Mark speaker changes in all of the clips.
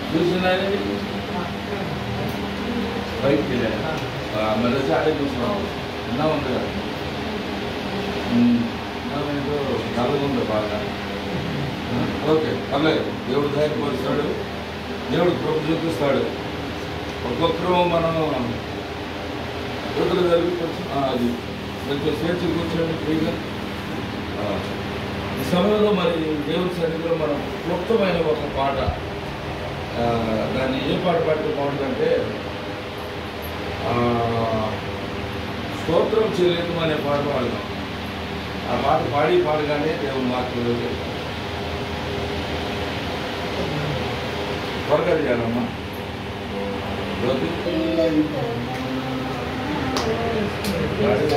Speaker 1: చూసినారే బయటికి వెళ్ళారు మరి వచ్చి ఆడే చూసినాం అన్నా ఉంది కదా ఉమ్, అన్నం ఏంటో నల్లగుంది బాగా ఆ, ఓకే పర్లేదు దేవుడు ధైర్యపరుస్తాడు దేవుడు కృప చూపిస్తాడు ఒక్కొక్కరు మనం యువతలు కలిపి కొంచెం ఆ, అది కొంచెం స్వేచ్ఛ కూర్చోండి ఫ్రీగా ఆ, ఈ సమయంలో మరి దేవుడి సన్నిధిలో మనం క్లుప్తమైన ఒక పాట ఆ, దాన్ని ఏ పాట పాడితే బాగుంటుందంటే ఆ, స్తోత్రం చేయలేదు అనే పాట పాడదాం ఆ పాట పాడి పాడగానే దేవుని వాక్యంలో వెళ్తాం. త్వరగా చేయాలమ్మా జ్యోతి పాడి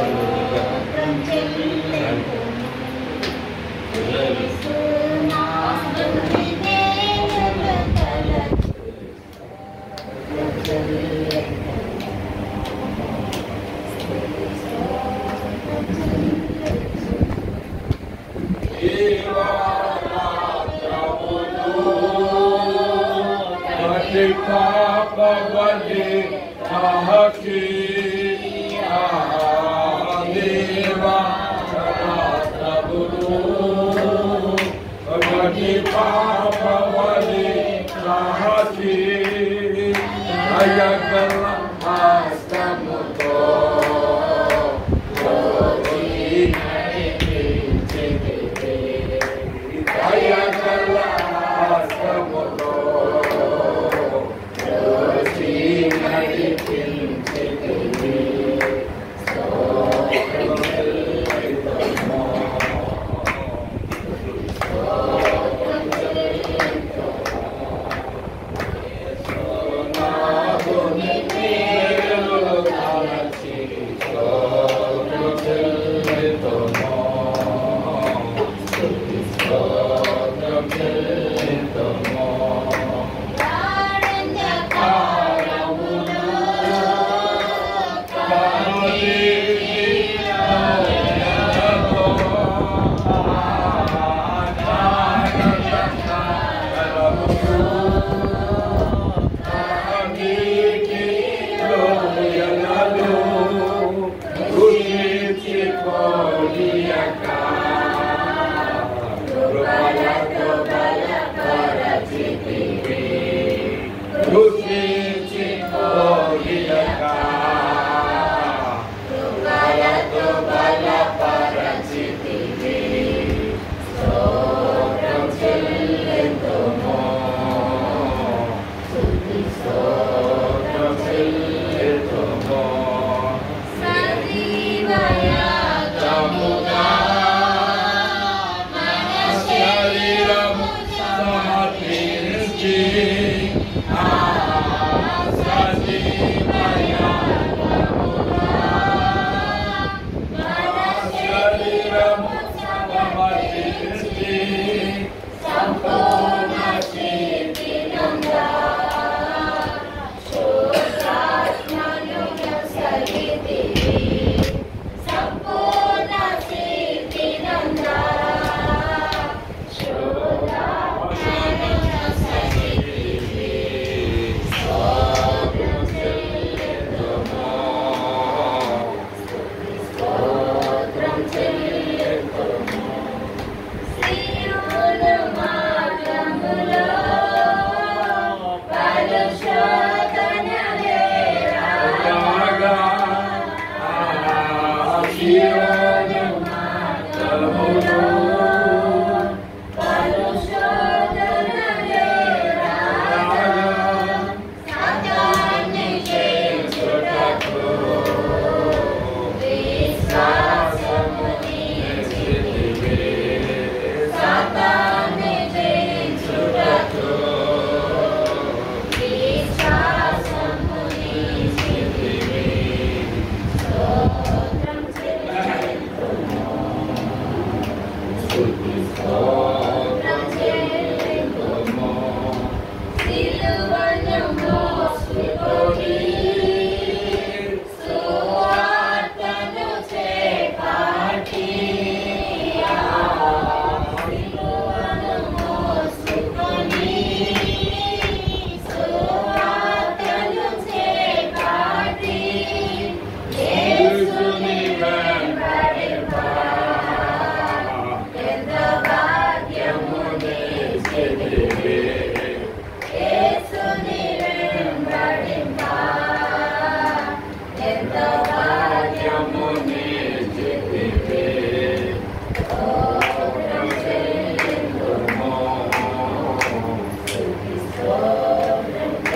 Speaker 2: సంపూర్ణ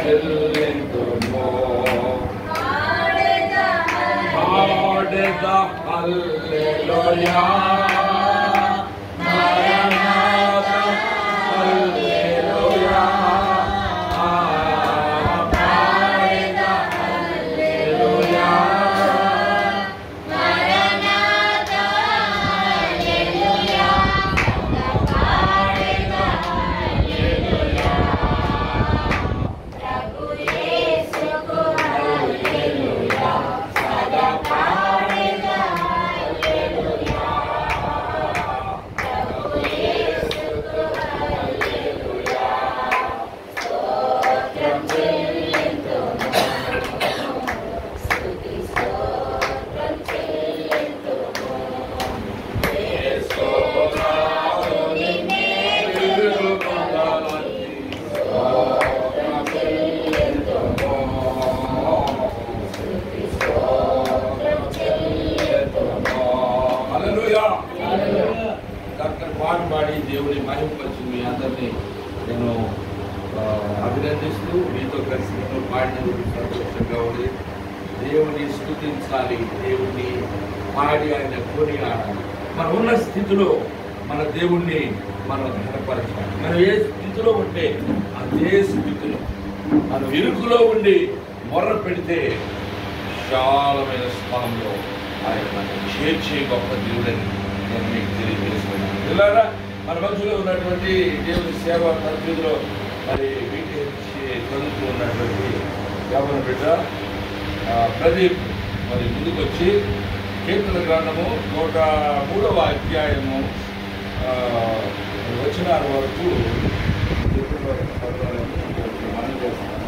Speaker 1: చెల్లింతుము పాడెద హల్లెలూయా మరణాత హల్లెలూయా పాడెద హల్లెలూయా హల్లెలూయా డాక్టర్ పాట పాడి దేవుని మహిమపరిచి మీ అందరినీ నేను ఆ, అభినందిస్తూ మీతో కలిసి నేను పాడినందుకు సంతోషంగా ఉంది దేవుని స్థుతించాలి దేవుని పాడి ఆయన కొనియాడాలి మనం ఉన్న స్థితిలో మన దేవుణ్ణి మనం ఘనపరచాలి మనం ఏ స్థితిలో ఉంటే అదే స్థితిలో మనం ఇరుకులో ఉండి మొర్ర పెడితే విశాలమైన స్థలంలో ఆయన మనల్ని చేర్చే గొప్ప దేవుడని నేను మీకు తెలియజేస్తున్నాను ఇలాగా మన మధ్యలో ఉన్నటువంటి దేవుని సేవ పరిధిలో మరి వీటించి చదువుతూ ఉన్నటువంటి యవన బిడ్డ ఆ, ప్రదీప్ మరి ముందుకు వచ్చి కీర్తన గ్రంథము నూట మూడవ అధ్యాయము ఆ, వచనాల వరకు ఎప్పటి వరకు చదవాలని మనం చేస్తున్నాము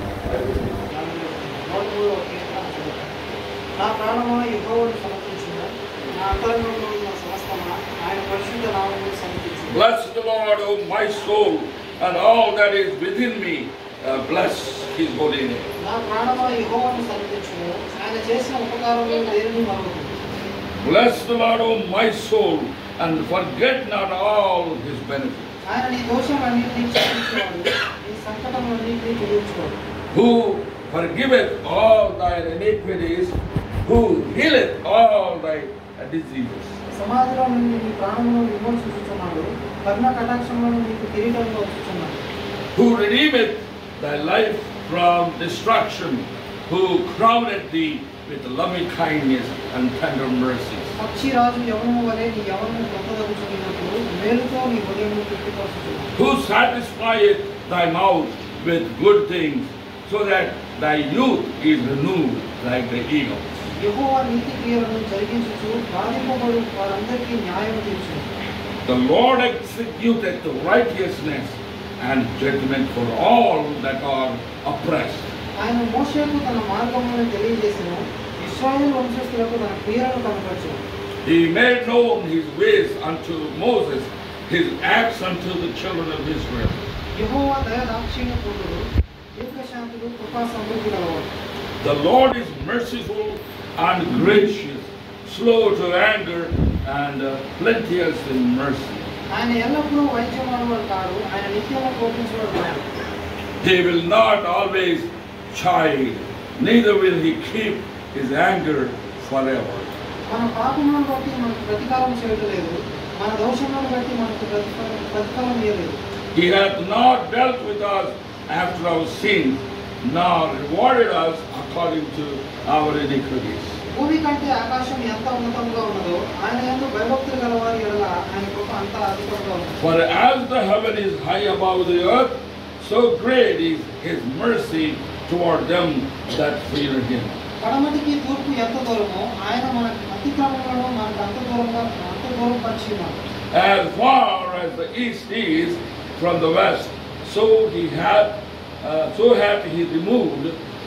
Speaker 2: నా ప్రాణమా యెహోవాను సమర్పించును నా అంతరంగంలో ఉన్న సమస్తమా ఆయన పరిశుద్ధ నామమును సమర్పించును
Speaker 1: Bless the Lord, O my soul, and all that is within me. Uh, bless His holy name.
Speaker 2: నా ప్రాణమా యెహోవాను సమర్పించును ఆయన చేసిన ఉపకారములు దేనిని మరొకటి
Speaker 1: Bless the Lord, O my soul, and forget not all His benefits.
Speaker 2: ఆయన నీ దోషములన్నింటినీ క్షమించువాడు నీ సంకటములన్నింటినీ తొలగించువాడు
Speaker 1: Who forgiveth all thine iniquities, who healeth all thy diseases.
Speaker 2: సమాధిలో నుండి నీ ప్రాణమును విమోచించుచున్నాడు కర్ణ కటాక్షములను నీకు కిరీటంగా వచ్చుచున్నాడు
Speaker 1: who redeemeth thy life from destruction, who crowneth thee with loving kindness and tender mercies,
Speaker 2: పక్షి రాజు యవనము వలె నీ యవనము కొత్తదలుచుకున్నప్పుడు మేలుతో నీ హృదయమును తృప్తిపరచుచున్నాడు
Speaker 1: who satisfieth thy mouth with good things, so that thy youth is renewed like the eagle.
Speaker 2: యెహోవా నీతి క్రియలను జరిగించుచు బాధింపబడు వారందరికీ న్యాయం తీర్చును
Speaker 1: The Lord executeth righteousness and judgment for all that are oppressed.
Speaker 2: ఆయన మోషేకు తన మార్గములను తెలియజేసిన ఇస్రాయేల్ వంశస్థులకు తన క్రియలను కనపరచు
Speaker 1: He made known his ways unto Moses, his acts unto the children of Israel.
Speaker 2: యెహోవా దయ దాక్షిణ్య పూర్ణుడు దీర్ఘశాంతుడు కృపా సమృద్ధి గలవాడు
Speaker 1: The Lord is merciful and gracious, slow to anger, and uh, plenteous in mercy.
Speaker 2: ఆయన ఎల్లప్పుడూ వైద్యమానవాడు కాడు ఆయన నిత్యము కోపించేవాడు కాడు
Speaker 1: He will not always chide, neither will he keep his anger forever.
Speaker 2: మన పాపములను బట్టి మనకు ప్రతీకారం చేయలేదు మన దోషములను బట్టి మనకు ప్రతిఫలం ప్రతిఫలం ఇవ్వలేదు
Speaker 1: He hath not dealt with us after our sins, nor rewarded us according to our iniquities.
Speaker 2: భూమి కంటే ఆకాశం ఎంత ఉన్నతంగా ఉన్నదో ఆయన ఎందు భయభక్తులు గలవారి ఎడల ఆయన కృప అంత అధికంగా ఉంది
Speaker 1: For as the heaven is high above the earth, so great is his mercy toward them that fear him.
Speaker 2: పడమటికి తూర్పు ఎంత దూరమో ఆయన మన అతిక్రమములను మనకు అంత దూరంగా అంత దూరం పరిచి ఉన్నాడు
Speaker 1: As far as the east is from the west, so he hath, uh, so hath he removed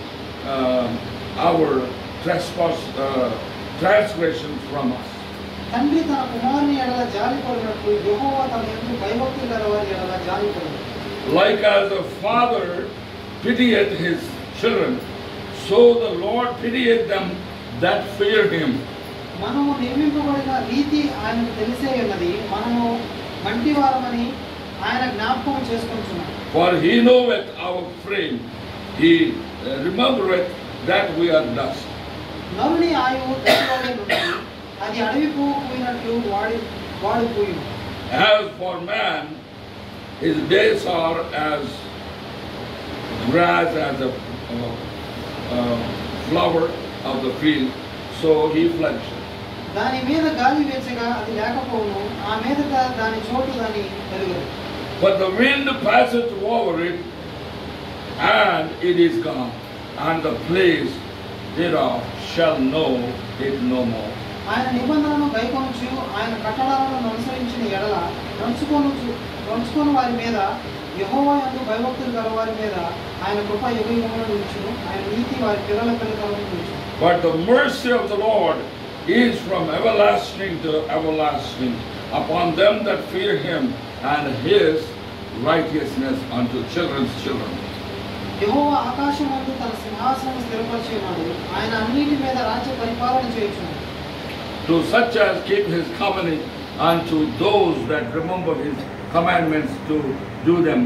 Speaker 1: um, our trespass, uh, transgressions from us.
Speaker 2: తండ్రి తన కుమారుని ఎడల జాలి పడినట్లు యెహోవా తన ఎందు భయభక్తులు గలవారి ఎడల జాలి పడదు
Speaker 1: Like as a father pitieth his children, so the Lord pitieth them that fear him.
Speaker 2: మనము నియమింపబడిన రీతి ఆయనకు తెలిసే ఉన్నది మనము మంటి వారమని ఆయన జ్ఞాపకం చేసుకుంటున్నాం
Speaker 1: For he knoweth our frame. he uh, remembereth that we are dust.
Speaker 2: నరుని ఆయువు గట్టివాడే నుండి అది అడవి పువ్వు పోయినట్లు వాడి వాడు పోయి
Speaker 1: As for man, his days are as grass, as a uh, uh, flower of the field, so he flourishes.
Speaker 2: దాని మీద గాలి వేచగా అది లేకపోవును ఆ మీదట దాని చోటు దాని పెరుగును
Speaker 1: But the wind passeth over it, and it is gone, and the place thereof shall know it no more.
Speaker 2: ఆయన నిబంధనను గైకొనొచ్చు ఆయన కట్టడాలను అనుసరించిన ఎడల నడుచుకొనొచ్చు నడుచుకొని వారి మీద యెహోవా యందు భయభక్తులు గల వారి మీద ఆయన కృప యుగ యుగములను ఉంచును ఆయన నీతి వారి పిల్లల పిల్లలను ఉంచును
Speaker 1: But the mercy of the Lord is from everlasting to everlasting upon them that fear him, and his righteousness unto children's children.
Speaker 2: యెహోవా ఆకాశం ముందు తన సింహాసనం స్థిరపరిచి ఉన్నాడు ఆయన అన్నిటి మీద రాజ్య పరిపాలన చేయుచున్నాడు
Speaker 1: To such as keep his covenant, and to those that remember his commandments to do them.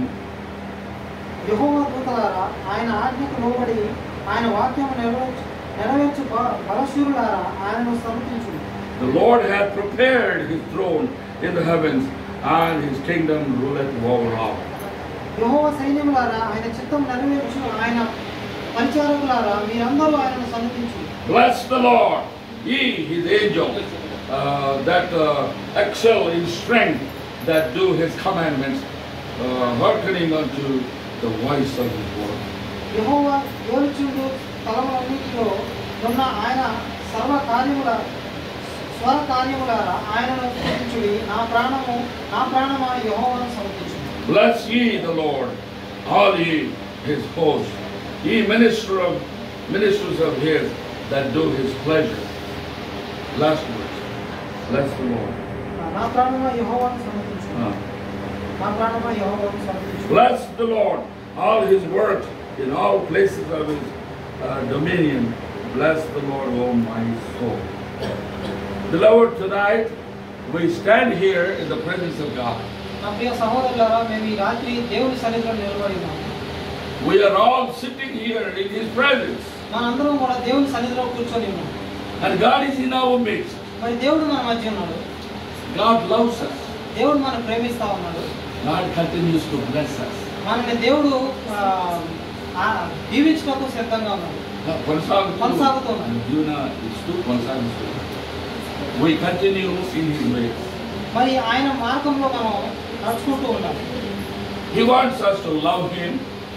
Speaker 2: యెహోవా దూతలారా ఆయన ఆజ్ఞకు లోబడి ఆయన వాక్యము నెరవేర్చు నెరవేర్చు బ- బలశూరులారా ఆయనను సమర్పించుడు
Speaker 1: The Lord hath prepared his throne in the heavens, and his kingdom ruleth over all.
Speaker 2: యెహోవా సైన్యములారా ఆయన చిత్తం నెరవేర్చు ఆయన పరిచారకులారా మీరందరూ ఆయనను సమర్పించు
Speaker 1: Bless the Lord, ye his angels, uh, that uh, excel in strength, that do his commandments, uh, hearkening unto the voice of his word.
Speaker 2: యెహోవా ఏలుచుండు స్థలములన్నిటిలో ఉన్న ఆయన సర్వ కార్యముల స్వర కార్యములారా ఆయనను స్తుతించుడి నా ప్రాణము నా ప్రాణమా యెహోవాను సమర్పించు
Speaker 1: Bless ye the Lord, all ye his hosts, ye minister of, ministers of his that do his pleasure. Last words. Bless the Lord.
Speaker 2: నా ప్రాణమా యెహోవాను సమర్పించు
Speaker 1: Uh,
Speaker 2: నా ప్రాణమా యెహోవాను సమర్పించు
Speaker 1: Bless the Lord, all his works in all places of his uh, dominion. Bless the Lord, O my soul. Beloved, tonight we stand here in the presence of God.
Speaker 2: నా ప్రియ సహోదరులారా మేము ఈ రాత్రి దేవుని సన్నిధిలో నిలబడి ఉన్నాము
Speaker 1: We are all sitting here in his presence,
Speaker 2: మనందరం కూడా దేవుని సన్నిధిలో కూర్చొని ఉన్నాం
Speaker 1: and God is in our midst.
Speaker 2: మరి దేవుడు మన మధ్య ఉన్నాడు
Speaker 1: God loves us.
Speaker 2: దేవుడు మనం ప్రేమిస్తా ఉన్నాడు
Speaker 1: God continues to bless us.
Speaker 2: మనల్ని దేవుడు ఆ, ఆ, దీవించడానికి సిద్ధంగా ఉన్నాడు
Speaker 1: కొనసాగుతూ-
Speaker 2: కొనసాగుతున్నాడు.
Speaker 1: జీవన ఇస్తూ కొనసాగిస్తూ. We continue in his ways.
Speaker 2: మరి ఆయన మార్గంలో మనం నడుచుకుంటూ ఉండాలి
Speaker 1: He wants us to love him.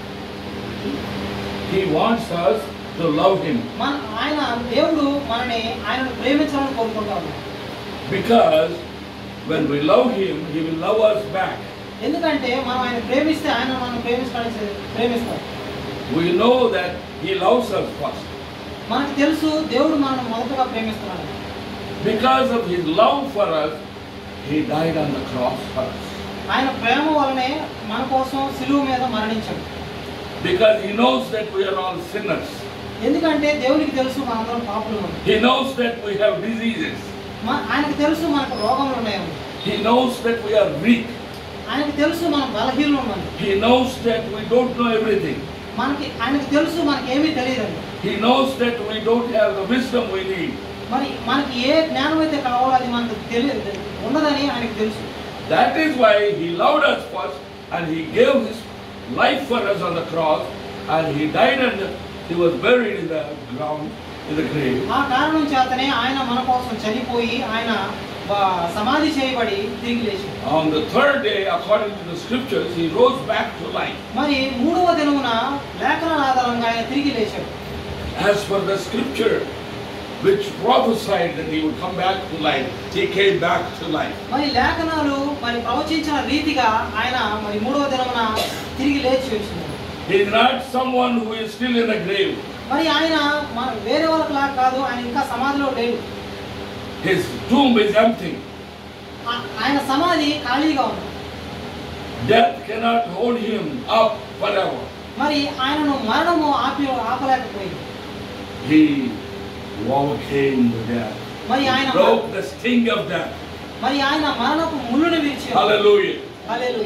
Speaker 1: He wants us to love him
Speaker 2: మన ఆయన దేవుడు మనని ఆయనను ప్రేమించాలని కోరుకుంటా ఉన్నాడు
Speaker 1: because when we love him, he will love us back.
Speaker 2: ఎందుకంటే మనం ఆయన ప్రేమిస్తే ఆయన మనం ప్రేమిస్తాడని ప్రేమిస్తాడు
Speaker 1: We know that he loves us first.
Speaker 2: మనకు తెలుసు దేవుడు మనం మొదటగా ప్రేమిస్తున్నాడు
Speaker 1: Because of his love for us, he died on the cross for us.
Speaker 2: ఆయన ప్రేమ వలనే మన కోసం సిలువ మీద మరణించాడు
Speaker 1: Because he knows that we are all sinners.
Speaker 2: ఎందుకంటే దేవునికి తెలుసు మనందరం పాపులు ఉన్నాం.
Speaker 1: He knows that we have diseases.
Speaker 2: మన- ఆయనకు తెలుసు మనకు రోగములు ఉన్నాయని
Speaker 1: He knows that we are weak.
Speaker 2: ఆయనకు తెలుసు మనం బలహీనలు ఉన్నాం
Speaker 1: He knows that we don't know everything.
Speaker 2: మనకి ఆయనకు తెలుసు మనకి ఏమీ తెలియదండి
Speaker 1: He knows that we don't have the wisdom we need.
Speaker 2: మరి మనకి ఏ జ్ఞానం అయితే కావాలో అది మనకు తెలియదు ఉండదని ఆయనకు తెలుసు
Speaker 1: That is why he loved us first and he gave his life for us on the cross and he died and he was buried in the ground, in the grave.
Speaker 2: ఆ కారణం చేతనే ఆయన మన కోసం చనిపోయి ఆయన బ- సమాధి చేయబడి తిరిగి లేచాడు
Speaker 1: On the third day, according to the scriptures, he rose back to life.
Speaker 2: మరి మూడవ దినమున లేఖనాల ఆధారంగా ఆయన తిరిగి లేచాడు
Speaker 1: As for the scripture which prophesied that he would come back to life, he came back to life.
Speaker 2: మరి లేఖనాలు మరి ప్రవచించిన రీతిగా ఆయన మరి మూడవ దినమున తిరిగి లేచి వచ్చినాడు
Speaker 1: He is not someone who is still in the grave.
Speaker 2: మరి ఆయన మన వేరే వాళ్ళకి లాగా కాదు ఆయన ఇంకా సమాధిలో లేడు
Speaker 1: His tomb is empty.
Speaker 2: ఆ- ఆయన సమాధి ఖాళీగా ఉంది
Speaker 1: Death cannot hold him up forever.
Speaker 2: మరి ఆయనను మరణము ఆపి ఆపలేకపోయింది
Speaker 1: He overcame the death.
Speaker 2: మరి ఆయన
Speaker 1: broke the sting of death.
Speaker 2: మరి ఆయన మరణపు ముళ్ళుని విరిచి
Speaker 1: Hallelujah.
Speaker 2: Hallelujah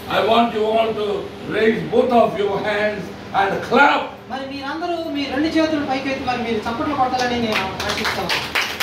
Speaker 1: I want you all to raise both of your hands and clap.
Speaker 2: మరి మీరందరూ మీ రెండు చేతులు పైకెత్తి మరి మీరు చప్పట్లు కొట్టాలని నేను ఆశిస్తాను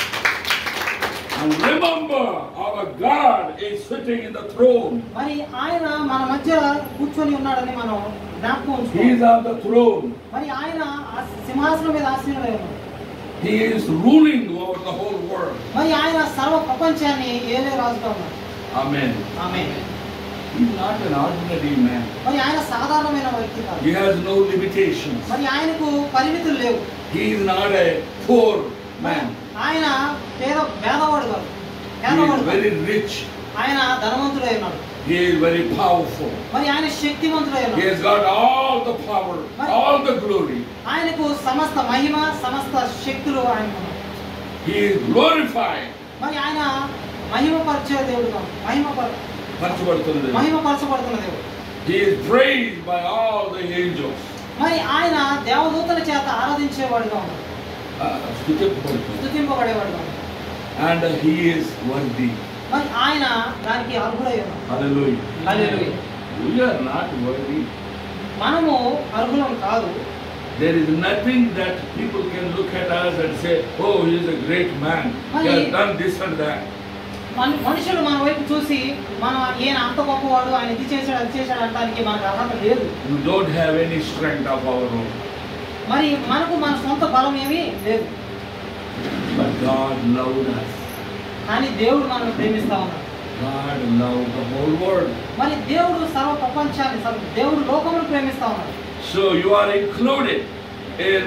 Speaker 1: And remember, our God is sitting in the throne.
Speaker 2: మరి ఆయన మన మధ్య కూర్చొని ఉన్నాడని మనం జ్ఞాపకం
Speaker 1: He is
Speaker 2: ఉంచుకోవాలి
Speaker 1: on the throne.
Speaker 2: మరి ఆయన ఆ సింహాసనం మీద ఆశీనుడై ఉన్నాడు
Speaker 1: He is ruling over the whole world.
Speaker 2: మరి ఆయన సర్వ ప్రపంచాన్ని ఏలే రాజుగా ఉన్నాడు
Speaker 1: Amen.
Speaker 2: ఆమె
Speaker 1: He is not an ordinary man.
Speaker 2: మరి ఆయన సాధారణమైన వ్యక్తి కాదు
Speaker 1: He has no limitations.
Speaker 2: మరి ఆయనకు పరిమితులు లేవు
Speaker 1: He is not a poor man.
Speaker 2: ఆయన పేద పేదవాడు కాదు
Speaker 1: He
Speaker 2: పేదవాడు
Speaker 1: is
Speaker 2: కాదు.
Speaker 1: very rich.
Speaker 2: ఆయన ధనవంతుడై ఉన్నాడు
Speaker 1: He is very powerful.
Speaker 2: మరి ఆయన శక్తివంతుడై
Speaker 1: He
Speaker 2: ఉన్నాడు
Speaker 1: has got all the power, all the glory.
Speaker 2: ఆయనకు సమస్త మహిమ సమస్త శక్తులు ఆయనకు ఉన్నాయి.
Speaker 1: He is glorified.
Speaker 2: మరి ఆయన మహిమపరిచే దేవుడు కాదు. మహిమపర
Speaker 1: పంచబడుతుంది.
Speaker 2: మహిమపరచబడుతున్న దేవుడు
Speaker 1: He is praised by all the angels.
Speaker 2: మరి ఆయన దేవదూతల చేత ఆరాధించేవాడుగా ఉన్నాడు
Speaker 1: Uh, స్తుతింపబడుతుంది.
Speaker 2: స్థుతింపబడేవాడుగా ఉన్నాడు
Speaker 1: and he is worthy.
Speaker 2: మరి ఆయన దానికి అర్హుడై ఉన్నాడు
Speaker 1: Hallelujah.
Speaker 2: Hallelujah.
Speaker 1: We are not worthy.
Speaker 2: మనము అర్హులం కాదు
Speaker 1: There is nothing that people can look at us and say, oh, he is a great man. He has done this and that.
Speaker 2: మన మనుషులు మన వైపు చూసి మన ఈయన అంత గొప్పవాడు ఆయన ఇది చేశాడు అది చేశాడు అనడానికి మనకు అర్హత లేదు
Speaker 1: You don't have any strength of our own.
Speaker 2: మరి మనకు మన సొంత బలం ఏమీ లేదు
Speaker 1: But God loved us.
Speaker 2: కానీ దేవుడు మనల్ని ప్రేమిస్తా ఉన్నాడు
Speaker 1: God loved the whole world.
Speaker 2: మరి దేవుడు సర్వ ప్రపంచాన్ని సర్వ- దేవుడు లోకమును ప్రేమిస్తా ఉన్నాడు
Speaker 1: So you are included in,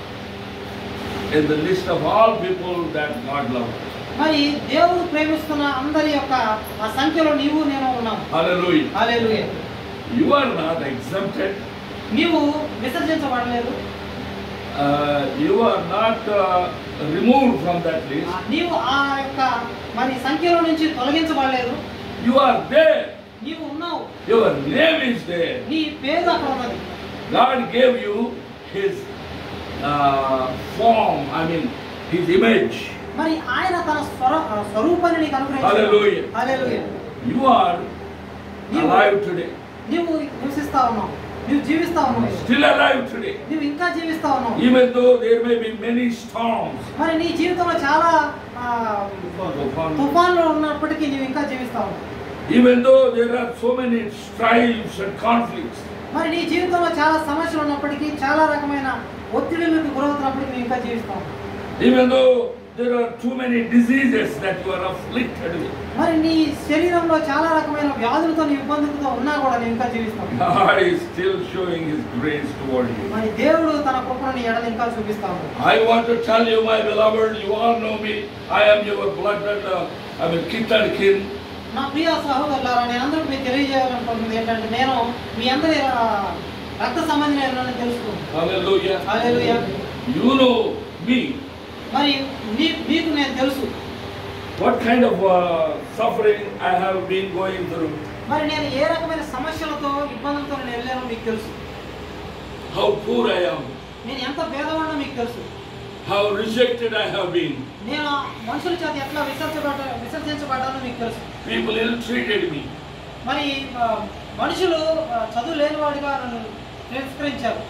Speaker 1: in the list of all people that God loved.
Speaker 2: మరి దేవుడు ప్రేమిస్తున్న అందరి యొక్క ఆ సంఖ్యలో నీవు నేను ఉన్నాం
Speaker 1: Hallelujah.
Speaker 2: Hallelujah
Speaker 1: You are not exempted.
Speaker 2: నీవు విసర్జించబడలేదు
Speaker 1: Uh, you are not uh, removed from that list.
Speaker 2: నీవు ఆ యొక్క మరి సంఖ్యలో నుంచి తొలగించబడలేదు
Speaker 1: You are there.
Speaker 2: నీవు ఉన్నావు
Speaker 1: Your name is there.
Speaker 2: నీ పేరు అక్కడ ఉన్నది
Speaker 1: God gave you His uh, form, I mean, His image.
Speaker 2: మరి ఆయన తన స్వర స్వరూపాన్ని నీకు అనుగ్రహించాడు
Speaker 1: Hallelujah.
Speaker 2: Hallelujah
Speaker 1: You are
Speaker 2: You-
Speaker 1: alive today.
Speaker 2: నీవు నివసిస్తా ఉన్నావు నువ్వు జీవిస్తా ఉన్నావు
Speaker 1: Still alive today.
Speaker 2: నువ్వు ఇంకా జీవిస్తా ఉన్నావు
Speaker 1: Even though there may be many storms.
Speaker 2: మరి నీ జీవితంలో చాలా ఆ, తుఫాన్లు ఉన్నప్పటికీ నీవు ఇంకా జీవిస్తా ఉన్నావు
Speaker 1: Even though there are so many strifes and conflicts.
Speaker 2: మరి నీ జీవితంలో చాలా సమస్యలు ఉన్నప్పటికీ చాలా రకమైన ఒత్తిడిలకు గురవుతున్నప్పటికీ నువ్వు ఇంకా జీవిస్తా ఉన్నావు
Speaker 1: Even though there are too many diseases that you are afflicted with.
Speaker 2: మరి నీ శరీరంలో చాలా రకమైన వ్యాధులతో నీ ఇబ్బందులతో ఉన్నా కూడా నువ్వు ఇంకా జీవిస్తావు
Speaker 1: God is still showing His grace toward you.
Speaker 2: మరి దేవుడు తన కృపను నీ ఎడలు ఇంకా చూపిస్తా ఉన్నాడు
Speaker 1: I want to tell you, my beloved, you all know me. I am your blood and uh, I'm a kith and kin.
Speaker 2: నా ప్రియ సహోదరులారా నేను అందరికి మీకు తెలియజేయాలనుకుంటుంది ఏంటంటే నేను మీ అందరి ఆ, రక్త సంబంధించిన తెలుసుకున్నాను
Speaker 1: Hallelujah.
Speaker 2: Hallelujah.
Speaker 1: You know me.
Speaker 2: మరి నీ మీకు నేను తెలుసు
Speaker 1: What kind of uh, suffering I have been going through.
Speaker 2: మరి నేను ఏ రకమైన సమస్యలతో ఇబ్బందులతో నేను వెళ్ళానో మీకు తెలుసు
Speaker 1: How poor I am.
Speaker 2: నేను ఎంత భేదవాడో మీకు తెలుసు
Speaker 1: How rejected I have been.
Speaker 2: నేను ఆ మనుషుల చేత ఎట్లా విసర్జపడ విసర్జించబడ్డానో మీకు తెలుసు
Speaker 1: People ill treated me.
Speaker 2: మరి ఆ, మనుషులు ఆ, చదువు లేనివాడిగా నన్ను తిరస్కరించారు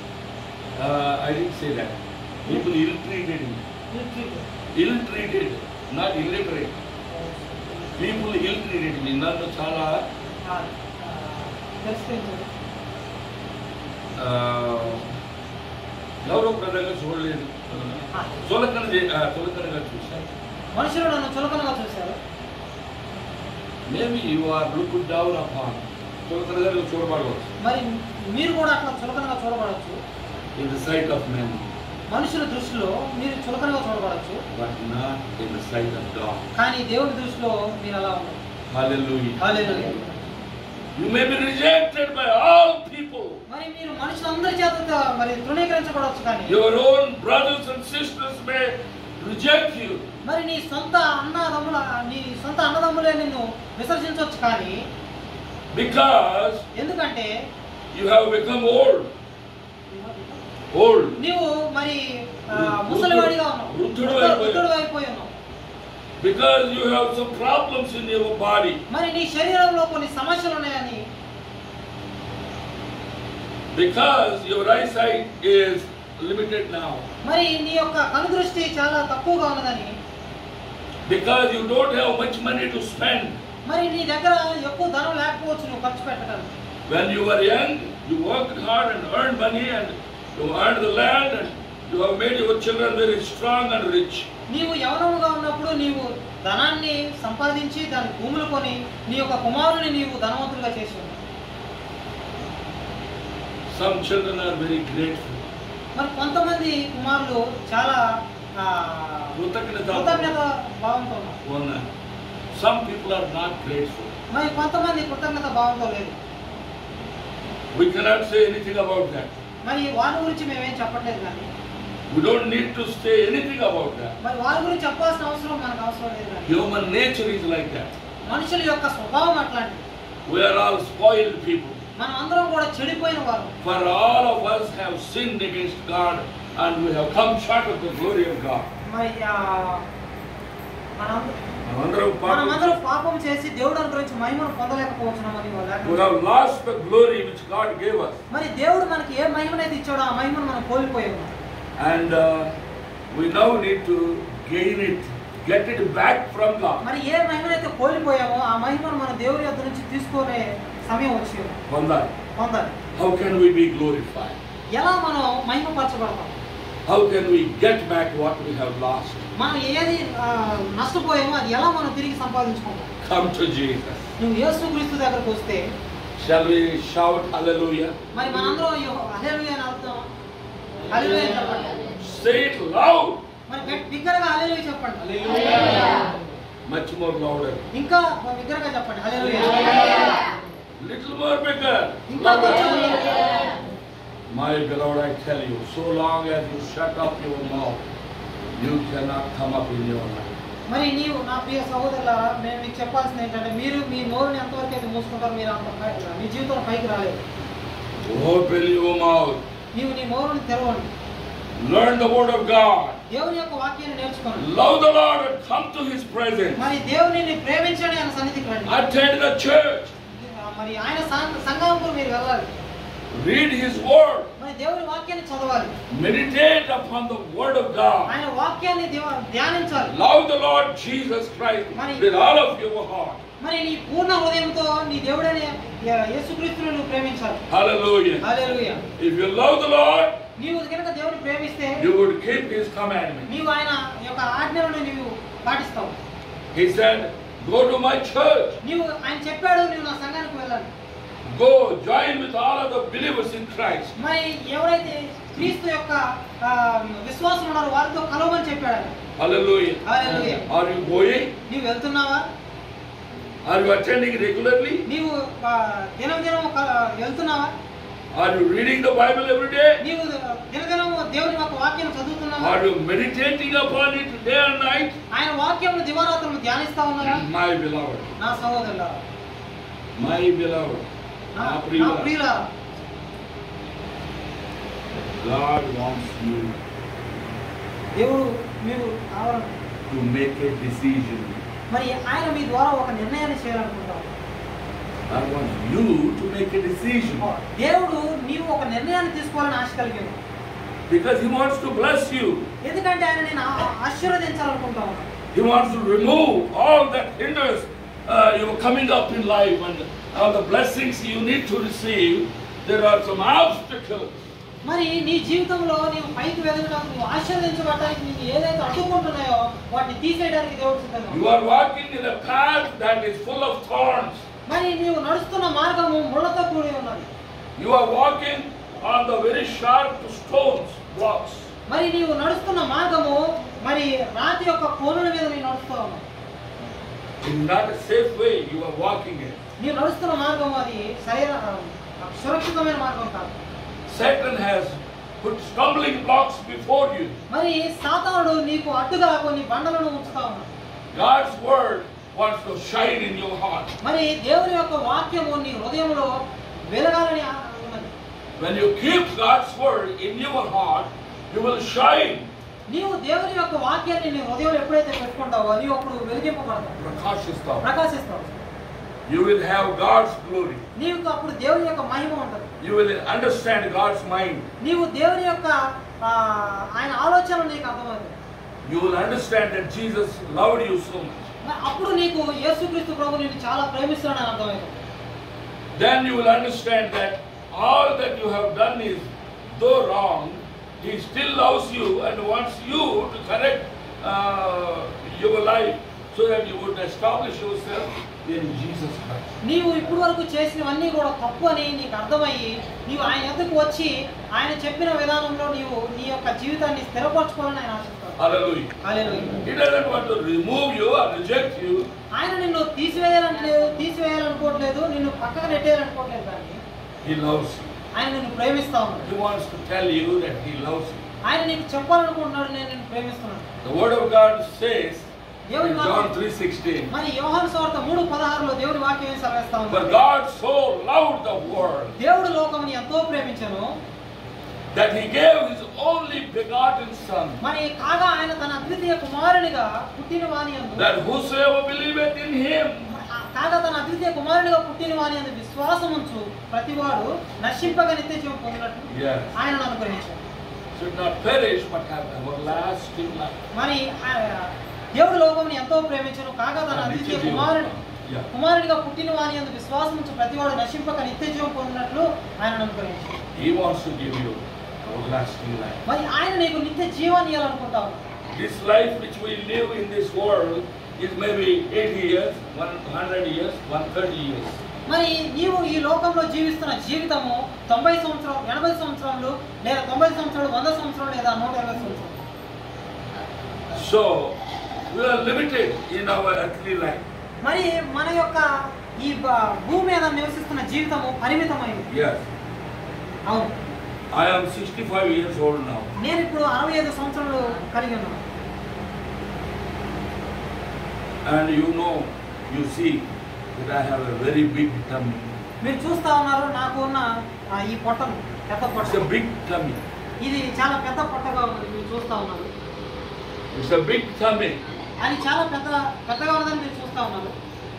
Speaker 1: Uh, I didn't say that. People ill treated me. Ill treated, not illiterate. People ill treated me. నన్ను చాలా
Speaker 2: ఆ, ఆ, తిరస్కరించారు
Speaker 1: uh, గౌరవప్రదంగా చూడలేదు
Speaker 2: ఆ,
Speaker 1: చులకన చే- uh, చులకనగా చూశాను
Speaker 2: మనుషులు నన్ను చులకనగా చూశారు
Speaker 1: maybe you are look down upon చులకనగా నువ్వు చూడబడవచ్చు
Speaker 2: మరి మీరు కూడా అట్లా చులకనగా చూడబడవచ్చు
Speaker 1: in the sight of men
Speaker 2: మనుషుల దృష్టిలో మీరు చులకనగా చూడబడవచ్చు
Speaker 1: but not in the sight of God
Speaker 2: కానీ దేవుడి దృష్టిలో మీరు అలా ఉండరు
Speaker 1: hallelujah
Speaker 2: hallelujah.
Speaker 1: You may be rejected by all people
Speaker 2: మరి మీరు మనుషులందరి చేత మరి తృణీకరించబడవచ్చు కానీ
Speaker 1: your own brothers and sisters may reject you
Speaker 2: మరి నీ సొంత అన్నదమ్ముల నీ సొంత అన్నదమ్ములే నిన్ను విసర్జించవచ్చు కానీ
Speaker 1: బికాస్
Speaker 2: ఎందుకంటే
Speaker 1: you have become old old
Speaker 2: నీవు మరి ఆ, ముసలివాడిగా ఉన్నావు
Speaker 1: వృద్ధుడు
Speaker 2: వృద్ధ-
Speaker 1: అయిపోయావు.
Speaker 2: వృద్ధుడు అయిపోయి ఉన్నావు
Speaker 1: because you have some problems in your body
Speaker 2: మరి నీ శరీరంలో కొన్ని సమస్యలు ఉన్నాయని
Speaker 1: Because your eyesight is limited now.
Speaker 2: మరి నీ యొక్క కనుదృష్టి చాలా తక్కువగా ఉన్నదని
Speaker 1: Because you don't have much money to spend.
Speaker 2: మరి నీ దగ్గర ఎక్కువ ధనం లేకపోవచ్చు నువ్వు ఖర్చు పెట్టగలవు
Speaker 1: When you were young, you worked hard and earned money and you earned the land and you have made your children very strong and rich.
Speaker 2: నీవు యవనముగా ఉన్నప్పుడు నీవు ధనాన్ని సంపాదించి దాని భూములు కొని నీ యొక్క కుమారుని నీవు ధనవంతులుగా చేసి ఉన్నావు
Speaker 1: Some children are very grateful.
Speaker 2: మరి కొంతమంది కుమారులు చాలా ఆ,
Speaker 1: కృతజ్ఞత
Speaker 2: కృతజ్ఞత భావంతో ఉన్నారు
Speaker 1: ఉన్నారు. Some people are not grateful.
Speaker 2: మరి కొంతమంది కృతజ్ఞత భావంతో లేదు
Speaker 1: We cannot say anything about that.
Speaker 2: మరి వారి గురించి మేమేం చెప్పట్లేదు కానీ
Speaker 1: We don't need to say anything about that.
Speaker 2: మరి వారి గురించి చెప్పాల్సిన అవసరం మనకు అవసరం లేదు కానీ
Speaker 1: Human nature is like that.
Speaker 2: మనుషుల యొక్క స్వభావం అట్లాంటిది
Speaker 1: We are all spoiled people.
Speaker 2: మనం అందరం కూడా చెడిపోయిన వారు
Speaker 1: For all of us have sinned against God and we have come short of the glory of God.
Speaker 2: మరి ఆ, మనంద-
Speaker 1: మనమందరం పాపం
Speaker 2: మనమందరం పాపం చేసి దేవుడు అనుగ్రహించి మహిమను పొందలేకపోతున్నామని
Speaker 1: We
Speaker 2: లేక
Speaker 1: have lost the glory which God gave us.
Speaker 2: మరి దేవుడు మనకి ఏ మహిమనైతే ఇచ్చాడో ఆ మహిమను మనం కోల్పోయి ఉన్నాం
Speaker 1: And uh, we now need to gain it, get it back from God.
Speaker 2: మరి ఏ మహిమనైతే కోల్పోయామో ఆ మహిమను మన దేవుడి యొద్ద నుంచి తీసుకునే సమయం వచ్చి ఉంది.
Speaker 1: పొందాలి.
Speaker 2: పొందాలి
Speaker 1: How can we be glorified?
Speaker 2: ఎలా మనం మహిమపరచబడతాం
Speaker 1: How can we get back what we have lost?
Speaker 2: మనం ఏది ఆ, నష్టపోయామో అది ఎలా మనం తిరిగి సంపాదించుకుంటాం
Speaker 1: Come to Jesus.
Speaker 2: నువ్వు యేసు క్రీస్తు దగ్గరకు వస్తే
Speaker 1: Shall we shout hallelujah?
Speaker 2: మరి మనందరం హల్లెలూయా అని అర్థం హల్లెలూయా అని చెప్పండి
Speaker 1: Say it loud.
Speaker 2: మరి గట్టి- బిగ్గరగా హల్లెలూయా చెప్పండి
Speaker 1: Much more louder.
Speaker 2: ఇంకా బిగ్గరగా చెప్పండి హల్లెలూయా
Speaker 1: Little more bigger.
Speaker 2: ఇంకా కొంచెం
Speaker 1: Louder. My beloved, I tell you, so long as you shut up your mouth, you cannot come up in your life.
Speaker 2: మరి నీవు నా ప్రియ సహోదరుల నేను మీకు చెప్పాల్సింది ఏంటంటే మీరు మీ నోరుని ఎంతవరకు అయితే మూసుకుంటారో మీరు అంత పై- మీ జీవితంలో పైకి రాలేదు
Speaker 1: Open your mouth.
Speaker 2: నీవు నీ నోరుని తెరవండి
Speaker 1: Learn the word of God.
Speaker 2: దేవుని యొక్క వాక్యాన్ని నేర్చుకోండి
Speaker 1: Love the Lord and come to His presence.
Speaker 2: మరి దేవుని ప్రేమించండి ఆయన సన్నిధికి రండి
Speaker 1: Attend the church.
Speaker 2: మరి ఆయన సం- సంఘంకు మీరు వెళ్ళాలి
Speaker 1: Read His word.
Speaker 2: మరి దేవుని వాక్యాన్ని చదవాలి
Speaker 1: Meditate upon the word of God.
Speaker 2: ఆయన వాక్యాన్ని దేవ- ధ్యానించాలి
Speaker 1: Love the Lord Jesus Christ with all of your heart.
Speaker 2: మరి నీ పూర్ణ హృదయంతో నీ దేవుడైన య- యేసుక్రీస్తుని నువ్వు ప్రేమించాలి
Speaker 1: Hallelujah.
Speaker 2: Hallelujah
Speaker 1: If you love the Lord,
Speaker 2: నీవు కనుక దేవుని ప్రేమిస్తే
Speaker 1: you would keep His commandments.
Speaker 2: నీవు ఆయన యొక్క ఆజ్ఞలను నీవు పాటిస్తావు
Speaker 1: He said, Go to my church.
Speaker 2: నీవు ఆయన చెప్పాడు నీవు నా సంఘానికి వెళ్ళాలి
Speaker 1: Go join with all of the believers in Christ.
Speaker 2: మరి ఎవరైతే క్రీస్తు యొక్క ఆ, విశ్వాసం ఉన్నారో వారితో కలవమని చెప్పాడు ఆయన.
Speaker 1: Hallelujah.
Speaker 2: Hallelujah
Speaker 1: Are you going?
Speaker 2: నీవు వెళ్తున్నావా
Speaker 1: Are you attending regularly?
Speaker 2: నీవు ఆ, దినదినం క- వెళ్తున్నావా
Speaker 1: Are you reading the Bible every day?
Speaker 2: నీవు దినదినం దేవుని యొక్క వాక్యం చదువుతున్నావా
Speaker 1: Are you meditating upon it day and night?
Speaker 2: ఆయన వాక్యం దివారాత్రులు ధ్యానిస్తా ఉన్నారా
Speaker 1: My beloved,
Speaker 2: నా సహోదరుల
Speaker 1: my beloved,
Speaker 2: నా
Speaker 1: my
Speaker 2: నా
Speaker 1: beloved,
Speaker 2: ప్రియులారా
Speaker 1: God wants you
Speaker 2: దేవుడు మీరు కావాలను
Speaker 1: to make a decision.
Speaker 2: మరి ఆయన మీ ద్వారా ఒక నిర్ణయాన్ని చేయాలనుకుంటారు
Speaker 1: God wants you to make a decision
Speaker 2: దేవుడు నీవు ఒక నిర్ణయాన్ని తీసుకోవాలని ఆశ కలిగి ఉన్నావు
Speaker 1: because He wants to bless you.
Speaker 2: ఎందుకంటే ఆయన నేను ఆ- ఆశీర్వదించాలనుకుంటా ఉన్నాను
Speaker 1: He wants to remove all that hinders uh, your coming up in life and all the blessings you need to receive. There are some obstacles.
Speaker 2: మరి నీ జీవితంలో నీవు పైకి వెదగడానికి నువ్వు ఆశీర్వదించబడటానికి నీకు ఏదైతే అడ్డుకుంటున్నాయో వాటిని తీసేయడానికి దేవుడు సిద్ధంగా
Speaker 1: You
Speaker 2: ఉన్నాడు.
Speaker 1: are walking in a path that is full of thorns.
Speaker 2: మరి నీవు నడుస్తున్న మార్గము ముళ్ళతో కూడి ఉన్నది
Speaker 1: You are walking on the very sharp stones, blocks.
Speaker 2: మరి నీవు నడుస్తున్న మార్గము మరి రాతి యొక్క కోనుల మీద నీవు నడుస్తూ ఉన్నావు
Speaker 1: It's not a safe way you are walking in.
Speaker 2: నీవు నడుస్తున్న మార్గం అది సరైన ఆ, సురక్షితమైన మార్గం కాదు
Speaker 1: Satan has put stumbling blocks before you.
Speaker 2: మరి సాతానుడు నీకు అడ్డుగా కొన్ని బండలను ఉంచుతా ఉన్నాడు
Speaker 1: God's word wants to shine in your heart.
Speaker 2: మరి దేవుని యొక్క వాక్యము నీ హృదయంలో వెలగాలని ఆ- ఉన్నది
Speaker 1: When you keep God's word in your heart, you will shine.
Speaker 2: నీవు దేవుని యొక్క వాక్యాన్ని నీ హృదయంలో ఎప్పుడైతే పెట్టుకుంటావో నీవు అప్పుడు వెలిగింపబడతావు
Speaker 1: Prakashistha.
Speaker 2: ప్రకాశిస్తావు
Speaker 1: You will have God's glory.
Speaker 2: నీకు అప్పుడు దేవుని యొక్క మహిమ ఉంటుంది
Speaker 1: you will understand God's mind.
Speaker 2: నీవు దేవుని యొక్క ఆ, ఆయన ఆలోచనలు నీకు అర్థమవుతాయి
Speaker 1: You will understand that Jesus loved you so much.
Speaker 2: మరి అప్పుడు నీకు యేసుక్రీస్తు ప్రభు నేను చాలా ప్రేమిస్తున్నానని అర్థమవుతుంది
Speaker 1: Then you will understand that all that you have done is, though wrong, He still loves you and wants you to correct uh, your life so that you would establish yourself in Jesus Christ.
Speaker 2: నీవు ఇప్పుడు వరకు చేసినవన్నీ కూడా తప్పు అని నీకు అర్థమయ్యి నీవు ఆయన ఎద్దకు వచ్చి ఆయన చెప్పిన విధానంలో నీవు నీ యొక్క జీవితాన్ని స్థిరపరచుకోవాలని ఆయన ఆశిస్తాడు
Speaker 1: Hallelujah.
Speaker 2: Hallelujah.
Speaker 1: He doesn't want to remove you or reject you.
Speaker 2: ఆయన నిన్ను తీసివేయాలనట్లేదు తీసివేయాలనుకోవట్లేదు నిన్ను పక్కకు నెట్టేయాలనుకోవట్లేదు కానీ
Speaker 1: He loves you.
Speaker 2: ఆయన నిన్ను ప్రేమిస్తా ఉన్నాడు
Speaker 1: He wants to tell you that He loves you.
Speaker 2: ఆయన నీకు చెప్పాలనుకుంటున్నాడు నేను నిన్ను ప్రేమిస్తున్నాను
Speaker 1: The Word of God says in
Speaker 2: దేవుని
Speaker 1: John
Speaker 2: వాక్యం
Speaker 1: 3:16,
Speaker 2: మరి యోహాను సువార్త మూడు పదహారులో దేవుని వాక్యం ఏం సెలవిస్తా
Speaker 1: For
Speaker 2: ఉంది
Speaker 1: God so loved the world
Speaker 2: దేవుడు లోకముని ఎంతో ప్రేమించను
Speaker 1: that He gave His only begotten Son,
Speaker 2: మరి కాగా ఆయన తన అద్వితీయ కుమారునిగా పుట్టిన వాని యందు
Speaker 1: that whosoever believeth in Him
Speaker 2: కాగా తన అద్వితీయ కుమారునిగా పుట్టిన వాని యందు విశ్వాసం ఉంచు ప్రతివాడు నశింపక నిత్య జీవం పొందినట్లు
Speaker 1: yes,
Speaker 2: ఆయనను అనుగ్రహించాడు
Speaker 1: should not perish but have everlasting life.
Speaker 2: మరి ఆ, దేవుడు లోకముని ఎంతో ప్రేమించను కాగా తన అద్వితీయ కుమారుడు
Speaker 1: Yeah.
Speaker 2: కుమారుడిగా పుట్టిన వాని యందు విశ్వాసం ఉంచు ప్రతివాడు నశింపక నిత్య జీవం పొందినట్లు ఆయనను అనుగ్రహించాడు
Speaker 1: He wants to give you everlasting life.
Speaker 2: మరి ఆయన నీకు నిత్య జీవాన్ని ఇవ్వాలనుకుంటావు
Speaker 1: This life which we live in this world is maybe 80 years, 100 years, 130 years.
Speaker 2: మరి నీవు ఈ లోకంలో జీవిస్తున్న జీవితము తొంభై సంవత్సరం ఎనభై సంవత్సరాలు లేదా తొంభై సంవత్సరాలు వంద సంవత్సరాలు లేదా నూట ఇరవై సంవత్సరాలు
Speaker 1: So, we are limited in our earthly life.
Speaker 2: మరి మన యొక్క ఈ బ- భూమి మీద నివసిస్తున్న జీవితము పరిమితమైంది
Speaker 1: Yes.
Speaker 2: అవును
Speaker 1: I am 65 years old now.
Speaker 2: నేను ఇప్పుడు అరవై ఐదు సంవత్సరాలు కలిగి ఉన్నాను
Speaker 1: And you know, you see that I have a very big tummy.
Speaker 2: మీరు చూస్తా ఉన్నారు నాకు ఉన్న ఆ, ఈ పొట్టను పెద్ద
Speaker 1: It's
Speaker 2: పొట్ట
Speaker 1: a big tummy.
Speaker 2: ఇది చాలా పెద్ద పొట్టగా ఉన్నది మీరు చూస్తా ఉన్నారు
Speaker 1: It's a big tummy.
Speaker 2: అది చాలా పెద్ద పెద్దగా ఉన్నదని మీరు చూస్తా ఉన్నారు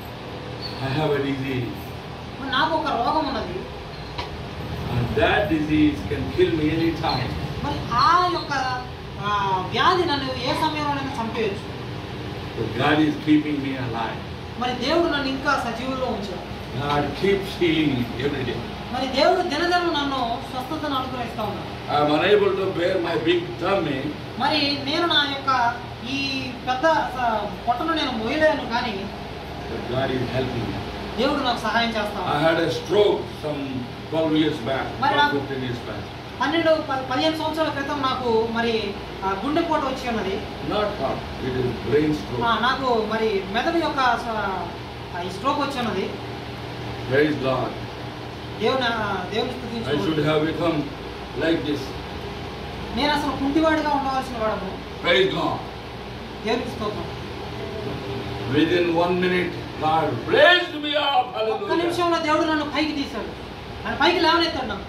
Speaker 1: I have a disease.
Speaker 2: మరి నాకు ఒక రోగం ఉన్నది
Speaker 1: And that disease can kill me anytime.
Speaker 2: మరి ఆ యొక్క ఆ, వ్యాధి నన్ను ఏ సమయంలోనైనా చంపేయచ్చు
Speaker 1: But God is keeping me alive.
Speaker 2: మరి దేవుడు నన్ను ఇంకా సజీవుల్లో ఉంచాడు
Speaker 1: God keeps healing me every day.
Speaker 2: మరి దేవుడు దినదినం నన్ను స్వస్థతను అనుగ్రహిస్తా ఉన్నాడు
Speaker 1: I am unable to bear my big tummy,
Speaker 2: మరి నేను నా యొక్క ఈ పెద్ద స- పొట్టను నేను మోయలేను కానీ
Speaker 1: but God is helping me.
Speaker 2: దేవుడు నాకు సహాయం చేస్తా
Speaker 1: I
Speaker 2: ఉన్నాడు
Speaker 1: had a stroke some 12 years back,
Speaker 2: మరి
Speaker 1: 12,
Speaker 2: నాకు-
Speaker 1: 15 years back.
Speaker 2: పన్నెండు ప- పదిహేను సంవత్సరాల క్రితం నాకు మరి ఆ, గుండెపోటు వచ్చి ఉన్నది
Speaker 1: Not heart, it is brain stroke.
Speaker 2: ఆ, నాకు మరి మెదడు యొక్క స- ఆ, ఈ స్ట్రోక్ వచ్చి ఉన్నది
Speaker 1: Praise God.
Speaker 2: దేవుని ఆ, దేవుని
Speaker 1: I
Speaker 2: స్థుతించు
Speaker 1: should have become like this.
Speaker 2: నేను అసలు కుంటివాడిగా ఉండవలసిన వాడము
Speaker 1: Praise God.
Speaker 2: దేవునికి స్తోత్రం
Speaker 1: Within one minute, God raised me up.
Speaker 2: ఒక్క
Speaker 1: Hallelujah.
Speaker 2: నిమిషంలో దేవుడు నన్ను పైకి తీశాడు ఆయన పైకి లేవనెత్తాడు నన్ను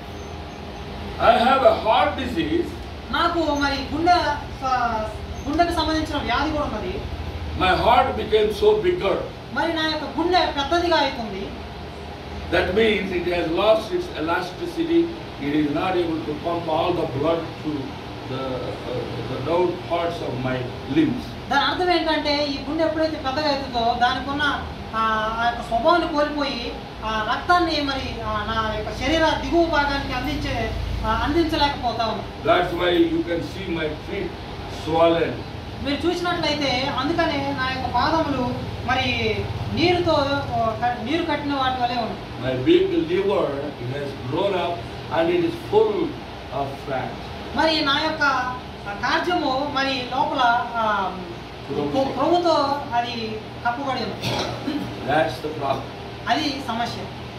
Speaker 1: I have a heart disease.
Speaker 2: నాకు మరి గుండె స- గుండెకు సంబంధించిన వ్యాధి కూడా ఉన్నది
Speaker 1: My heart became so bigger.
Speaker 2: మరి నా యొక్క గుండె పెద్దదిగా అవుతుంది
Speaker 1: That means it has lost its elasticity. It is not able to pump all the blood to the, uh, the down parts of my limbs.
Speaker 2: దాని అర్థం ఏంటంటే ఈ గుండె ఎప్పుడైతే పెద్దగా అవుతుందో దానికి ఉన్న ఆ ఆ యొక్క స్వభావాన్ని కోల్పోయి ఆ రక్తాన్ని మరి ఆ నా యొక్క శరీర దిగువ భాగానికి అందించే ఆ, అందించలేకపోతా ఉంది
Speaker 1: That's why you can see my feet swollen.
Speaker 2: మీరు చూసినట్లయితే అందుకనే నా యొక్క పాదములు మరి నీరుతో ఆ, క- నీరు కట్టిన వాటి వలె ఉన్నాయి
Speaker 1: My big liver it has grown up and it is full of fat.
Speaker 2: మరి నా యొక్క ఆ కార్యము మరి లోపల ఆ, కొ- కొవ్వుతో అది కప్పబడి ఉంది
Speaker 1: That's the problem.
Speaker 2: అది సమస్య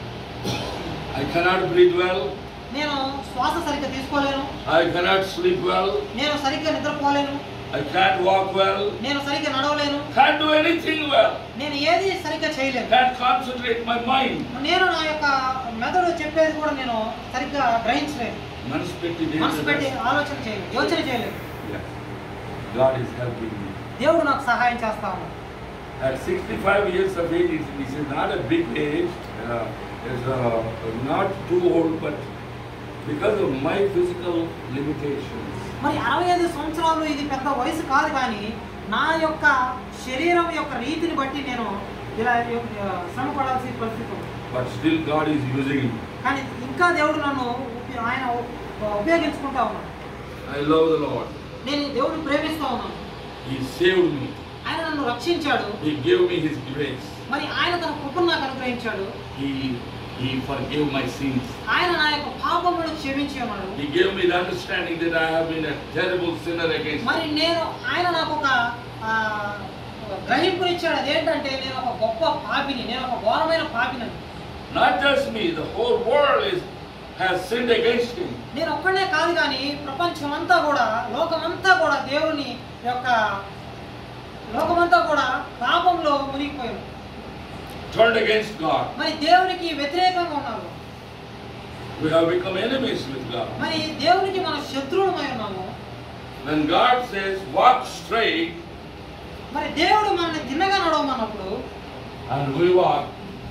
Speaker 1: I cannot breathe well.
Speaker 2: నేను శ్వాస సరిగ్గా తీసుకోలేను
Speaker 1: I cannot sleep well.
Speaker 2: నేను సరిగ్గా నిద్రపోలేను
Speaker 1: I can't walk well.
Speaker 2: నేను సరిగ్గా నడవలేను
Speaker 1: Can't do anything well.
Speaker 2: నేను ఏది సరిగ్గా చేయలేను
Speaker 1: Can't concentrate my mind.
Speaker 2: నేను నా యొక్క మెదడు చెప్పేది కూడా నేను సరిగ్గా గ్రహించలేను
Speaker 1: మనసు పెట్టి
Speaker 2: మనసు పెట్టి ఆలోచన చేయలేను యోచన చేయలేను
Speaker 1: Yes. God is helping me.
Speaker 2: దేవుడు నాకు సహాయం చేస్తా ఉన్నాడు
Speaker 1: At 65 years of age, it- this is not a big age. Uh, it's uh, not too old, but because of my physical limitations.
Speaker 2: మరి అరవై ఐదు సంవత్సరాలు ఇది పెద్ద వయసు కాదు కానీ నా యొక్క శరీరం యొక్క రీతిని బట్టి నేను ఇలా ఆ, శ్రమ పడాల్సిన పరిస్థితి ఉంది
Speaker 1: But still, God is using me.
Speaker 2: కానీ ఇంకా దేవుడు నన్ను ఉప- ఆయన ఉ- ఉపయోగించుకుంటా ఉన్నాను
Speaker 1: I love the Lord.
Speaker 2: నేను ఈ దేవుడిని ప్రేమిస్తా ఉన్నాను
Speaker 1: He saved me.
Speaker 2: ఆయన నన్ను రక్షించాడు
Speaker 1: He gave me His grace.
Speaker 2: మరి ఆయన తన కృపను నాకు అనుగ్రహించాడు
Speaker 1: He He forgave my sins.
Speaker 2: ఆయన నా యొక్క పాపములను క్షమించి ఉన్నాడు
Speaker 1: He gave me the understanding that I have been a terrible sinner against
Speaker 2: మరి
Speaker 1: Him.
Speaker 2: నేను ఆయన నాకు ఒక ఆ, ఒక గ్రహింపునిచ్చాడు అదేంటంటే నేను ఒక గొప్ప పాపిని నేను ఒక ఘోరమైన పాపిని
Speaker 1: Not just me, the whole world is has sinned against Him.
Speaker 2: నేను ఒక్కడే కాదు కానీ ప్రపంచమంతా కూడా లోకమంతా కూడా దేవుని యొక్క లోకమంతా కూడా పాపంలో మునిగిపోయారు
Speaker 1: Turned against God.
Speaker 2: మరి దేవునికి వ్యతిరేకంగా ఉన్నారు
Speaker 1: We have become enemies with God.
Speaker 2: మరి దేవునికి మన శత్రువులమై ఉన్నాము
Speaker 1: When God says, walk straight,
Speaker 2: మరి దేవుడు మనల్ని తిన్నగా నడవమన్నప్పుడు
Speaker 1: and we walk,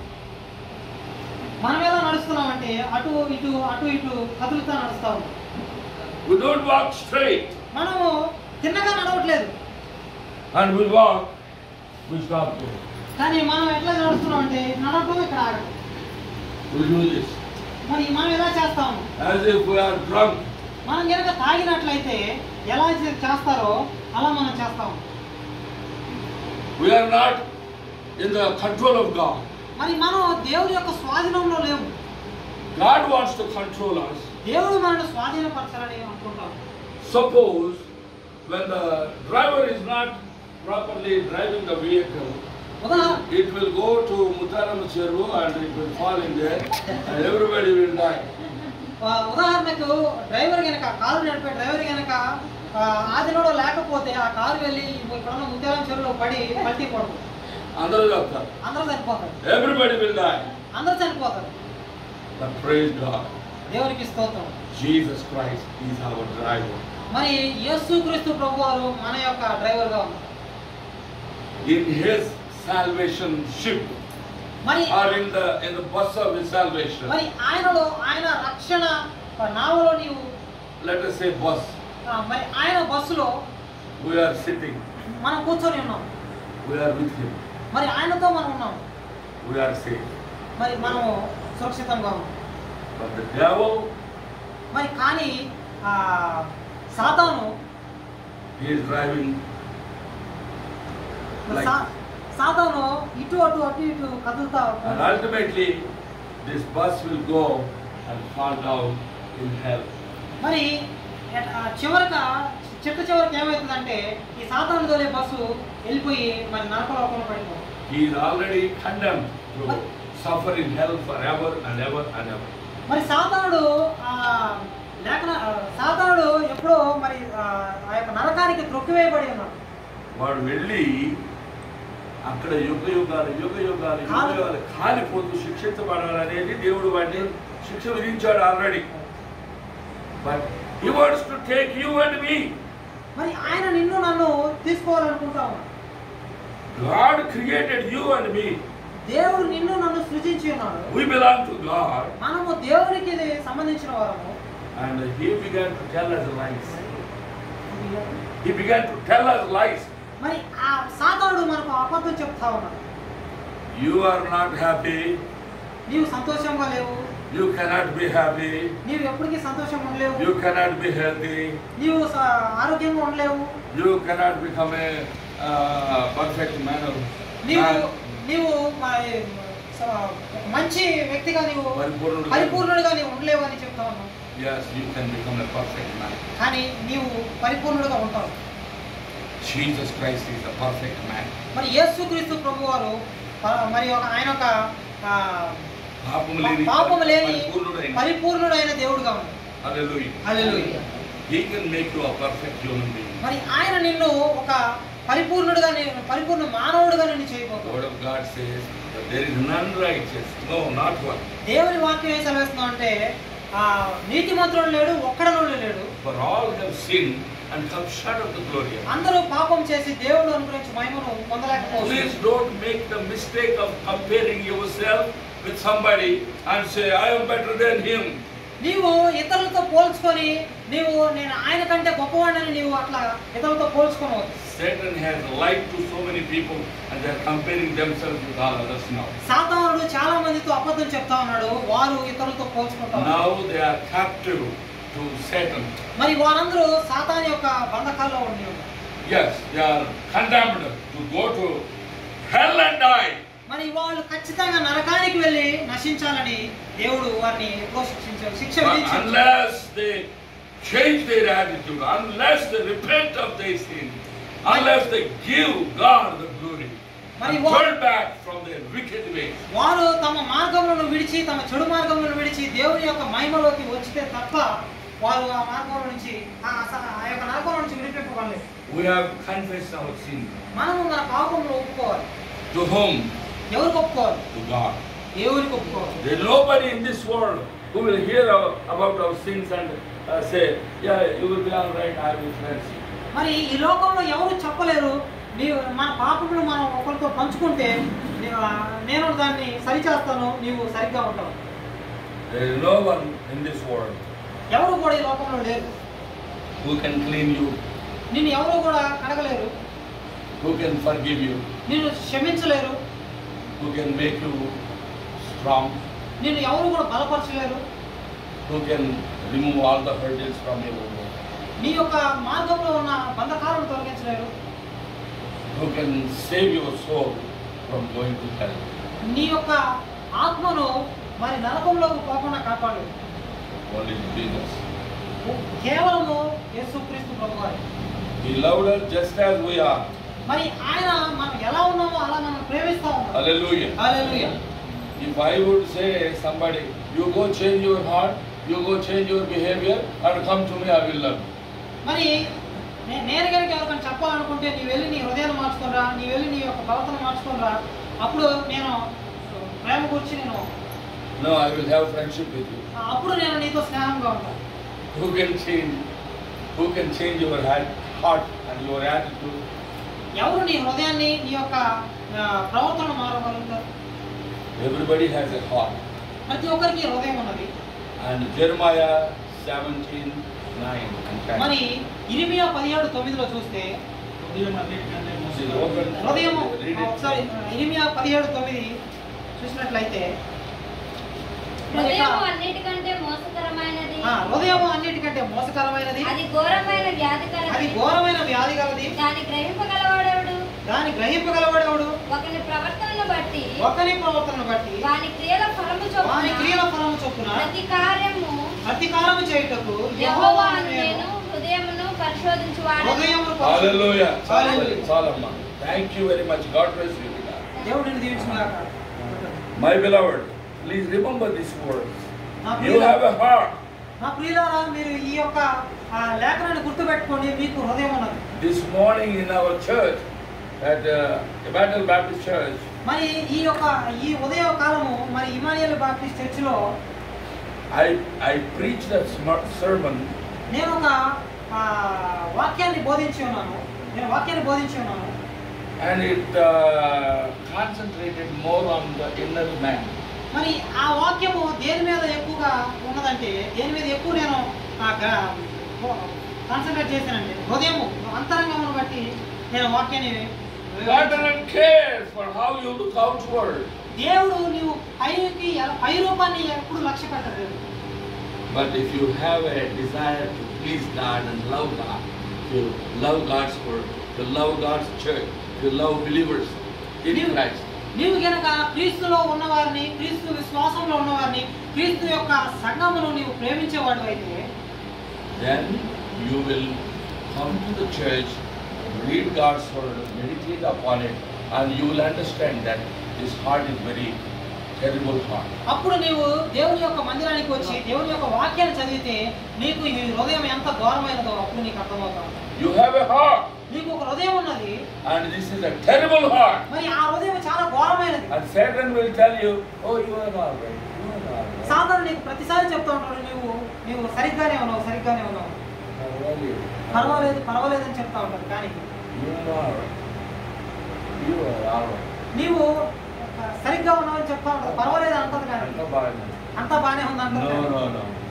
Speaker 2: మనం ఎలా నడుస్తున్నామంటే అటు ఇటు అటు ఇటు కదులుతా నడుస్తా ఉన్నాం
Speaker 1: we don't walk straight,
Speaker 2: మనము తిన్నగా నడవట్లేదు
Speaker 1: and we walk, we stop there.
Speaker 2: కానీ మనం ఎట్లా నడుస్తున్నాం అంటే నడవటం ఇక్కడ ఆగటం
Speaker 1: We do this.
Speaker 2: మరి మనం ఎలా చేస్తాము
Speaker 1: As if we are drunk.
Speaker 2: మనం కనుక తాగినట్లయితే ఎలా చే- చేస్తారో అలా మనం చేస్తాము
Speaker 1: We are not in the control of God.
Speaker 2: మరి మనం దేవుడి యొక్క స్వాధీనంలో లేవు
Speaker 1: God wants to control us.
Speaker 2: దేవుడు మనల్ని స్వాధీనపరచాలని అనుకుంటాం
Speaker 1: Suppose when the driver is not properly driving the vehicle,
Speaker 2: ఉదాహరణ
Speaker 1: it will go to Mutaram Cheru and it will fall in there and everybody will die.
Speaker 2: ఆ, ఉదాహరణకు driver కనుక car నడిపే driver కనుక ఆదిలోడో లేకపోతే ఆ కారు వెళ్ళి ఇప్పుడున్న ముత్యాలం చెరువులో పడి పల్టీ పడదు
Speaker 1: అందరూ చెప్తారు
Speaker 2: అందరూ చనిపోతారు
Speaker 1: Everybody will die.
Speaker 2: అందరూ చనిపోతారు
Speaker 1: But praise God.
Speaker 2: దేవునికి స్తోత్రం
Speaker 1: Jesus Christ is our driver.
Speaker 2: మరి యేసుక్రీస్తు ప్రభు వారు మన యొక్క డ్రైవర్గా ఉన్నారు
Speaker 1: In his salvation ship
Speaker 2: మరి
Speaker 1: or in the in the bus of his salvation.
Speaker 2: మరి ఆయనలో ఆయన రక్షణ నావలో నీవు
Speaker 1: Let us say bus.
Speaker 2: ఆ, మరి ఆయన బస్సులో
Speaker 1: We are sitting.
Speaker 2: మనం కూర్చొని ఉన్నాం
Speaker 1: We are with him.
Speaker 2: మరి ఆయనతో మనం ఉన్నాం
Speaker 1: We are safe.
Speaker 2: మరి మనము సురక్షితంగా ఉన్నాం
Speaker 1: But the devil,
Speaker 2: మరి కానీ ఆ, సాతాను
Speaker 1: he is driving
Speaker 2: మరి సా- సాతాను ఇటు అటు అటు ఇటు కదులుతా
Speaker 1: and ultimately this bus will go and fall down in hell.
Speaker 2: మరి ఎట్- ఆ చివరక చిట్ట చివరికి ఏమవుతుందంటే ఈ సాతాను తోలే బస్సు వెళ్ళిపోయి మరి నరకలోకంలో పడిపోతుంది
Speaker 1: He is already condemned to suffer in hell forever and ever and ever.
Speaker 2: మరి సాతానుడు ఆ లేఖన ఆ, సాతానుడు ఎప్పుడో మరి ఆ ఆ యొక్క నరకానికి త్రొక్కివేయబడి ఉన్నాడు
Speaker 1: వాడు వెళ్ళి అక్కడ యుగ యుగాలు యుగ యుగాలు యుగ
Speaker 2: కాలి-
Speaker 1: యుగాలు కాలిపోతూ శిక్షించబడాలనేది దేవుడు వాడిని శిక్ష విధించాడు already but he wants to take you and me
Speaker 2: మరి ఆయన నిన్ను నన్ను తీసుకోవాలనుకుంటా ఉన్నాడు
Speaker 1: God created you and me
Speaker 2: దేవుడు నిన్ను నన్ను సృజించి ఉన్నాడు
Speaker 1: వీ బిలాంగ్ టు గాడ్
Speaker 2: మనము దేవునికి ఇది సంబంధించిన వారము
Speaker 1: and he began to tell us lies he began to tell us lies
Speaker 2: మరి ఆ సాతానుడు మనకు అబద్ధం చెప్తా ఉన్నాడు
Speaker 1: యు ఆర్ నాట్ హ్యాపీ
Speaker 2: నీవు సంతోషంగా లేవు
Speaker 1: యూ కెనాట్ బి హ్యాపీ
Speaker 2: నీవు ఎప్పటికీ సంతోషంగా ఉండలేవు
Speaker 1: యూ కెనాట్ బి హెల్తీ
Speaker 2: నీవు స- ఆరోగ్యంగా ఉండలేవు
Speaker 1: you cannot become a perfect man
Speaker 2: నీవు నీవు మరి స- మంచి వ్యక్తిగా నీవు
Speaker 1: పరిపూర్ణుడుగా.
Speaker 2: పరిపూర్ణుడిగా నీవు ఉండలేవు అని చెప్తా ఉన్నావు
Speaker 1: Yes, you can become a perfect man.
Speaker 2: కానీ నీవు పరిపూర్ణుడిగా ఉంటావు
Speaker 1: Jesus Christ is a perfect man.
Speaker 2: మరి యేసుక్రీస్తు ప్రభు వారు ప- మరి ఒక ఆయన ఒక ఆ,
Speaker 1: పాపము లేని
Speaker 2: పాపము లేని
Speaker 1: పరిపూర్ణుడైన
Speaker 2: పరిపూర్ణుడైన దేవుడుగా ఉన్నాడు
Speaker 1: Hallelujah.
Speaker 2: Hallelujah
Speaker 1: He can make you a perfect human being.
Speaker 2: మరి ఆయన నిన్ను ఒక పరిపూర్ణుడిగా నేను పరిపూర్ణ మానవుడిగా నిన్ను
Speaker 1: The
Speaker 2: చేయబోతున్నాడు
Speaker 1: word of God says that there is none righteous. No, not one.
Speaker 2: దేవుని వాక్యం ఏం సెలవిస్తున్నాం అంటే ఆ నీతిమంతుడు లేడు ఒక్కడను లేడు
Speaker 1: For all have sinned and come short of the glory. of God.
Speaker 2: అందరూ పాపం చేసి దేవుడు అనుగ్రహించి మహిమను
Speaker 1: Please
Speaker 2: పొందలేకపోవచ్చు
Speaker 1: don't make the mistake of comparing yourself with somebody and say, I am better than him.
Speaker 2: నీవు ఇతరులతో పోల్చుకొని నీవు నేను ఆయన కంటే గొప్పవాడిని నీవు అట్లా ఇతరులతో పోల్చుకోవద్దు
Speaker 1: Satan has lied to so many people and they are comparing themselves with all others now.
Speaker 2: సాతానుడు చాలా మందితో అబద్ధం చెప్తా ఉన్నాడు వారు ఇతరులతో పోల్చుకుంటారు
Speaker 1: Now they are captive to Satan.
Speaker 2: మరి వారందరూ సాతాన్ యొక్క బంధకాల్లో ఉండి ఉన్నారు
Speaker 1: Yes, they are condemned to go to hell and die.
Speaker 2: మరి వాళ్ళు ఖచ్చితంగా నరకానికి వెళ్ళి నశించాలని దేవుడు వారిని ఎప్పుడో శిక్షించాడు శిక్ష
Speaker 1: But
Speaker 2: విధించాడు
Speaker 1: unless they change their attitude, unless they repent of their sin, unless they give God the glory
Speaker 2: Mari
Speaker 1: and
Speaker 2: what-
Speaker 1: turn back from their wicked ways,
Speaker 2: వారు తమ మార్గములను విడిచి తమ చెడు మార్గములను విడిచి దేవుని యొక్క మహిమలోకి వచ్చితే తప్ప వారు ఆ మార్గం నుంచి ఆ అస- ఆ యొక్క నరకం నుంచి విడిపింపబడలేదు
Speaker 1: we have confessed our sin.
Speaker 2: మనము మన పాపములు ఒప్పుకోవాలి
Speaker 1: To whom?
Speaker 2: ఎవరికి ఒప్పుకోవాలి
Speaker 1: To God.
Speaker 2: దేవునికి ఒప్పుకోవాలి
Speaker 1: There is nobody in this world who will hear our, about our sins and uh, say, Yeah, you will be all right, I will cleanse you.
Speaker 2: మరి ఈ లోకంలో ఎవరు చెప్పలేరు నీవు మన పాపములు మనం ఒకరితో పంచుకుంటే నీవు, ఆ, నేను దాన్ని సరిచేస్తాను నీవు సరిగ్గా ఉంటావు
Speaker 1: There is no one in this world
Speaker 2: ఎవరు కూడా ఈ లోకంలో లేరు
Speaker 1: who can clean you,
Speaker 2: నిన్ను ఎవరు కూడా కడగలేరు
Speaker 1: who can forgive you,
Speaker 2: నిన్ను క్షమించలేరు
Speaker 1: who can make you strong,
Speaker 2: నిన్ను ఎవరు కూడా బలపరచలేరు
Speaker 1: who can remove all the hurdles from your way,
Speaker 2: నీ యొక్క మార్గంలో ఉన్న బంధకాలను తొలగించలేరు
Speaker 1: who can save your soul from going to hell.
Speaker 2: నీ యొక్క ఆత్మను మరి నరకంలోకి పోకుండా కాపాడు
Speaker 1: Only Jesus.
Speaker 2: కేవలము యేసుక్రీస్తు ప్రభువారు
Speaker 1: He loved us just as we are.
Speaker 2: మరి ఆయన మనం ఎలా ఉన్నామో అలా మనం ప్రేమిస్తా ఉన్నాం
Speaker 1: Hallelujah.
Speaker 2: Hallelujah
Speaker 1: If I would say somebody, you go change your heart, you go change your behavior, and come to me, I will love you.
Speaker 2: మరి నే- నేను కనుక ఎవరికైనా చెప్పాలనుకుంటే నీ వెళ్ళి నీ హృదయాన్ని మార్చుకోనరా నీ వెళ్ళి నీ యొక్క ప్రవర్తన మార్చుకోనరా అప్పుడు నేను ప్రేమ గురించి నేను
Speaker 1: No, I will have friendship with you.
Speaker 2: అప్పుడు నేను నీతో స్నేహంగా ఉంటాను
Speaker 1: Who can change? Who can change your heart, heart and your attitude?
Speaker 2: ఎవరు నీ హృదయాన్ని నీ యొక్క ఆ, ప్రవర్తన మారగలుగుతారు
Speaker 1: Everybody has a heart.
Speaker 2: ప్రతి ఒక్కరికి హృదయం ఉన్నది
Speaker 1: And Jeremiah 17, 9 and 10.
Speaker 2: మరి ఇరిమియా పదిహేడు తొమ్మిదిలో చూస్తే
Speaker 1: This is open.
Speaker 2: హృదయము
Speaker 1: Read it.
Speaker 2: ఒకసారి ఇరిమియా పదిహేడు తొమ్మిది చూసినట్లయితే
Speaker 3: హృదయము అన్నిటికంటే మోసకరమైనది
Speaker 2: ఆ, హృదయము అన్నిటికంటే మోసకరమైనది
Speaker 3: అది ఘోరమైన వ్యాధి
Speaker 2: అది
Speaker 3: కలది
Speaker 2: ఘోరమైన వ్యాధి గలది
Speaker 3: దాన్ని గ్రహింపగలవాడెవడు
Speaker 2: దాన్ని గ్రహింపగలవాడేవాడు
Speaker 3: ఒకని ప్రవర్తనను బట్టి
Speaker 2: ఒకరి ప్రవర్తనను బట్టి
Speaker 3: వాని క్రియల ఫలము
Speaker 2: వాని క్రియల
Speaker 3: చొప్పున
Speaker 2: ఫలము చొప్పున
Speaker 3: ప్రతి కార్యము
Speaker 2: ప్రతీకారము చేయుటకు
Speaker 3: యెహోవా
Speaker 2: యెహోవాను నేను
Speaker 3: నేను హృదయమును పరిశోధించువాడు
Speaker 2: హృదయమును
Speaker 1: Hallelujah.
Speaker 2: Hallelujah.
Speaker 1: Salama. Thank you very much. God bless you.
Speaker 2: దేవుడు నిన్ను దీవించుగాక
Speaker 1: My beloved, please remember these words.
Speaker 2: నా
Speaker 1: You have
Speaker 2: ప్రియులారా
Speaker 1: a heart.
Speaker 2: నా ప్రియులారా మీరు ఈ యొక్క ఆ, లేఖనాన్ని గుర్తుపెట్టుకోండి మీకు హృదయం ఉన్నది
Speaker 1: This morning in our church, at uh, Emmanuel Baptist Church,
Speaker 2: మరి ఈ యొక్క ఈ ఉదయ కాలము మరి ఇమానియల్ బాప్టిస్ట్ చర్చిలో
Speaker 1: I, I preached a smart sermon
Speaker 2: నేను ఒక ఆ, వాక్యాన్ని బోధించి ఉన్నాను నేను వాక్యాన్ని బోధించి ఉన్నాను
Speaker 1: and it uh, concentrated more on the inner man.
Speaker 2: మరి ఆ వాక్యము దేని మీద ఎక్కువగా ఉన్నదంటే దేని మీద ఎక్కువ నేను కాన్సన్ట్రేట్ చేశానంటే హృదయము అంతరంగమును బట్టి నేను వాక్యాన్ని
Speaker 1: God doesn't care for how you look outward,
Speaker 2: దేవుడు నీవు పైకి ఎలా- పై రూపాన్ని ఎప్పుడు లక్ష్య పెట్టలేదు
Speaker 1: but if you have a desire to please God and love God, to love God's word, to love God's church, to love believers in
Speaker 2: You-
Speaker 1: Christ,
Speaker 2: నీవు గనక క్రీస్తులో ఉన్నవారిని క్రీస్తు విశ్వాసంలో ఉన్నవారిని క్రీస్తు యొక్క సంఘమును నీవు ప్రేమించేవాడు అయితే
Speaker 1: then you will come to the church, read God's word, meditate upon it, and you will understand that this heart is very terrible heart.
Speaker 2: అప్పుడు నీవు దేవుని యొక్క మందిరానికి వచ్చి దేవుని యొక్క వాక్యాన్ని చదివితే నీకు ఈ హృదయం ఎంత ఘోరమైనదో అప్పుడు నీకు అర్థమవుతుంది
Speaker 1: You have a heart,
Speaker 2: నీకు ఒక హృదయం ఉన్నది
Speaker 1: and this is a terrible heart.
Speaker 2: మరి ఆ హృదయం చాలా ఘోరమైనది
Speaker 1: And Satan will tell you, oh, you are all right. You are all right.
Speaker 2: సాధారణ నీకు ప్రతిసారి చెప్తూ ఉంటాడు నీవు నీవు సరిగ్గానే ఉన్నావు సరిగ్గానే ఉన్నావు
Speaker 1: Pardon.
Speaker 2: పర్వాలేదు పర్వాలేదు అని చెప్తా ఉంటాడు కానీ
Speaker 1: You are all right. You are all right.
Speaker 2: నీవు సరిగ్గా ఉన్నావని చెప్తా ఉంటాడు పర్వాలేదు అంటది కానీ
Speaker 1: అంతా బాగానే ఉంది.
Speaker 2: అంతా బాగానే ఉంది
Speaker 1: No,
Speaker 2: అంటారు
Speaker 1: no, no.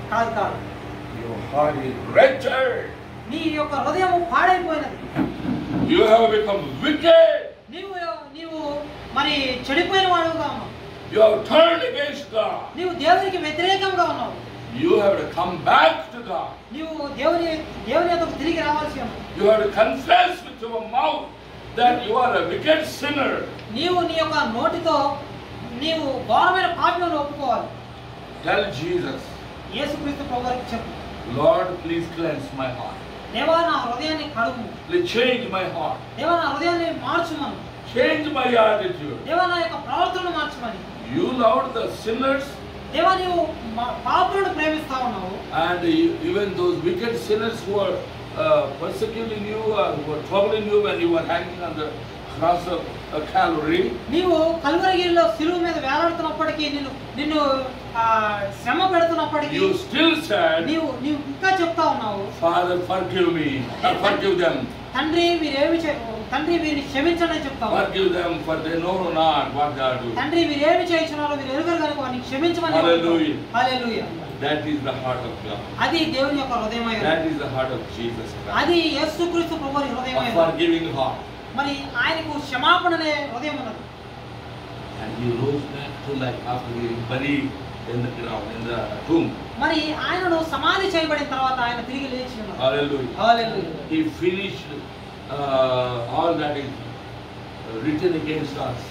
Speaker 2: కాదు కాదు
Speaker 1: Your heart is wretched.
Speaker 2: నీ యొక్క హృదయం పాడైపోయినది
Speaker 1: You have become wicked.
Speaker 2: నీవు నీవు మరి చెడిపోయిన వాడుగా ఉన్నావు
Speaker 1: You have turned against God.
Speaker 2: నీవు దేవునికి వ్యతిరేకంగా ఉన్నావు
Speaker 1: You have to come back to God.
Speaker 2: నీవు దేవుని దేవుని యొక్క తిరిగి రావాల్సి ఉన్నావు
Speaker 1: You have to confess with your mouth that you are a wicked sinner.
Speaker 2: నీవు నీ యొక్క నోటితో నీవు ఘోరమైన పాపలను ఒప్పుకోవాలి
Speaker 1: Tell Jesus,
Speaker 2: యేసుక్రీస్తు ప్రభువారికి చెప్పు
Speaker 1: Lord, please cleanse my heart.
Speaker 2: దేవా నా హృదయాన్ని కడుగు
Speaker 1: Please change my heart.
Speaker 2: దేవా నా హృదయాన్ని మార్చుమను
Speaker 1: Change my attitude.
Speaker 2: దేవా నా యొక్క ప్రవర్తనను మార్చమని
Speaker 1: You loved the sinners
Speaker 2: దేవా నీవు మా- పాపులను ప్రేమిస్తా ఉన్నావు
Speaker 1: and you- even those wicked sinners who are uh, persecuting you or who are troubling you when you were hanging on the cross of uh, Calvary.
Speaker 2: నీవు కలువరగిరిలో సిలువు మీద వేలాడుతున్నప్పటికీ నిన్ను నిన్ను ఆ, శ్రమ పెడుతున్నప్పటికీ
Speaker 1: You still said,
Speaker 2: నీవు నీవు ఇంకా చెప్తా ఉన్నావు
Speaker 1: Father, forgive me. Uh, forgive them.
Speaker 2: తండ్రి వీరేమి చే- తండ్రి వీరిని క్షమించండి అని చెప్తావు
Speaker 1: Forgive them for they know not what they are doing.
Speaker 2: తండ్రి వీరేమి చేయించున్నారో వీరు ఎరుగరు కనుక వారిని క్షమించమని
Speaker 1: Hallelujah.
Speaker 2: Hallelujah
Speaker 1: That is the heart of God.
Speaker 2: అది దేవుని యొక్క హృదయమై ఉన్నది.
Speaker 1: That is the heart of Jesus Christ.
Speaker 2: అది యేసుక్రీస్తు ప్రభుని హృదయమై
Speaker 1: A
Speaker 2: ఉన్నది.
Speaker 1: forgiving heart.
Speaker 2: మరి ఆయనకు క్షమాపణ అనే హృదయం ఉన్నది
Speaker 1: And he rose back to life after being buried in the ground, in the tomb.
Speaker 2: మరి ఆయనను సమాధి చేయబడిన తర్వాత ఆయన తిరిగి లేచి ఉన్నారు
Speaker 1: Hallelujah.
Speaker 2: Hallelujah.
Speaker 1: He finished uh, all that is written against us.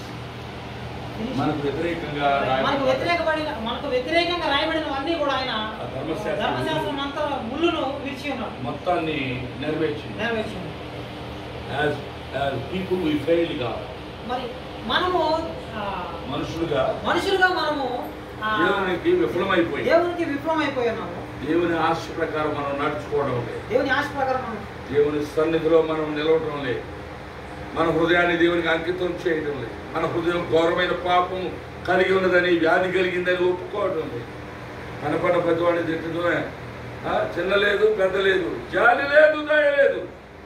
Speaker 1: మనకు వ్యతిరేకంగా
Speaker 2: మనకు
Speaker 1: రాయబడిన
Speaker 2: వ్యతిరేకపడిన మనకు వ్యతిరేకంగా రాయబడినవన్నీ కూడా ఆయన
Speaker 1: ఆ ధర్మశాస్త్రం
Speaker 2: ధర్మశాస్త్రం అంతా ముళ్ళును విడిచి ఉన్నాడు
Speaker 1: మొత్తాన్ని నెరవేర్చింది
Speaker 2: నెరవేర్చి ఉన్నాడు.
Speaker 1: As, as people we failed God.
Speaker 2: మరి మనము ఆ,
Speaker 1: మనుషులుగా
Speaker 2: మనుషులుగా మనము ఆ,
Speaker 1: దేవునికి విఫలమైపోయి
Speaker 2: దేవునికి విఫలమైపోయి ఉన్నాము
Speaker 1: దేవుని ఆశ ప్రకారం మనం నడుచుకోవడం లేదు
Speaker 2: దేవుని ఆశ ప్రకారం మనం
Speaker 1: దేవుని సన్నిధిలో మనం నిలవటం లేదు మన హృదయాన్ని దేవునికి అంకితం చేయడం లేదు మన హృదయం ఘోరమైన పాపం కలిగి ఉన్నదని వ్యాధి కలిగిందని ఒప్పుకోవడం లేదు కనపడ పెద్దవాడిని తిట్టడమే ఆ, చిన్న లేదు పెద్ద లేదు జాలి లేదు దయ లేదు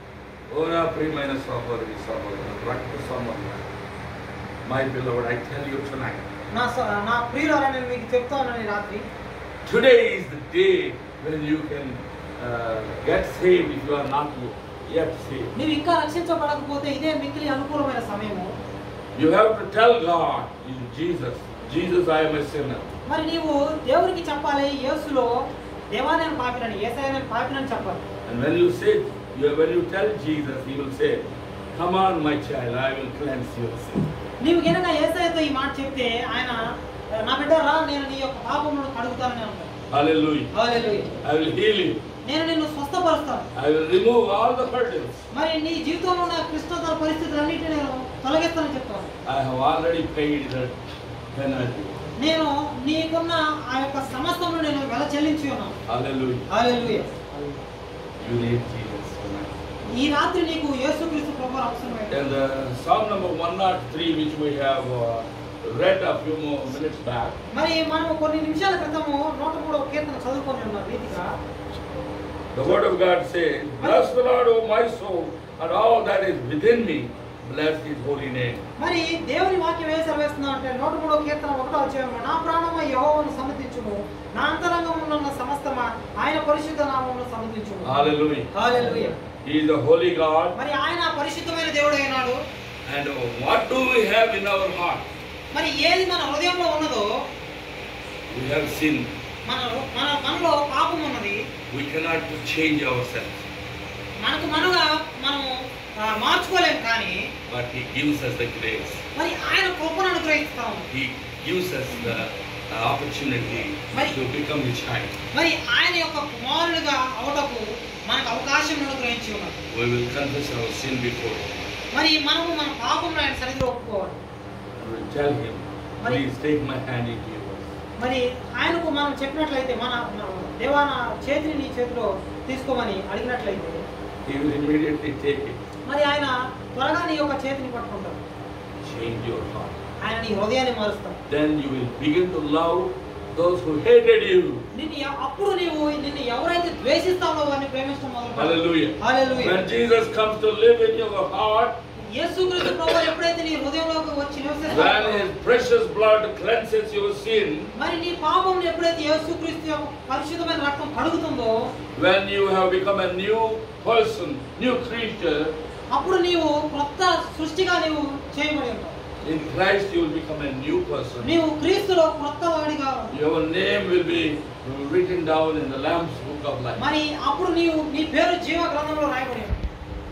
Speaker 1: ఓ నా ప్రియమైన సహోదరి సహోదరు రక్త సంబంధం మై పిల్లవాడు ఐ టెల్ యూ టునైట్
Speaker 2: నా స- నా ప్రియులారా నేను మీకు చెప్తా ఉన్నాను ఈ రాత్రి
Speaker 1: today is the day when you can get saved if you are not yet saved
Speaker 2: నీవు ఇంకా రక్షించబడకపోతే ఇదే మిక్కిలి అనుకూలమైన సమయము
Speaker 1: You have to tell God in Jesus, Jesus, I am a sinner.
Speaker 2: మరి నీవు దేవునికి చెప్పాలి యేసులో దేవా నేను పాపినని ఏసయ్య నేను పాపినని చెప్పాలి
Speaker 1: And when you say, you, when you tell Jesus, He will say, Come on, my child, I will cleanse your sin.
Speaker 2: నీవు గనక ఏసయ్యతో ఈ మాట చెప్తే ఆయన నా బిడ్డరా నేను నీ యొక్క పాపములను కడుగుతానని అంటాడు
Speaker 1: Hallelujah.
Speaker 2: Hallelujah.
Speaker 1: I will heal you.
Speaker 2: నేను నిన్ను స్వస్థపరుస్తాను
Speaker 1: I will remove all the hurdles.
Speaker 2: మరి నీ జీవితంలో ఉన్న క్లిష్టతర పరిస్థితులన్నిటిని నేను తొలగిస్తానని చెప్తాను
Speaker 1: I have already paid the penalty.
Speaker 2: నేను నీకున్న ఆ యొక్క సమస్తమును నేను వెల చెల్లించి ఉన్నాను
Speaker 1: Hallelujah.
Speaker 2: Hallelujah.
Speaker 1: You need Jesus tonight.
Speaker 2: ఈ రాత్రి నీకు యేసుక్రీస్తు ప్రభు అవసరమే
Speaker 1: And the Psalm number 103, which we have uh, read a few more minutes back,
Speaker 2: మరి మనం కొన్ని నిమిషాల క్రితము నూట మూడవ కీర్తన చదువుకొని ఉన్న రీతిగా
Speaker 1: The word of God says, Bless the Lord, O my soul, and all that is within me, bless his holy name.
Speaker 2: మరి దేవుని వాక్యం ఏ సెలవిస్తుందో అంటే నూట మూడవ కీర్తన ఒకటో అధ్యాయము నా ప్రాణమ యెహోవాను సమ్మతించుము నా అంతరంగములో ఉన్న సమస్తమా ఆయన పరిశుద్ధ నామమును సమ్మతించుము
Speaker 1: Hallelujah.
Speaker 2: Hallelujah
Speaker 1: He is the holy God.
Speaker 2: మరి ఆయన పరిశుద్ధమైన దేవుడు అయినాడు
Speaker 1: And what do we have in our heart?
Speaker 2: మరి ఏది మన హృదయంలో ఉన్నదో
Speaker 1: We have sin.
Speaker 2: మన మన మనలో పాపం ఉన్నది
Speaker 1: We cannot change ourselves.
Speaker 2: మనకు మనగా మనము ఆ, మార్చుకోలేము కానీ
Speaker 1: But he gives us the grace.
Speaker 2: మరి ఆయన కృపను అనుగ్రహిస్తాము
Speaker 1: He gives us the uh, opportunity
Speaker 2: Right.
Speaker 1: to become his child.
Speaker 2: మరి ఆయన యొక్క కుమారులుగా అవటకు మనకు అవకాశం అనుగ్రహించి ఉన్నారు
Speaker 1: We will confess our sin before him.
Speaker 2: మరి మనము మన పాపంలో ఆయన సన్నిధిలో ఒప్పుకోవాలి
Speaker 1: And we tell him,
Speaker 2: Right.
Speaker 1: please take my hand into yours.
Speaker 2: మరి ఆయనకు మనం చెప్పినట్లయితే మన మన దేవా నా చేతిని నీ చేతిలో తీసుకోమని అడిగినట్లయితే
Speaker 1: He will immediately take it.
Speaker 2: మరి ఆయన త్వరగా నీ యొక్క చేతిని పట్టుకుంటారు
Speaker 1: Change your heart.
Speaker 2: ఆయన నీ హృదయాన్ని మారుస్తాడు
Speaker 1: then you will begin to love those who hated you.
Speaker 2: నిన్ను ఎ- అప్పుడు నీవు నిన్ను ఎవరైతే ద్వేషిస్తావో వారిని ప్రేమించడం మొదలు
Speaker 1: Hallelujah.
Speaker 2: Hallelujah.
Speaker 1: When Jesus comes to live in your heart,
Speaker 2: యేసుక్రీస్తు ప్రభు ఎప్పుడైతే నీ హృదయంలోకి వచ్చి
Speaker 1: when
Speaker 2: నివసిస్తాడో
Speaker 1: His precious blood cleanses your sin,
Speaker 2: మరి నీ పాపం ఎప్పుడైతే యేసుక్రీస్తు యొక్క పరిశుద్ధమైన రక్తం కడుగుతుందో
Speaker 1: when you have become a new person, new creature,
Speaker 2: అప్పుడు నీవు కొత్త సృష్టిగా నీవు చేయబడి ఉంటావు
Speaker 1: in Christ you will become a new person.
Speaker 2: నీవు క్రీస్తులో కొత్త వాడిగా ఉంటావు.
Speaker 1: Your name will be written down in the Lamb's Book of Life.
Speaker 2: మరి అప్పుడు నీవు నీ పేరు జీవ గ్రంథంలో రాయబడి ఉంటుంది.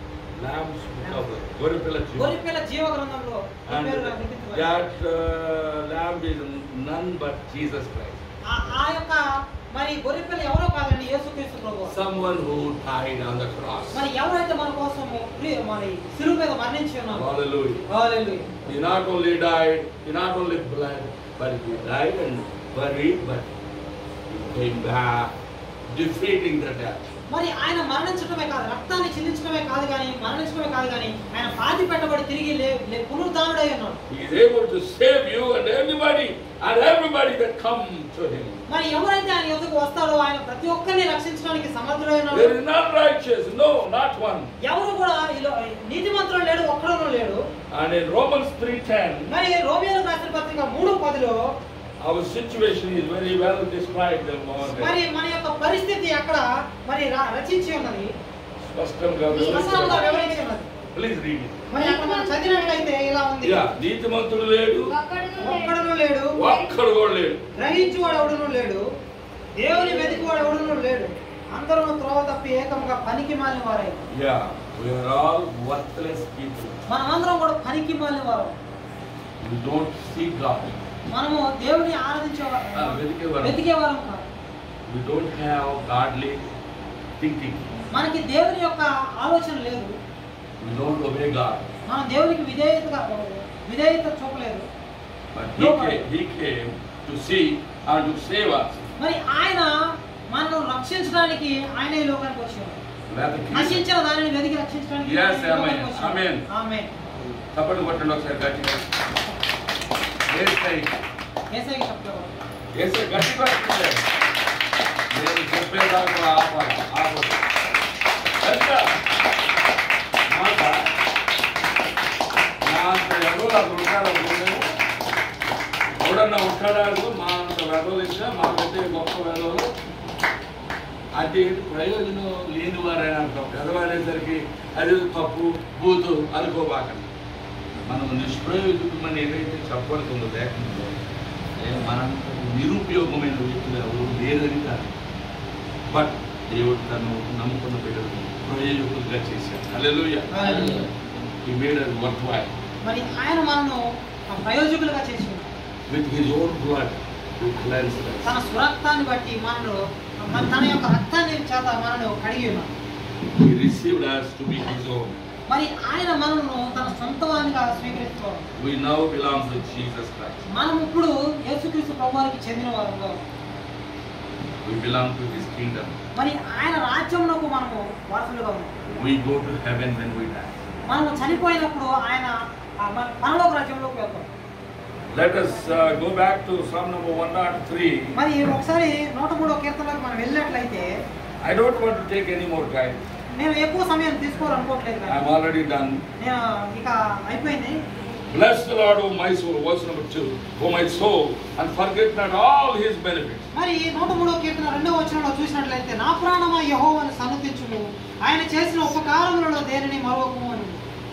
Speaker 1: Lamb's Book of Life. గొర్రెపిల్ల జీవం.
Speaker 2: గొర్రెపిల్ల జీవ గ్రంథంలో నీ
Speaker 1: And
Speaker 2: పేరు లిఖించబడి.
Speaker 1: that uh, lamb is none but Jesus Christ.
Speaker 2: ఆ- ఆ యొక్క మరి గొర్రెపిల్ల ఎవరో కాదండి యేసుక్రీస్తు ప్రభు
Speaker 1: Someone who died on the cross.
Speaker 2: మరి ఎవరైతే మన కోసం క్రీ- మరి సిలువ మీద మరణించి ఉన్నారు
Speaker 1: Hallelujah.
Speaker 2: Hallelujah.
Speaker 1: He not only died, he not only bled, but he died and buried, but he came back, defeating the death.
Speaker 2: మరి ఆయన మరణించడమే కాదు రక్తాన్ని చిందించడమే కాదు కానీ మరణించడమే కాదు కానీ ఆయన పాతి పెట్టబడి తిరిగి లే లే- పునరుద్ధానుడై ఉన్నాడు
Speaker 1: He is able to save you and everybody and everybody that come to him.
Speaker 2: మరి ఎవరైతే ఆయన ఎదుగు వస్తాడో ఆయన ప్రతి ఒక్కరిని రక్షించడానికి సమర్థుడై ఉన్నాడు
Speaker 1: There is none righteous, no, not one.
Speaker 2: ఎవరు కూడా ఈలో నీతిమంతుడు లేడు ఒక్కడను లేడు
Speaker 1: And in Romans 3.10,
Speaker 2: మరి రోమియోలకు రాసిన పత్రిక మూడు పదిలో
Speaker 1: our situation is very well described over
Speaker 2: మరి
Speaker 1: there.
Speaker 2: మన యొక్క పరిస్థితి అక్కడ మరి ర- రచించి ఉన్నది
Speaker 1: స్పష్టంగా
Speaker 2: స్పష్టంగా
Speaker 1: వివరించబడింది.
Speaker 2: వివరించి ఉన్నది
Speaker 1: Please read it.
Speaker 2: మరి అక్కడ మనం చదివినట్లయితే ఇలా ఉంది
Speaker 1: Yeah, నీతిమంతుడు లేడు
Speaker 3: ఒక్కడును లేడు.
Speaker 2: ఒక్కడను లేడు
Speaker 1: ఒక్కడు కూడా లేడు
Speaker 2: గ్రహించువాడు ఎవడును లేడు దేవుని వెతికివాడు ఎవడును లేడు అందరూ త్రోవ తప్పి ఏకంగా పనికి మాలిన వారై
Speaker 1: Yeah, we are all worthless people.
Speaker 2: మనమందరం కూడా పనికి మాలిన వారు
Speaker 1: We don't see God.
Speaker 2: మనము దేవుని ఆరాధించే
Speaker 1: ఆ, వెతికేవారం.
Speaker 2: వెతికే వారం కాదు
Speaker 1: We don't have godly thinking.
Speaker 2: మనకి దేవుని యొక్క ఆలోచన లేదు
Speaker 1: We don't obey God.
Speaker 2: మనం దేవునికి విధేయతగా విధేయత చూపలేదు
Speaker 1: But He came, he came to see and to save us.
Speaker 2: మరి ఆయన మనల్ని రక్షించడానికి ఆయన ఈ లోకానికి వచ్చాడు
Speaker 1: వెతికి
Speaker 2: నశించిన దానిని వెతికి రక్షించడానికి
Speaker 1: Yes,
Speaker 2: ఆయన ఈ లోకానికి
Speaker 1: amen,
Speaker 2: వచ్చాడు.
Speaker 1: amen.
Speaker 2: ఆమేన్.
Speaker 1: చప్పట్లు కొట్టండి ఒకసారి గట్టిగా ఏసై
Speaker 2: యేసయ్యకి చెప్పలేదు
Speaker 1: ఏసై గట్టిగా కొట్టండి. నేను చెప్పేదాకా ఆపాలి ఆపదు గట్టిగా. మాట నా అంత ఎగోలు అక్కడ ఉంటాడు ఎవడన్నా ఉంటాడు మా అంత వెదవలిస్తే మాకంటే గొప్ప వెదవలు అంటే ఏంటి ప్రయోజనం లేని వారైనా అంటాం వెదవనేసరికి అది తప్పు బూతు అనుకోబాకండి మనం నిష్ప్రయోజకమని ఏదైతే చెప్పబడుతుందో లేకుండా మనంత నిరుపయోగమైన వ్యక్తులు ఎవరు లేదని కాదు బట్ దేవుడు తను నమ్ముకున్న బిడ్డలు ప్రయోజకులుగా చేశాడు హల్లెలూయా
Speaker 2: హల్లెలూయా.
Speaker 1: ఈ మేడ్ వర్త్ వై
Speaker 2: మరి ఆయన మనను ప్రయోజకులుగా చేసి ఉన్నాడు.
Speaker 1: With his own blood to cleanse
Speaker 2: తన స్వరక్తాన్ని బట్టి మనలో మన తన యొక్క రక్తాన్ని చేత మనను కడిగి ఉన్నాడు
Speaker 1: he received us to be his own
Speaker 2: మరి ఆయన మనను తన సొంతవానిగా స్వీకరిస్తున్నాడు
Speaker 1: we now belongs to Jesus Christ
Speaker 2: మనం ఇప్పుడు యేసుక్రీస్తు ప్రభువారికి చెందిన వారుగా ఉన్నాం.
Speaker 1: We belong to his kingdom
Speaker 2: మరి ఆయన రాజ్యంలో మనము వారసులుగా ఉన్నాం
Speaker 1: we go to heaven when we die
Speaker 2: మనము చనిపోయినప్పుడు ఆయన ఆ మన పరలోక రాజ్యంలోకి వెళ్తాం
Speaker 1: Let us uh, go back to Psalm number 103.
Speaker 2: మరి ఒకసారి నూట మూడో కీర్తనలోకి మనం వెళ్ళినట్లయితే
Speaker 1: I don't want to take any more time.
Speaker 2: నేను ఎక్కువ సమయం తీసుకోవాలనుకోవట్లేదు కానీ
Speaker 1: I'm already done.
Speaker 2: నేను ఇక అయిపోయింది
Speaker 1: Bless the Lord, O my soul, verse number 2, O my soul, and forget not all his benefits.
Speaker 2: మరి నూట మూడో కీర్తన రెండో వచనంలో చూసినట్లయితే నా ప్రాణమా యెహోవాను సన్నతించుము ఆయన చేసిన ఉపకారములలో దేనిని మరొకము అని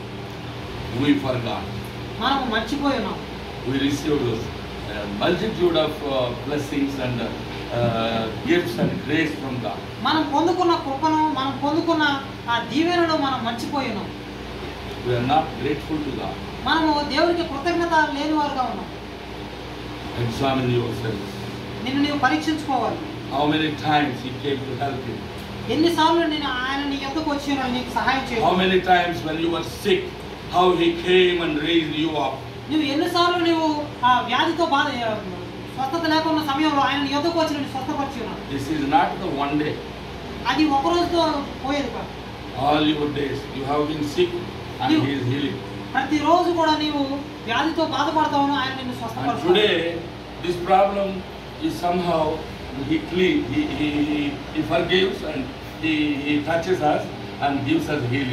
Speaker 1: We forgot.
Speaker 2: మనము మర్చిపోయి ఉన్నాం
Speaker 1: We received a multitude of uh, blessings and uh, uh, gifts and grace from God.
Speaker 2: మనం పొందుకున్న కృపను మనం పొందుకున్న ఆ దీవెనను మనం మర్చిపోయి ఉన్నాం
Speaker 1: We are not grateful to God.
Speaker 2: మనము దేవునికి కృతజ్ఞత లేని వారుగా ఉన్నాం
Speaker 1: Examine yourselves.
Speaker 2: నిన్ను నీవు పరీక్షించుకోవాలి
Speaker 1: How many times he came to help you?
Speaker 2: ఎన్నిసార్లు నేను ఆయన నీ ఎందుకు వచ్చి నీకు సహాయం
Speaker 1: How
Speaker 2: చేయాలి
Speaker 1: many times when you were sick, how he came and raised you up?
Speaker 2: నువ్వు ఎన్నిసార్లు నువ్వు ఆ వ్యాధితో బాధ స్వస్థత లేకున్న సమయంలో ఆయన నీ ఎందుకు వచ్చి నేను స్వస్థపరిచి ఉన్నాను
Speaker 1: This is not the one day.
Speaker 2: అది ఒక రోజుతో పోయేది కాదు
Speaker 1: All your days you have been sick and
Speaker 2: You-
Speaker 1: he is healing.
Speaker 2: ప్రతిరోజు కూడా నీవు వ్యాధితో బాధపడతావు ఆయన నిన్ను
Speaker 1: And
Speaker 2: స్వస్థపరుస్తాడు
Speaker 1: today, this problem is somehow he clean, he, he, he, he forgives and he, he touches us and gives us healing.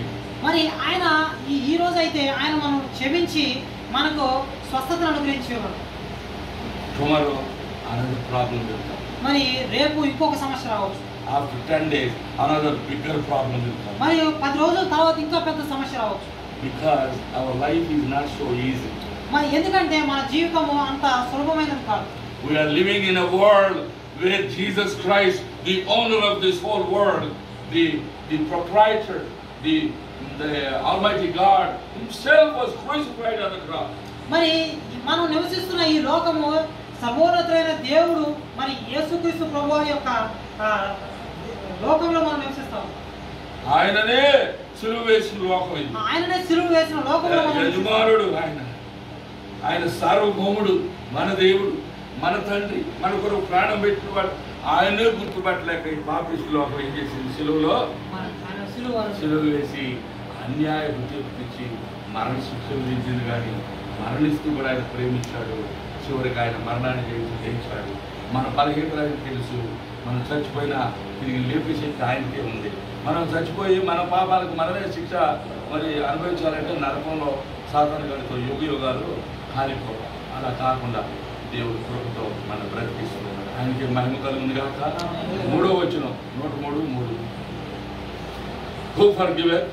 Speaker 2: మరి ఆయన ఈ ఈ రోజు అయితే ఆయన మనం క్షమించి మనకు స్వస్థతను అనుగ్రహించేవాడు
Speaker 1: Tomorrow, another problem will come.
Speaker 2: మరి రేపు ఇంకొక సమస్య రావచ్చు
Speaker 1: After 10 days, another bigger problem will come.
Speaker 2: మరి పది రోజుల తర్వాత ఇంకా పెద్ద సమస్య రావచ్చు
Speaker 1: Because our life is not so easy.
Speaker 2: మరి ఎందుకంటే మన జీవితము అంత సులభమైనది కాదు
Speaker 1: We are living in a world where Jesus Christ, the owner of this whole world, the, the proprietor, the, the Almighty God Himself was crucified on the cross.
Speaker 2: మరి మనం నివసిస్తున్న ఈ లోకము సర్వోన్నతులైన దేవుడు మరి యేసుక్రీస్తు ప్రభు యొక్క ఆ, లోకంలో మనం నివసిస్తాం
Speaker 1: ఆయననే సులువు వేసిన లోకం ఇది
Speaker 2: ఆయననే సిలువ వేసిన లోకంలో మనం నివసిస్తాం.
Speaker 1: యజమానుడు ఆయన ఆయన సార్వభౌముడు మన దేవుడు మన తండ్రి మన కొరకు ప్రాణం పెట్టినవాడు ఆయనే గుర్తుపట్టలేక ఈ పాపిస్ట్ లోకం ఏం చేసింది సిలువలో
Speaker 2: మన- ఆయన సిలువ
Speaker 1: సిలువ వేసి అన్యాయ తీర్పిచ్చి మరణ శిక్ష విధించింది కానీ మరణిస్తూ కూడా ఆయన ప్రేమించాడు చివరికి ఆయన మరణాన్ని జయించి జయించాడు మన బలహీనత ఆయనకు తెలుసు మనం చచ్చిపోయినా తిరిగి లేపే శక్తి ఆయనకే ఉంది మనం చచ్చిపోయి మన పాపాలకు మనమే శిక్ష మరి అనుభవించాలంటే నరకంలో సాధన గడితో యుగ యుగాలు కాలిపోవాలి అలా కాకుండా దేవుడు కృపతో మన బ్రతికిస్తున్నాడు ఆయనకి మహిమ కలుగుంది కాక మూడో వచ్చిన నూట మూడు మూడు who forgiven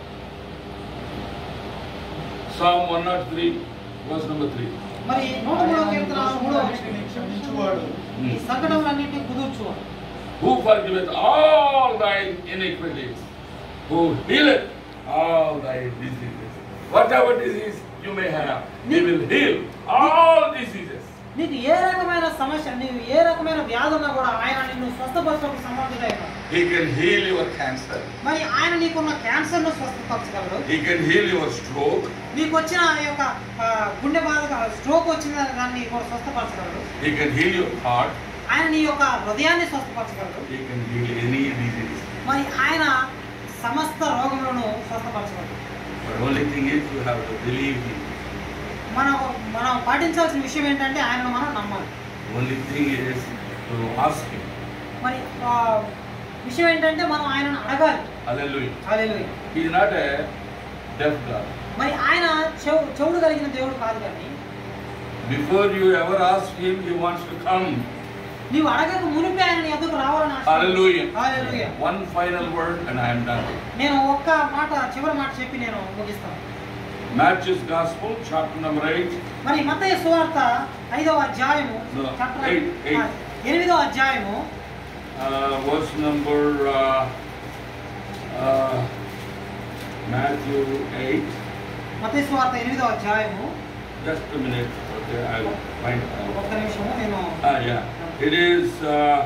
Speaker 1: someone not three verse number three
Speaker 2: మరి నూట మూడవ కీర్తన మూడవ వచనం.
Speaker 4: క్షమించువాడు
Speaker 2: ఈ సంకటములన్నింటినీ కుదుర్చువాడు
Speaker 1: who forgiveth all thy iniquities, who healeth all thy diseases. Whatever disease you may have, he will heal all diseases.
Speaker 2: నీకు ఏ రకమైన సమస్య నీకు ఏ రకమైన వ్యాధి ఉన్నా కూడా ఆయన నిన్ను స్వస్థపరచడానికి సమర్థుడైన
Speaker 1: He can heal your cancer.
Speaker 2: మరి ఆయన నీకున్న క్యాన్సర్ ను స్వస్థపరచగలడు
Speaker 1: He can heal your stroke.
Speaker 2: నీకు వచ్చిన ఈ యొక్క ఆ, గుండె బాధ స్ట్రోక్ వచ్చిన దాన్ని కూడా స్వస్థపరచగలడు
Speaker 1: He can heal your heart.
Speaker 2: ఆయన నీ యొక్క హృదయాన్ని స్వస్థపరచగలడు
Speaker 1: He can heal any disease.
Speaker 2: మరి ఆయన సమస్త రోగములను స్వస్థపరచగలడు
Speaker 1: But only thing is you have to believe him.
Speaker 2: మనం మనం పాటించాల్సిన విషయం ఏంటంటే ఆయనను మనం నమ్మాలి
Speaker 1: Only thing is to ask him.
Speaker 2: మరి ఆ, విషయం ఏంటంటే మనం ఆయనను అడగాలి
Speaker 1: Hallelujah.
Speaker 2: Hallelujah.
Speaker 1: He is not a deaf God.
Speaker 2: మరి ఆయన చెవు చెవుడు కలిగిన దేవుడు కాదు కానీ
Speaker 1: Before you ever ask him, he wants to come.
Speaker 2: నీవు అడగక మునిపే ఆయన నీ ఎదుగు రావాలని ఆశ.
Speaker 1: Hallelujah.
Speaker 2: Hallelujah.
Speaker 1: One final word and I am done.
Speaker 2: నేను ఒక్క మాట చివరి మాట చెప్పి నేను ముగిస్తాను
Speaker 1: Matthew's Gospel, chapter number 8,
Speaker 2: మరి మత్తయి సువార్త ఐదవ అధ్యాయము
Speaker 1: No,
Speaker 2: chapter-
Speaker 1: eight, eight.
Speaker 2: ఆ, ఎనిమిదవ అధ్యాయము
Speaker 1: uh, verse number uh, uh, Matthew 8.
Speaker 2: మత్తయి సువార్త ఎనిమిదవ అధ్యాయము
Speaker 1: Just a minute. Okay, I'll find out.
Speaker 2: ఒక్క నిమిషము నేను
Speaker 1: Ah, yeah. It is uh,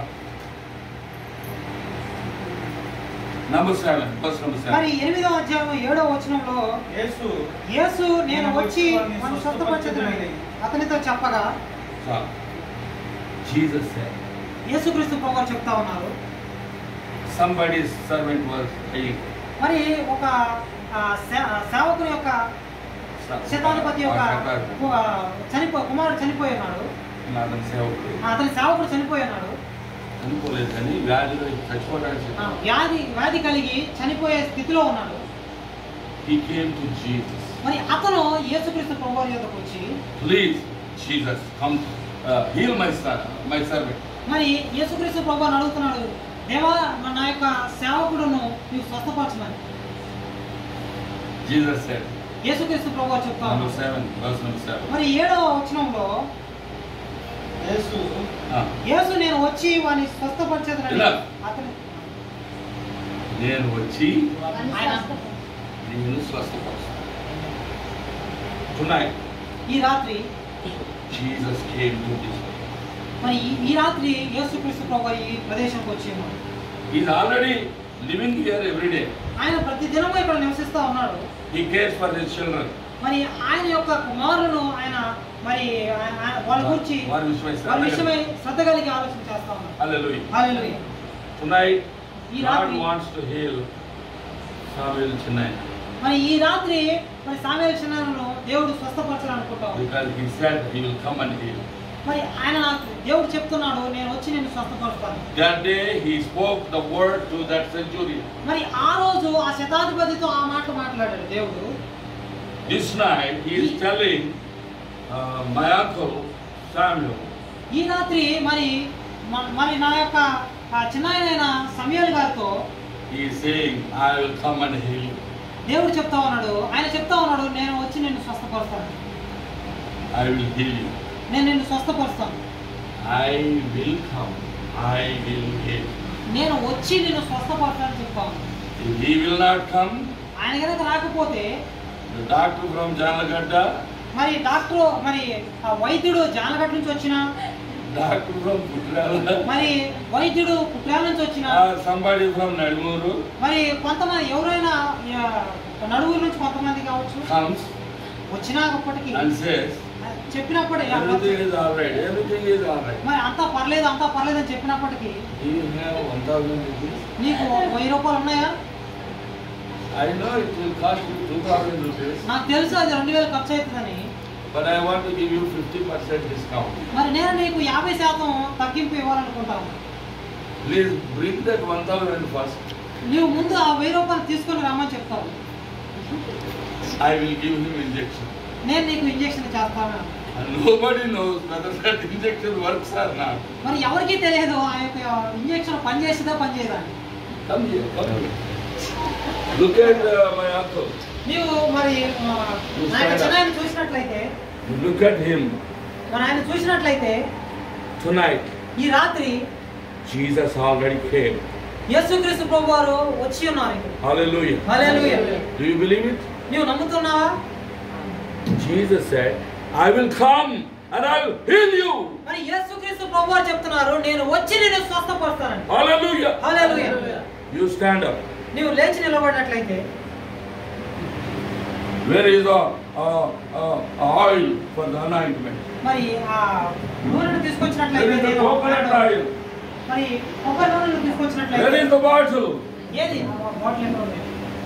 Speaker 1: number 7, verse number 7.
Speaker 2: మరి ఎనిమిదవ అధ్యాయం ఏడవ వచనంలో
Speaker 4: యేసు
Speaker 2: యేసు నేను వచ్చి మన స్వస్థపరచదని అతనితో చెప్పగా
Speaker 1: So, Jesus said,
Speaker 2: యేసుక్రీస్తు ప్రభు చెప్తా ఉన్నారు
Speaker 1: somebody's servant was ill.
Speaker 2: మరి ఒక ఆ, సే- ఆ, సేవకుని యొక్క శతాధిపతి యొక్క కు- ఆ, చనిపో కుమారుడు చనిపోయి ఉన్నాడు
Speaker 1: నాదం సేవకుడు
Speaker 2: ఆ, అతని సేవకుడు చనిపోయి ఉన్నాడు
Speaker 1: అనుకోలేదు కానీ వ్యాధిలో చచ్చిపోవడానికి
Speaker 2: ఆ, వ్యాధి వ్యాధి కలిగి చనిపోయే స్థితిలో ఉన్నాడు
Speaker 1: he came to Jesus.
Speaker 2: మరి అతను యేసుక్రీస్తు ప్రభు యొద్దకు వచ్చి
Speaker 1: Please, Jesus, come uh, heal my son, my servant.
Speaker 2: మరి యేసుక్రీస్తు ప్రభు అని అడుగుతున్నాడు దేవా మన నా యొక్క సేవకుడును నీవు స్వస్థపరచమని
Speaker 1: Jesus said,
Speaker 2: యేసుక్రీస్తు ప్రభు చెప్తా
Speaker 1: number
Speaker 2: ఉన్నాడు
Speaker 1: 7, verse number 7.
Speaker 2: మరి ఏడవ వచనంలో
Speaker 4: యేసు
Speaker 1: Ah,
Speaker 2: యేసు నేను వచ్చి వాని స్వస్థపరిచేదని
Speaker 1: ఇలా.
Speaker 2: అతను
Speaker 1: నేను వచ్చి
Speaker 2: ఆయన
Speaker 1: నేను స్వస్థపరుస్తాను Tonight,
Speaker 2: ఈ రాత్రి
Speaker 1: Jesus came to this.
Speaker 2: మరి ఈ- ఈ రాత్రి యేసుక్రీస్తు ప్రభు ఈ ప్రదేశంకి వచ్చి ఉన్నాడు
Speaker 1: He's already living here every day.
Speaker 2: ఆయన ప్రతి దినము ఇక్కడ నివసిస్తా ఉన్నాడు
Speaker 1: He cares for his children.
Speaker 2: మరి ఆయన యొక్క కుమారులను ఆయన మరి ఆయన- ఆయన వాళ్ళ గురించి
Speaker 1: వారి విషయమై శ్రద్ధ
Speaker 2: వాళ్ళ
Speaker 1: కలిగి-
Speaker 2: విషయమై శ్రద్ధ కలిగి ఆలోచన చేస్తా ఉన్నాడు
Speaker 1: Hallelujah.
Speaker 2: హల్లెలూయా.
Speaker 1: Tonight,
Speaker 2: ఈ
Speaker 1: God
Speaker 2: రాత్రి
Speaker 1: wants to heal Samuel Chennai
Speaker 2: మరి ఈ రాత్రి మరి సామ్యాల చిన్నాలను దేవుడు స్వస్థపరచాలనుకుంటాం
Speaker 1: because he said he will come and heal.
Speaker 2: మరి ఆయన నాకు దేవుడు చెప్తున్నాడు నేను వచ్చి నేను స్వస్థపరుస్తాను
Speaker 1: That day he spoke the word to that centurion.
Speaker 2: మరి ఆ రోజు ఆ శతాధిపతితో ఆ మాటలు మాట్లాడాడు దేవుడు
Speaker 1: This night he is telling uh, my uncle Samuel,
Speaker 2: ఈ రాత్రి మరి మ- మరి నా యొక్క ఆ చిన్నాయనైన సమయాల్ గారితో
Speaker 1: he is saying, I will come and heal you.
Speaker 2: దేవుడు చెప్తా ఉన్నాడు ఆయన చెప్తా ఉన్నాడు నేను వచ్చి నిన్ను స్వస్థపరుస్తాను
Speaker 1: I will heal you.
Speaker 2: నేను నిన్ను స్వస్థపరుస్తాను
Speaker 1: I will come. I will heal.
Speaker 2: నేను వచ్చి నిన్ను స్వస్థపరుస్తానని చెప్తా ఉన్నాను
Speaker 1: If he will not come,
Speaker 2: ఆయన కనుక రాకపోతే
Speaker 1: the doctor from Janagada,
Speaker 2: మరి డాక్టర్ మరి ఆ వైద్యుడు జానగట్ నుంచి వచ్చిన
Speaker 1: doctor from Putrala,
Speaker 2: మరి వైద్యుడు కుట్రాల నుంచి వచ్చిన
Speaker 1: or somebody from Nadmuru
Speaker 2: మరి కొంతమంది ఎవరైనా ఆ, నలుగురు నుంచి కొంతమంది కావచ్చు
Speaker 1: comes
Speaker 2: వచ్చినప్పటికీ
Speaker 1: and says,
Speaker 2: చెప్పినప్పుడు
Speaker 1: everything is all right, everything is all right.
Speaker 2: మరి అంతా పర్లేదు అంతా పర్లేదు అని చెప్పినప్పటికీ
Speaker 1: Do you have 1000 rupees?
Speaker 2: నీకు వెయ్యి రూపాయలు ఉన్నాయా
Speaker 1: I know it will cost you 2000 rupees,
Speaker 2: నాకు తెలుసు అది రెండు వేలు ఖర్చు అవుతుందని
Speaker 1: but I want to give you 50% discount.
Speaker 2: మరి నేను నీకు యాభై శాతం తగ్గింపు ఇవ్వాలనుకుంటాను
Speaker 1: Please bring that 1000 first.
Speaker 2: నీవు ముందు ఆ వెయ్యి రూపాయలు తీసుకొని రమ్మని చెప్తావు
Speaker 1: I will give him injection.
Speaker 2: నేను నీకు ఇంజక్షన్ చేస్తాను
Speaker 1: And nobody knows whether that injection works or not.
Speaker 2: మరి ఎవరికీ తెలియదు ఆ యొక్క ఇంజక్షన్ పనిచేసిందా పనిచేయదా అని.
Speaker 1: Come here, come here. Look at uh, my uncle.
Speaker 2: నీవు మరి ఆ, నా యొక్క చిన్నాయన చూసినట్లయితే
Speaker 1: Look at him.
Speaker 2: మరి ఆయన చూసినట్లయితే
Speaker 1: Tonight,
Speaker 2: ఈ రాత్రి
Speaker 1: Jesus already came.
Speaker 2: యేసుక్రీస్తు ప్రభు వారు వచ్చి ఉన్నారు ఇక్కడ.
Speaker 1: Hallelujah.
Speaker 2: Hallelujah.
Speaker 1: Do you believe it?
Speaker 2: నీవు నమ్ముతున్నావా
Speaker 1: Jesus said, I will come and I will heal you.
Speaker 2: మరి యేసుక్రీస్తు ప్రభు వారు చెప్తున్నారు నేను వచ్చి నేను స్వస్థపరుస్తానని
Speaker 1: Hallelujah.
Speaker 2: Hallelujah.
Speaker 1: You stand up.
Speaker 2: నీవు లేచి నిలబడినట్లయితే
Speaker 1: Where is the uh, uh, oil for the anointment?
Speaker 2: మరి ఆ నూనెను
Speaker 1: Where
Speaker 2: తీసుకొచ్చినట్లయితే
Speaker 1: is the
Speaker 2: నేను
Speaker 1: coconut oil?
Speaker 2: మరి కొబ్బరి నూనెను
Speaker 1: Where
Speaker 2: తీసుకొచ్చినట్లయితే
Speaker 1: is the bottle?
Speaker 2: ఏది ఆ బాటిల్ ఎక్కడ ఉంది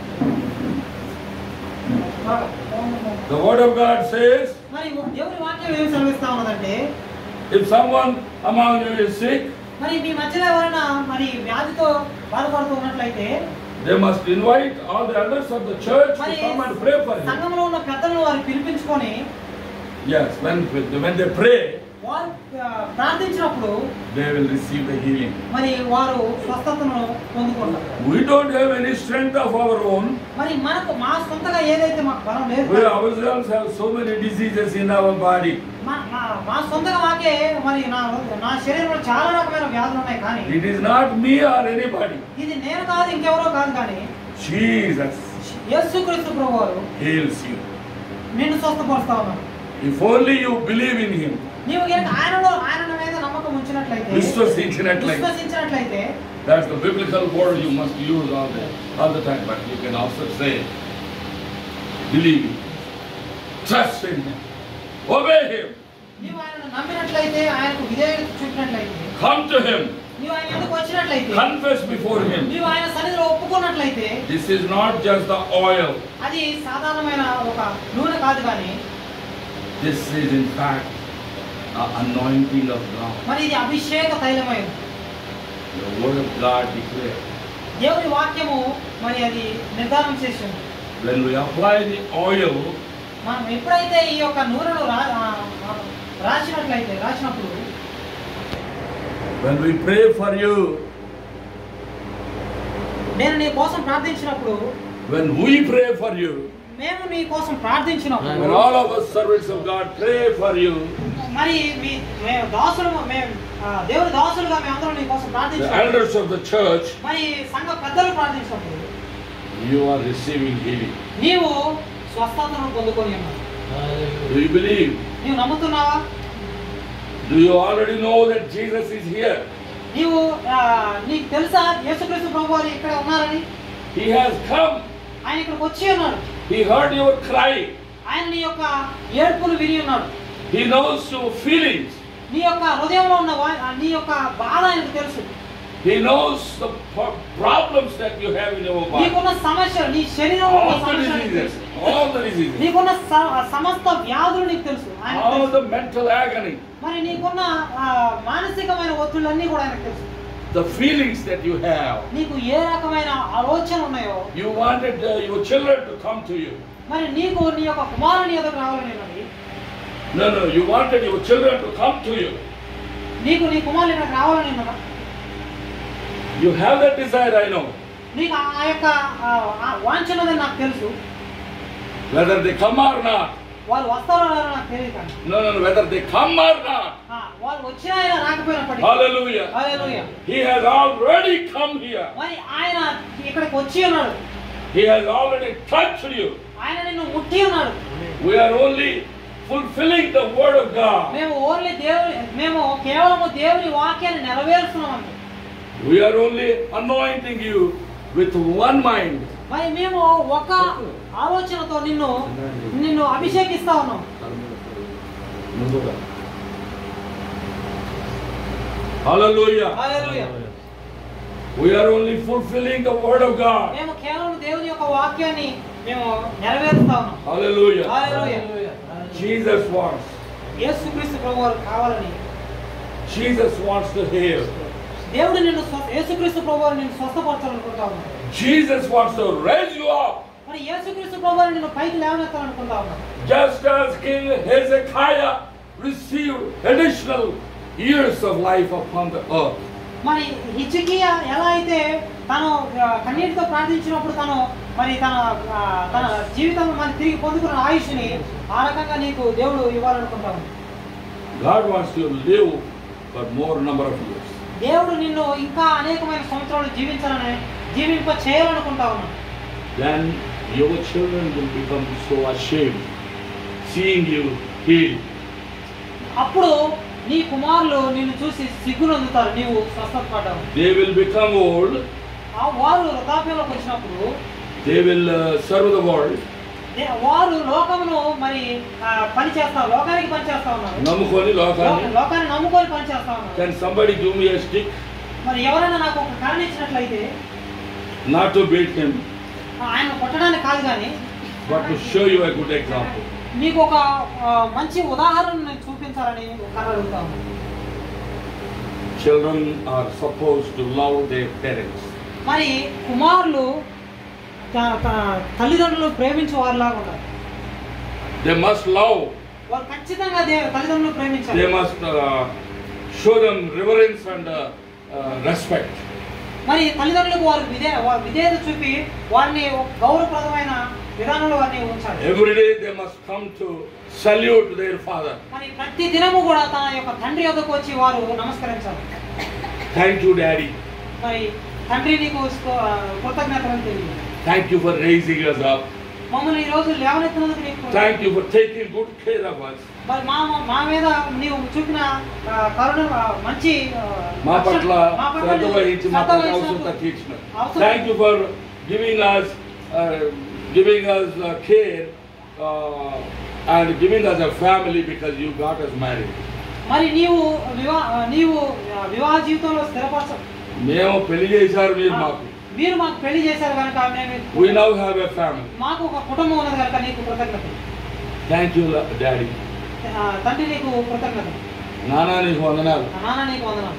Speaker 2: ఆ,
Speaker 1: The word of God says,
Speaker 2: మరి దేవుని వాక్యం ఏమి సెలవిస్తా ఉన్నదంటే
Speaker 1: if someone among you is sick,
Speaker 2: మరి మీ మధ్యలో ఎవరైనా మరి వ్యాధితో బాధపడుతూ ఉన్నట్లయితే
Speaker 1: they must invite all the elders of the church to
Speaker 2: మరి
Speaker 1: come and pray for him.
Speaker 2: సంఘంలో ఉన్న పెద్దలను వారు పిలిపించుకొని
Speaker 1: Yes, when, when they pray,
Speaker 2: వారు ఆ, ప్రార్థించినప్పుడు
Speaker 1: they will receive the healing.
Speaker 2: మరి వారు స్వస్థతను పొందుకుంటారు
Speaker 1: We don't have any strength of our own.
Speaker 2: మరి మనకు మా సొంతగా ఏదైతే మాకు బలం లేదు
Speaker 1: We ourselves have so many diseases in our body.
Speaker 2: మా- మా- మా సొంతగా మాకే మరి నా నా శరీరంలో చాలా రకమైన వ్యాధులు ఉన్నాయి కానీ
Speaker 1: It is not me or anybody.
Speaker 2: ఇది నేను కాదు ఇంకెవరో కాదు కానీ
Speaker 1: Jesus
Speaker 2: యేసుక్రీస్తు ప్రభు వారు
Speaker 1: heals you.
Speaker 2: నిన్ను స్వస్థపరుస్తా ఉన్నారు
Speaker 1: If only you believe in him,
Speaker 2: నీవు కనుక ఆయనలో ఆయన మీద నమ్మకం ఉంచినట్లయితే
Speaker 1: విశ్వసించినట్లయితే
Speaker 2: విశ్వసించినట్లయితే
Speaker 1: that's the biblical word you must use all the, all the time. But you can also say, believe him, trust in him, obey him,
Speaker 2: నీవు ఆయనను నమ్మినట్లయితే ఆయనకు విధేయత చూపినట్లయితే
Speaker 1: come to him,
Speaker 2: నీవు ఆయన ఎందుకు వచ్చినట్లయితే
Speaker 1: confess before him.
Speaker 2: నీవు ఆయన సన్నిధిలో ఒప్పుకున్నట్లయితే
Speaker 1: This is not just the oil.
Speaker 2: అది సాధారణమైన ఒక నూనె కాదు కానీ
Speaker 1: This is in fact the anointing of God.
Speaker 2: మరి ఇది అభిషేక తైలమైనది
Speaker 1: The word of God declares.
Speaker 2: దేవుని వాక్యము మరి అది నిర్ధారణ చేసింది
Speaker 1: When we apply the oil,
Speaker 2: మనం ఎప్పుడైతే ఈ యొక్క నూనెను రా ఆ, ఆ, రాసినట్లయితే రాసినప్పుడు
Speaker 1: when we pray for you,
Speaker 2: నేను నీ కోసం ప్రార్థించినప్పుడు
Speaker 1: when we pray for you,
Speaker 2: మేము నీ కోసం ప్రార్థించినప్పుడు
Speaker 1: when all of us servants of God pray for you,
Speaker 2: మరి మీ మేము దాసులు మేము ఆ, దేవుని దాసులుగా మేమందరం నీ కోసం
Speaker 1: the
Speaker 2: ప్రార్థించినప్పుడు
Speaker 1: elders of the church,
Speaker 2: మరి సంఘ పెద్దలు ప్రార్థించినప్పుడు
Speaker 1: you are receiving healing.
Speaker 2: నీవు స్వస్థతను పొందుకొని ఉన్నావు
Speaker 1: Do you believe?
Speaker 2: నీవు నమ్ముతున్నావా
Speaker 1: Do you already know that Jesus is here?
Speaker 2: నీవు ఆ, నీకు తెలుసా యేసుక్రీస్తు ప్రభు వారు ఇక్కడ ఉన్నారని
Speaker 1: He has come.
Speaker 2: ఆయన ఇక్కడికి వచ్చి ఉన్నాడు
Speaker 1: He heard your cry.
Speaker 2: ఆయన నీ యొక్క ఏడ్పులు విని ఉన్నాడు
Speaker 1: He knows your feelings.
Speaker 2: నీ యొక్క హృదయంలో ఉన్న వా- నీ యొక్క బాధ ఆయనకు తెలుసు
Speaker 1: He knows the pro- problems that you have in your body.
Speaker 2: నీకున్న సమస్యలు నీ శరీరంలో ఉన్న
Speaker 1: All the
Speaker 2: సమస్యలు ఆయనకు
Speaker 1: diseases,
Speaker 2: తెలుసు.
Speaker 1: all the diseases,
Speaker 2: నీకున్న స- సమస్త వ్యాధులు నీకు తెలుసు ఆయన
Speaker 1: all the mental agony,
Speaker 2: మరి నీకున్న ఆ, మానసికమైన ఒత్తిళ్ళన్నీ కూడా ఆయనకు తెలుసు
Speaker 1: the feelings that you have.
Speaker 2: నీకు ఏ రకమైన ఆలోచన ఉన్నాయో
Speaker 1: You wanted uh, your children to come to you.
Speaker 2: మరి నీకు నీ యొక్క కుమారుని ఎదురు రావాలని ఉన్నది
Speaker 1: No, no, you wanted your children to come to you.
Speaker 2: నీకు నీ కుమారుని ఇక్కడికి రావాలని ఉన్నదా
Speaker 1: You have that desire, I know.
Speaker 2: నీకు ఆ- ఆ యొక్క ఆ, ఆ వాంఛ ఉన్నదని నాకు తెలుసు
Speaker 1: Whether they come or not.
Speaker 2: వాళ్ళు వస్తారో రారో నాకు తెలియదు కానీ
Speaker 1: No, no, no, whether they come or not.
Speaker 2: ఆ, వాళ్ళు వచ్చినా ఆయన రాకపోయినప్పటికీ
Speaker 1: Hallelujah.
Speaker 2: Hallelujah.
Speaker 1: He has already come here.
Speaker 2: మరి ఆయన ఇక్కడికి వచ్చి ఉన్నాడు
Speaker 1: He has already touched you.
Speaker 2: ఆయన నిన్ను ముట్టి ఉన్నాడు
Speaker 1: We are only fulfilling the word of God.
Speaker 2: మేము ఓన్లీ దేవుని మేము కేవలము దేవుని వాక్యాన్ని నెరవేరుస్తున్నాం అంతే.
Speaker 1: We are only anointing you with one mind.
Speaker 2: మరి మేము ఒక ఆలోచనతో నిన్ను నిన్ను అభిషేకిస్తా ఉన్నాం
Speaker 1: Hallelujah.
Speaker 2: Hallelujah.
Speaker 1: We are only fulfilling the word of God.
Speaker 2: మేము కేవలం దేవుని యొక్క వాక్యాన్ని మేము నెరవేరుస్తా ఉన్నాం
Speaker 1: Hallelujah.
Speaker 2: హల్లెలూయా.
Speaker 1: Jesus wants.
Speaker 2: యేసుక్రీస్తు ప్రభు వారు కావాలని
Speaker 1: Jesus wants to heal.
Speaker 2: దేవుడు నిన్ను స్వ- యేసుక్రీస్తు ప్రభు వారు నిన్ను స్వస్థపరచాలనుకుంటా ఉన్నాడు
Speaker 1: Jesus wants to raise you up.
Speaker 2: మరి యేసుక్రీస్తు ప్రభు వారు నిన్ను పైకి లేవనెత్తాలనుకుంటా ఉన్నాడు
Speaker 1: Just as King Hezekiah received additional years of life upon the earth.
Speaker 2: మరి హిజ్కియా ఎలా అయితే తను ఆ, కన్నీటితో ప్రార్థించినప్పుడు తను మరి తన ఆ, తన జీవితం మరి తిరిగి పొందుకున్న ఆయుష్ని ఆ రకంగా నీకు దేవుడు ఇవ్వాలనుకుంటాను
Speaker 1: God wants to live for more number of years.
Speaker 2: దేవుడు నిన్ను ఇంకా అనేకమైన సంవత్సరాలు జీవించాలని జీవింప చేయాలనుకుంటా ఉన్నాను
Speaker 1: Then your children will become so ashamed seeing you healed.
Speaker 2: అప్పుడు నీ కుమారులు నిన్ను చూసి సిగ్గునందుతారు నీవు స్వస్థత పడ్డావు
Speaker 1: They will become old.
Speaker 2: ఆ వారు వృద్ధాప్యంలోకి వచ్చినప్పుడు
Speaker 1: They will uh, serve the world.
Speaker 2: దే- వారు లోకమును మరి ఆ, పని చేస్తా లోకానికి పని చేస్తా ఉన్నారు
Speaker 1: నమ్ముకొని
Speaker 2: లో-
Speaker 1: లోకాన్ని
Speaker 2: లోకాన్ని నమ్ముకొని పని చేస్తా ఉన్నారు
Speaker 1: Can somebody give me a stick?
Speaker 2: మరి ఎవరైనా నాకు ఒక కరణ ఇచ్చినట్లయితే
Speaker 1: Not to beat him,
Speaker 2: ఆయన కొట్టడానికి కాదు కానీ
Speaker 1: but to show you a good example.
Speaker 2: మీకు ఒక ఆ, మంచి ఉదాహరణ నేను చూపించాలని ఒక కర్ర అడుగుతాను
Speaker 1: Children are supposed to love their parents.
Speaker 2: మరి కుమారులు త- త- తల్లిదండ్రులు ప్రేమించే వారిలాగా ఉంటారు
Speaker 1: They must love.
Speaker 2: వాళ్ళు ఖచ్చితంగా దే- తల్లిదండ్రులు
Speaker 1: They
Speaker 2: ప్రేమించాలి
Speaker 1: must uh, show them reverence and uh, uh, respect.
Speaker 2: మరి తల్లిదండ్రులకు వారు విధే వారి విధేయత చూపి వారిని ఒక గౌరవప్రదమైన విధానంలో వారిని ఉంచాలి
Speaker 1: Every day they must come to salute their father.
Speaker 2: మరి ప్రతి దినము కూడా తన యొక్క తండ్రి యొద్దకు వచ్చి వారు నమస్కరించాలి
Speaker 1: Thank you, Daddy.
Speaker 2: మరి తండ్రి నీకు స్తో- ఆ, కృతజ్ఞతలు తెలియదు
Speaker 1: Thank you for raising us up.
Speaker 2: మమ్మల్ని ఈ రోజు లేవనెత్తినందుకు నీకు
Speaker 1: Thank you for taking good care of us.
Speaker 2: మరి మా మా మీద నీవు చూపిన ఆ, కరుణ ఆ, మంచి ఆ,
Speaker 1: మా
Speaker 2: రక్షణ-
Speaker 1: పట్ల
Speaker 2: మా పట్ల
Speaker 1: శ్రద్ధ
Speaker 2: నీవు
Speaker 1: వహించి మా
Speaker 2: శ్రద్ధ
Speaker 1: పట్ల
Speaker 2: వహించినందుకు
Speaker 1: అవసరం తీర్చిన
Speaker 2: అవసరం-
Speaker 1: thank you for giving us giving us care and giving us a family because you got us married
Speaker 2: మరి నీవు వివాహ నీవు ఆ, వివాహ జీవితంలో స్థిరపరచ
Speaker 1: మేము పెళ్లి చేశారు మీరు మాకు
Speaker 2: మీరు మాకు పెళ్లి చేశారు కనుక మేము
Speaker 1: we now have a family
Speaker 2: మాకు ఒక కుటుంబం ఉన్నది కనుక నీకు కృతజ్ఞత
Speaker 1: థ్యాంక్ యూ డాడీ
Speaker 2: ఆ, తండ్రి నీకు కృతజ్ఞత
Speaker 1: నానా నీకు వందనాలు
Speaker 2: నాన్న నీకు వందనాలు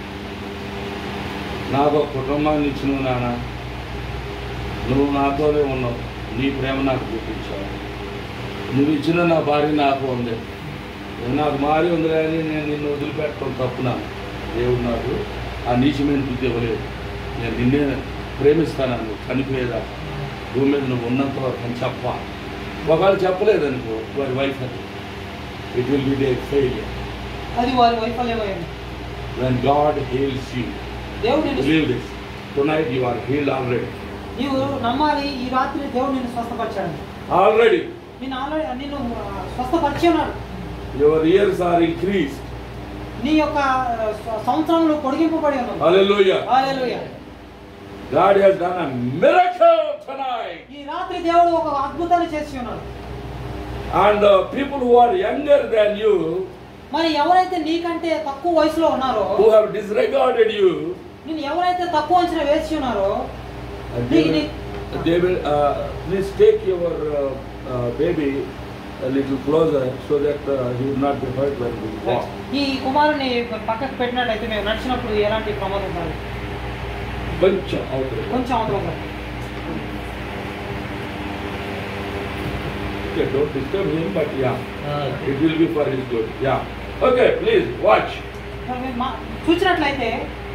Speaker 1: నాకు ఒక కుటుంబాన్ని ఇచ్చినవు నాన్న నువ్వు నాతోనే ఉన్నావు నీ ప్రేమ నాకు చూపించావు నువ్వు ఇచ్చిన నా భార్య నాకు ఉంది నాకు మారి ఉంది కానీ నేను నిన్ను వదిలిపెట్టడం తప్పున దేవుడు నాకు ఆ నీచమైన బుద్ధి ఇవ్వలేదు నేను నిన్నే ప్రేమిస్తాను నువ్వు చనిపోయేదా భూమి మీద నువ్వు ఉన్నంత వరకు అని చెప్ప ఒకవేళ చెప్పలేదనుకో వారి వైఫ్ అది it will be the failure
Speaker 2: అది వారి వైఫల్యమైంది
Speaker 1: వెన్ గాడ్ హీల్స్ యూ
Speaker 2: దేవుడు నిన్ను
Speaker 1: believe this tonight you are healed already
Speaker 2: నీవు నమ్మాలి ఈ రాత్రి దేవుడు నిన్ను స్వస్థపరిచాడు
Speaker 1: ఆల్రెడీ
Speaker 2: నిన్ను ఆల్రెడీ నిన్ను ఆ, స్వస్థపరిచి ఉన్నాడు
Speaker 1: యువర్ ఇయర్స్ ఆర్ ఇంక్రీస్
Speaker 2: నీ యొక్క ఆ, స- సంవత్సరంలో పొడిగింపబడి ఉన్నావు
Speaker 1: hallelujah
Speaker 2: hallelujah.
Speaker 1: God has done a miracle tonight
Speaker 2: ఈ రాత్రి దేవుడు ఒక అద్భుతాన్ని చేసి ఉన్నాడు
Speaker 1: and people who are younger than you
Speaker 2: మరి ఎవరైతే నీకంటే తక్కువ వయసులో ఉన్నారో
Speaker 1: హూ హావ్ డిస్రిగార్డెడ్ యు
Speaker 2: నేను ఎవరైతే తక్కువ అంచనా వేసి ఉన్నారో నీ- నీ-
Speaker 1: they will uh, please take your uh, uh, baby a little closer so that uh, he will not be hurt when we walk.
Speaker 2: ఈ కుమారుని పక్కకు పెట్టినట్టయితే మేము నడిచినప్పుడు ఎలాంటి ప్రమాదం కాదు
Speaker 1: కొంచెం అవుతుంది
Speaker 2: కొంచెం అవతల
Speaker 1: Okay, don't disturb him, but yeah, it will be for his good. Yeah. Okay, please watch.
Speaker 2: చూసినట్లయితే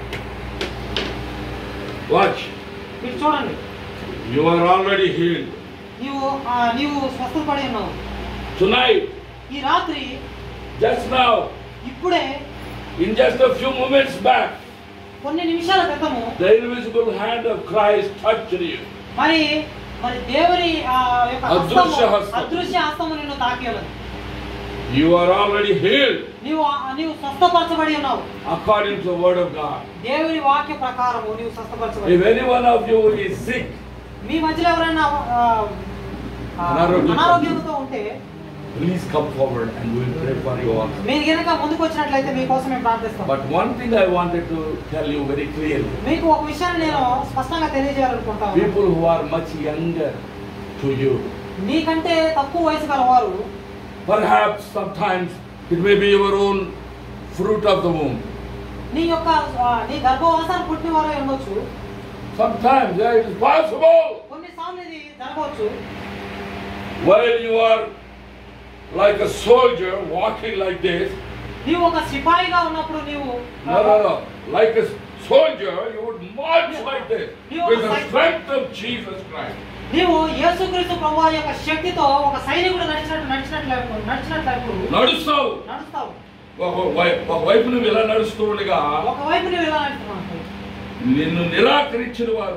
Speaker 1: Watch.
Speaker 2: మీరు చూడండి
Speaker 1: You are already healed.
Speaker 2: నీవు ఆ, నీవు స్వస్థపడి ఉన్నావు
Speaker 1: Tonight,
Speaker 2: ఈ రాత్రి
Speaker 1: just now,
Speaker 2: ఇప్పుడే
Speaker 1: in just a few moments back,
Speaker 2: కొన్ని నిమిషాల క్రితము
Speaker 1: the invisible hand of Christ touched you.
Speaker 2: మరి మరి దేవుని ఆ యొక్క
Speaker 1: అదృశ్య
Speaker 2: హస్తము
Speaker 1: హస్తం.
Speaker 2: అదృశ్య హస్తము నిన్ను తాకి ఉన్నది
Speaker 1: You are already healed
Speaker 2: నీవు ఆ- నీవు స్వస్థపరచబడి ఉన్నావు
Speaker 1: according to the word of God.
Speaker 2: దేవుని వాక్య ప్రకారము నీవు స్వస్థపరచబడి
Speaker 1: If any one of you is sick,
Speaker 2: మీ మధ్యలో ఎవరైనా ఆ, ఆ,
Speaker 1: అనారోగ్యంతో-
Speaker 2: అనారోగ్యంతో ఉంటే
Speaker 1: please come forward and we will pray for you also.
Speaker 2: మీరు కనుక ముందుకు వచ్చినట్లయితే మీకోసం మేము ప్రార్థిస్తాం
Speaker 1: But one thing I wanted to tell you very clearly
Speaker 2: మీకు ఒక విషయాన్ని నేను స్పష్టంగా తెలియజేయాలనుకుంటాను
Speaker 1: people who are much younger to you,
Speaker 2: నీకంటే తక్కువ వయసు గలవారు
Speaker 1: perhaps sometimes it may be your own fruit of the womb.
Speaker 2: నీ యొక్క ఆ, నీ గర్భవాసాన్ని పుట్టిన వారే ఉండొచ్చు
Speaker 1: Sometimes yeah, it is possible
Speaker 2: కొన్నిసార్లు ఇది జరగవచ్చు
Speaker 1: while you are like a soldier walking like this.
Speaker 2: నీవు ఒక సిపాయిగా ఉన్నప్పుడు నీవు
Speaker 1: No, no, no. Like a soldier, you would march like this
Speaker 2: You
Speaker 1: with
Speaker 2: are
Speaker 1: the
Speaker 2: like-
Speaker 1: strength of Jesus Christ.
Speaker 2: నీవు యేసుక్రీస్తు ప్రభు యొక్క శక్తితో ఒక సైనికుడు నడిచినట్టు నడిచినట్లు నడిచినట్లు
Speaker 1: నడుస్తావు
Speaker 2: నడుస్తావు
Speaker 1: ఒక వై- ఒక వైపు నువ్వు ఇలా నడుస్తూ ఉండగా
Speaker 2: ఒకవైపు నువ్వు ఎలా నడుస్తున్నావు
Speaker 1: నిన్ను నిరాకరించిన వారు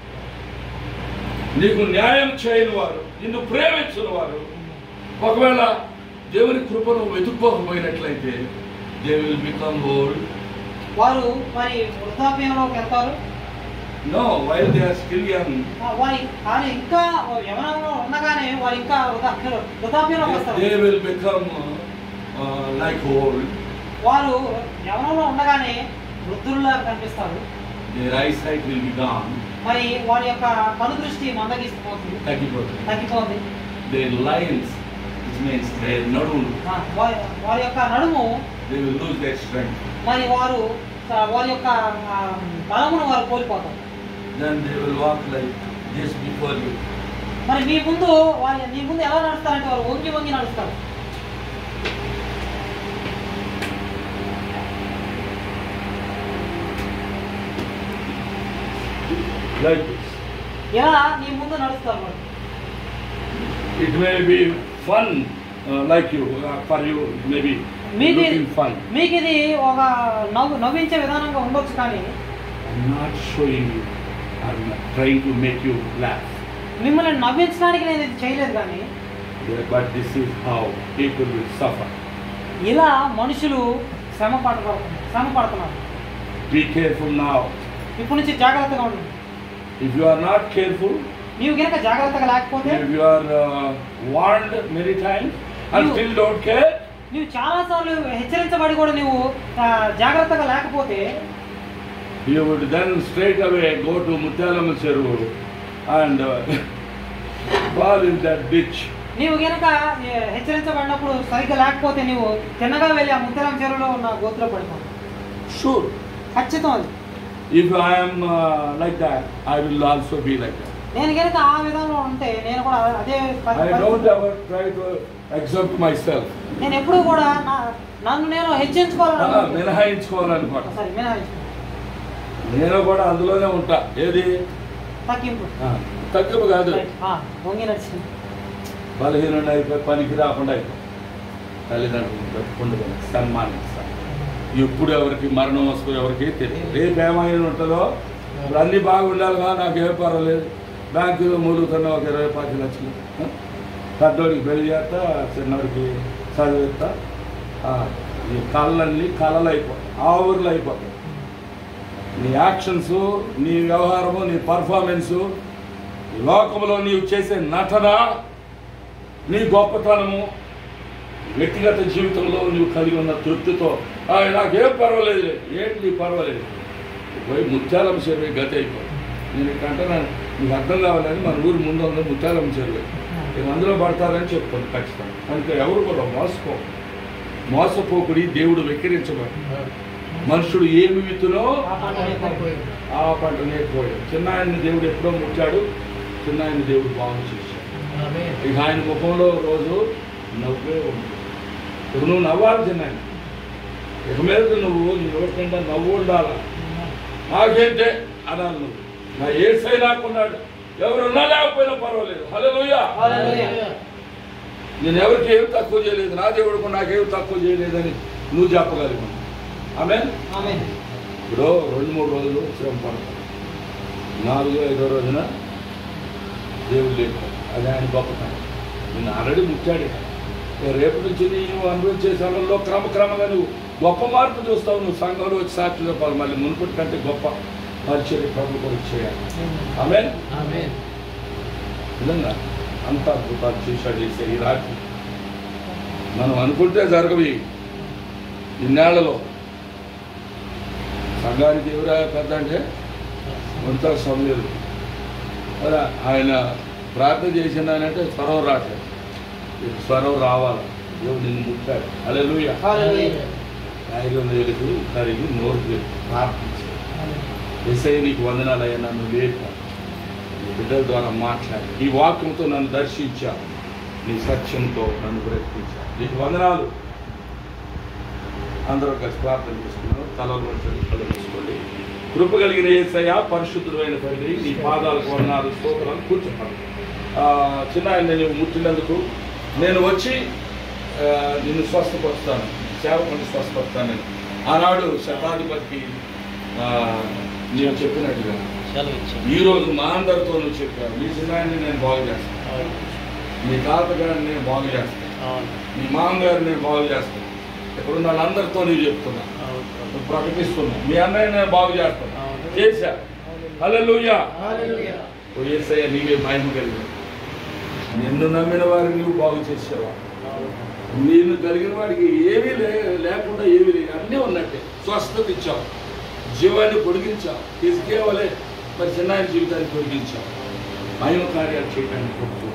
Speaker 1: నీకు న్యాయం చేయని వారు నిన్ను ప్రేమించిన వారు ఒకవేళ దేవుని కృపను వెతుక్కోకపోయినట్లయితే దే విల్ బికమ్ ఓల్డ్
Speaker 2: వారు మరి వృద్ధాప్యంలోకి వెళ్తారు
Speaker 1: no while they are still young
Speaker 2: ఆ, వారి కానీ ఇంకా యవనంలో ఉండగానే వారు ఇంకా వృద్ధాప్యంలో వృద్ధాప్యంలోకి వస్తారు
Speaker 1: they will become like old
Speaker 2: వారు యవనంలో ఉండగానే వృద్ధుల్లా కనిపిస్తారు
Speaker 1: their eyesight will be gone
Speaker 2: మరి వారి యొక్క కనుదృష్టి మందగిస్తుంది
Speaker 1: తగ్గిపోతుంది
Speaker 2: తగ్గిపోతుంది
Speaker 1: their loins which means their నడువులు
Speaker 2: ఆ, వారి వారి యొక్క నడుము
Speaker 1: they will lose their strength
Speaker 2: మరి వారు ఆ, వారి యొక్క ఆ, బలమును వారు కోల్పోతారు
Speaker 1: then they will walk like this before you
Speaker 2: మరి మీ ముందు వారి మీ ముందు ఎలా నడుస్తారంటే వారు వంగి వంగి నడుస్తారు
Speaker 1: లైక్ దిస్
Speaker 2: ఎలా నీ ముందు నడుస్తారు వారు
Speaker 1: It may be fun uh, like you, uh, for you, maybe
Speaker 2: మీకు ఇది-
Speaker 1: looking fun.
Speaker 2: మీకు ఇది ఒక నవ్వు నవ్వించే విధానంగా ఉండొచ్చు కానీ
Speaker 1: I'm not showing you, I'm not trying to make you laugh.
Speaker 2: మిమ్మల్ని నవ్వించడానికి నేను ఇది చేయలేదు కానీ
Speaker 1: Yeah, but this is how people will suffer.
Speaker 2: ఇలా మనుషులు శ్రమ పడతారు శ్రమ పడుతున్నారు
Speaker 1: Be careful now.
Speaker 2: ఇప్పటి నుంచి జాగ్రత్తగా ఉండండి
Speaker 1: If you are not careful,
Speaker 2: నీవు కనుక జాగ్రత్తగా లేకపోతే
Speaker 1: if you are uh, warned many times and
Speaker 2: You-
Speaker 1: still don't care,
Speaker 2: నువ్వు చాలాసార్లు హెచ్చరించబడి కూడా నువ్వు ఆ, జాగ్రత్తగా లేకపోతే
Speaker 1: you would then straight away go to Mutyalam Cheru and uh, fall in that ditch.
Speaker 2: నీవు కనుక హెచ్చరించబడినప్పుడు సరిగ్గా లేకపోతే నువ్వు తిన్నగా వెళ్ళి ఆ ముద్దలం చెరువులో ఉన్న గోతులో పడిపోవు
Speaker 1: Sure.
Speaker 2: ఖచ్చితం అది
Speaker 1: If I am uh, like that, I will also be like that.
Speaker 2: నేను కనుక ఆ విధంలో ఉంటే నేను కూడా అదే పరి-
Speaker 1: I don't
Speaker 2: పరిస్థితి-
Speaker 1: ever try to exempt myself.
Speaker 2: నేను ఎప్పుడు కూడా నా- నన్ను నేను
Speaker 1: ఆ,
Speaker 2: హెచ్చించుకోవాలని
Speaker 1: మినహాయించుకోవాలనుకోండి
Speaker 2: సరే మినహాయించుకో
Speaker 1: నేను కూడా అందులోనే ఉంటా ఏది
Speaker 2: తగ్గింపు
Speaker 1: ఆ, తగ్గింపు కాదు
Speaker 2: ఆ, వంగి నడిచింది
Speaker 1: బలహీనుడు అయిపోయి పనికి రాకుండా అయిపోయి తల్లిదండ్రులు పెట్టుకుంటూ సన్మానిస్తాను ఎప్పుడు ఎవరికి మరణం వస్తుందో ఎవరికి తెలియదు రేపు ఏమైనా ఉంటుందో ఇప్పుడు అన్నీ బాగుండాలిగా నాకేం పర్వాలేదు బ్యాంకులో మూలుగుతున్న ఒక ఇరవై పది లక్షలు ఆ? పెద్దోడికి పెళ్లి చేస్తా చిన్నోడికి చదివిస్తా ఆ, ఈ కళ్ళన్నీ కళలు అయిపోతాయి ఆ ఊర్లో అయిపోతాయి నీ యాక్షన్స్ నీ వ్యవహారము నీ పర్ఫార్మెన్సు ఈ లోకంలో నీవు చేసే నటన నీ గొప్పతనము వ్యక్తిగత జీవితంలో నువ్వు కలిగి ఉన్న తృప్తితో "ఆ, నాకేం పర్వాలేదు ఏంటి నీ పర్వాలేదు పోయి ముత్యాలం సేవే గతి అయిపోయింది నేను ఇక్కడ అంటున్నాను మీకు అర్థం కావాలని మన ఊరు ముందు ఉంది ముత్యాలమ్మ చెరువు ఇక అందులో పడతారని చెప్తాను ఖచ్చితంగా అందుకే ఎవరు కూడా మోసపో మోసపోకుడి దేవుడు వెక్కిరించబడి మనుషుడు ఏమి విత్తునో ఆ పంటనే కోయాడు చిన్న ఆయన్ని దేవుడు ఎప్పుడో ముట్టాడు చిన్న ఆయన దేవుడు బాగు చేశాడు ఇక ఆయన ముఖంలో రోజు నవ్వే ఉంది ఇక నువ్వు నవ్వాలి చిన్న ఆయన ఇక మీద నువ్వు నీ నోటి నిండా నవ్వు ఉండాలా నాకేంటే అనాలి నువ్వు నా ఏసై నాకున్నాడు ఎవరున్నా లేకపోయినా పర్వాలేదు హల్లెలూయా నేను ఎవరికి ఏమి తక్కువ చేయలేదు నా దేవుడికి నాకేమి తక్కువ చేయలేదని నువ్వు చెప్పగలిగాను ఆమె
Speaker 2: ఆమేన్
Speaker 1: ఇప్పుడు రెండు మూడు రోజులు శ్రమ పడతాం నాలుగు ఐదో రోజున దేవుడు లేదు అది ఆయన గొప్పతనం నేను ఆల్రెడీ ముట్టాడు ఇక రేపు నుంచి నీవు అనుభవించే సమయంలో క్రమక్రమంగా నువ్వు గొప్ప మార్పు చూస్తావు నువ్వు సంఘంలో వచ్చి సాక్షి చెప్పాలి మళ్ళీ మునుపటి కంటే గొప్ప పరిచయం ప్రభు కూడా చేయాలి ఆమె నిజంగా అంత అద్భుతాలు చేశాడు చేసే ఈ రాత్రి మనం అనుకుంటే జరగవి ఇన్నేళ్లలో సంఘానికి ఎవరా పెద్ద అంటే కొంత సమయం మరి ఆయన ప్రార్థన చేసిందానంటే స్వరం రాశాడు ఈ స్వరం రావాలి దేవుడు నిన్ను ముట్టాడు అలెలుయ ధైర్యం లేదు కరిగి నోరు లేదు ప్రార్థించాడు ఎస్ఐ నీకు వందనాలయ్యా నన్ను లేపా నీ బిడ్డల ద్వారా మాట్లాడి ఈ వాక్యంతో నన్ను దర్శించావు నీ సత్యంతో నన్ను బ్రతికించావు నీకు వందనాలు అందరూ కలిసి ప్రార్థన చేసుకున్నాం తలలో కళ్ళు మూసుకోండి కృప కలిగిన ఏసయ్య పరిశుద్ధుడైన తండ్రి నీ పాదాలకు వందనాలు స్తోత్రాలు కూర్చున్నాను చిన్న ఆయన నేను ముట్టినందుకు నేను వచ్చి ఆ, నిన్ను స్వస్థపరుస్తాను సేవకుని స్వస్థపరుస్తానని ఆనాడు శతాధిపతికి ఆ, నేను చెప్పినట్టుగా ఈ రోజు మా అందరితో నువ్వు చెప్పావు మీ చిన్నాయన్ని నేను బాగు చేస్తాను మీ తాతగారిని నేను బాగు చేస్తాను మీ మామగారిని నేను బాగు చేస్తాను ఇప్పుడున్న వాళ్ళందరితో నీవు చెప్తున్నా నువ్వు ప్రకటిస్తున్నా మీ అన్నయ్య నేను బాగు చేస్తాను చేశా హల్లెలూయా ఓ యేసయ్య నీవే మహిమ కలిగిన నిన్ను నమ్మిన వారిని నువ్వు బాగు చేసేవా నేను కలిగిన వాడికి ఏమీ లే లేకుండా ఏమీ లేదు అన్నీ ఉన్నట్టే స్వస్థత ఇచ్చావు జీవాన్ని పొడిగించావు తీసుకేవలే మరి చిన్నాయన జీవితాన్ని పొడిగించావు మహిమ కార్యాలు చేయడానికి ప్రభుత్వం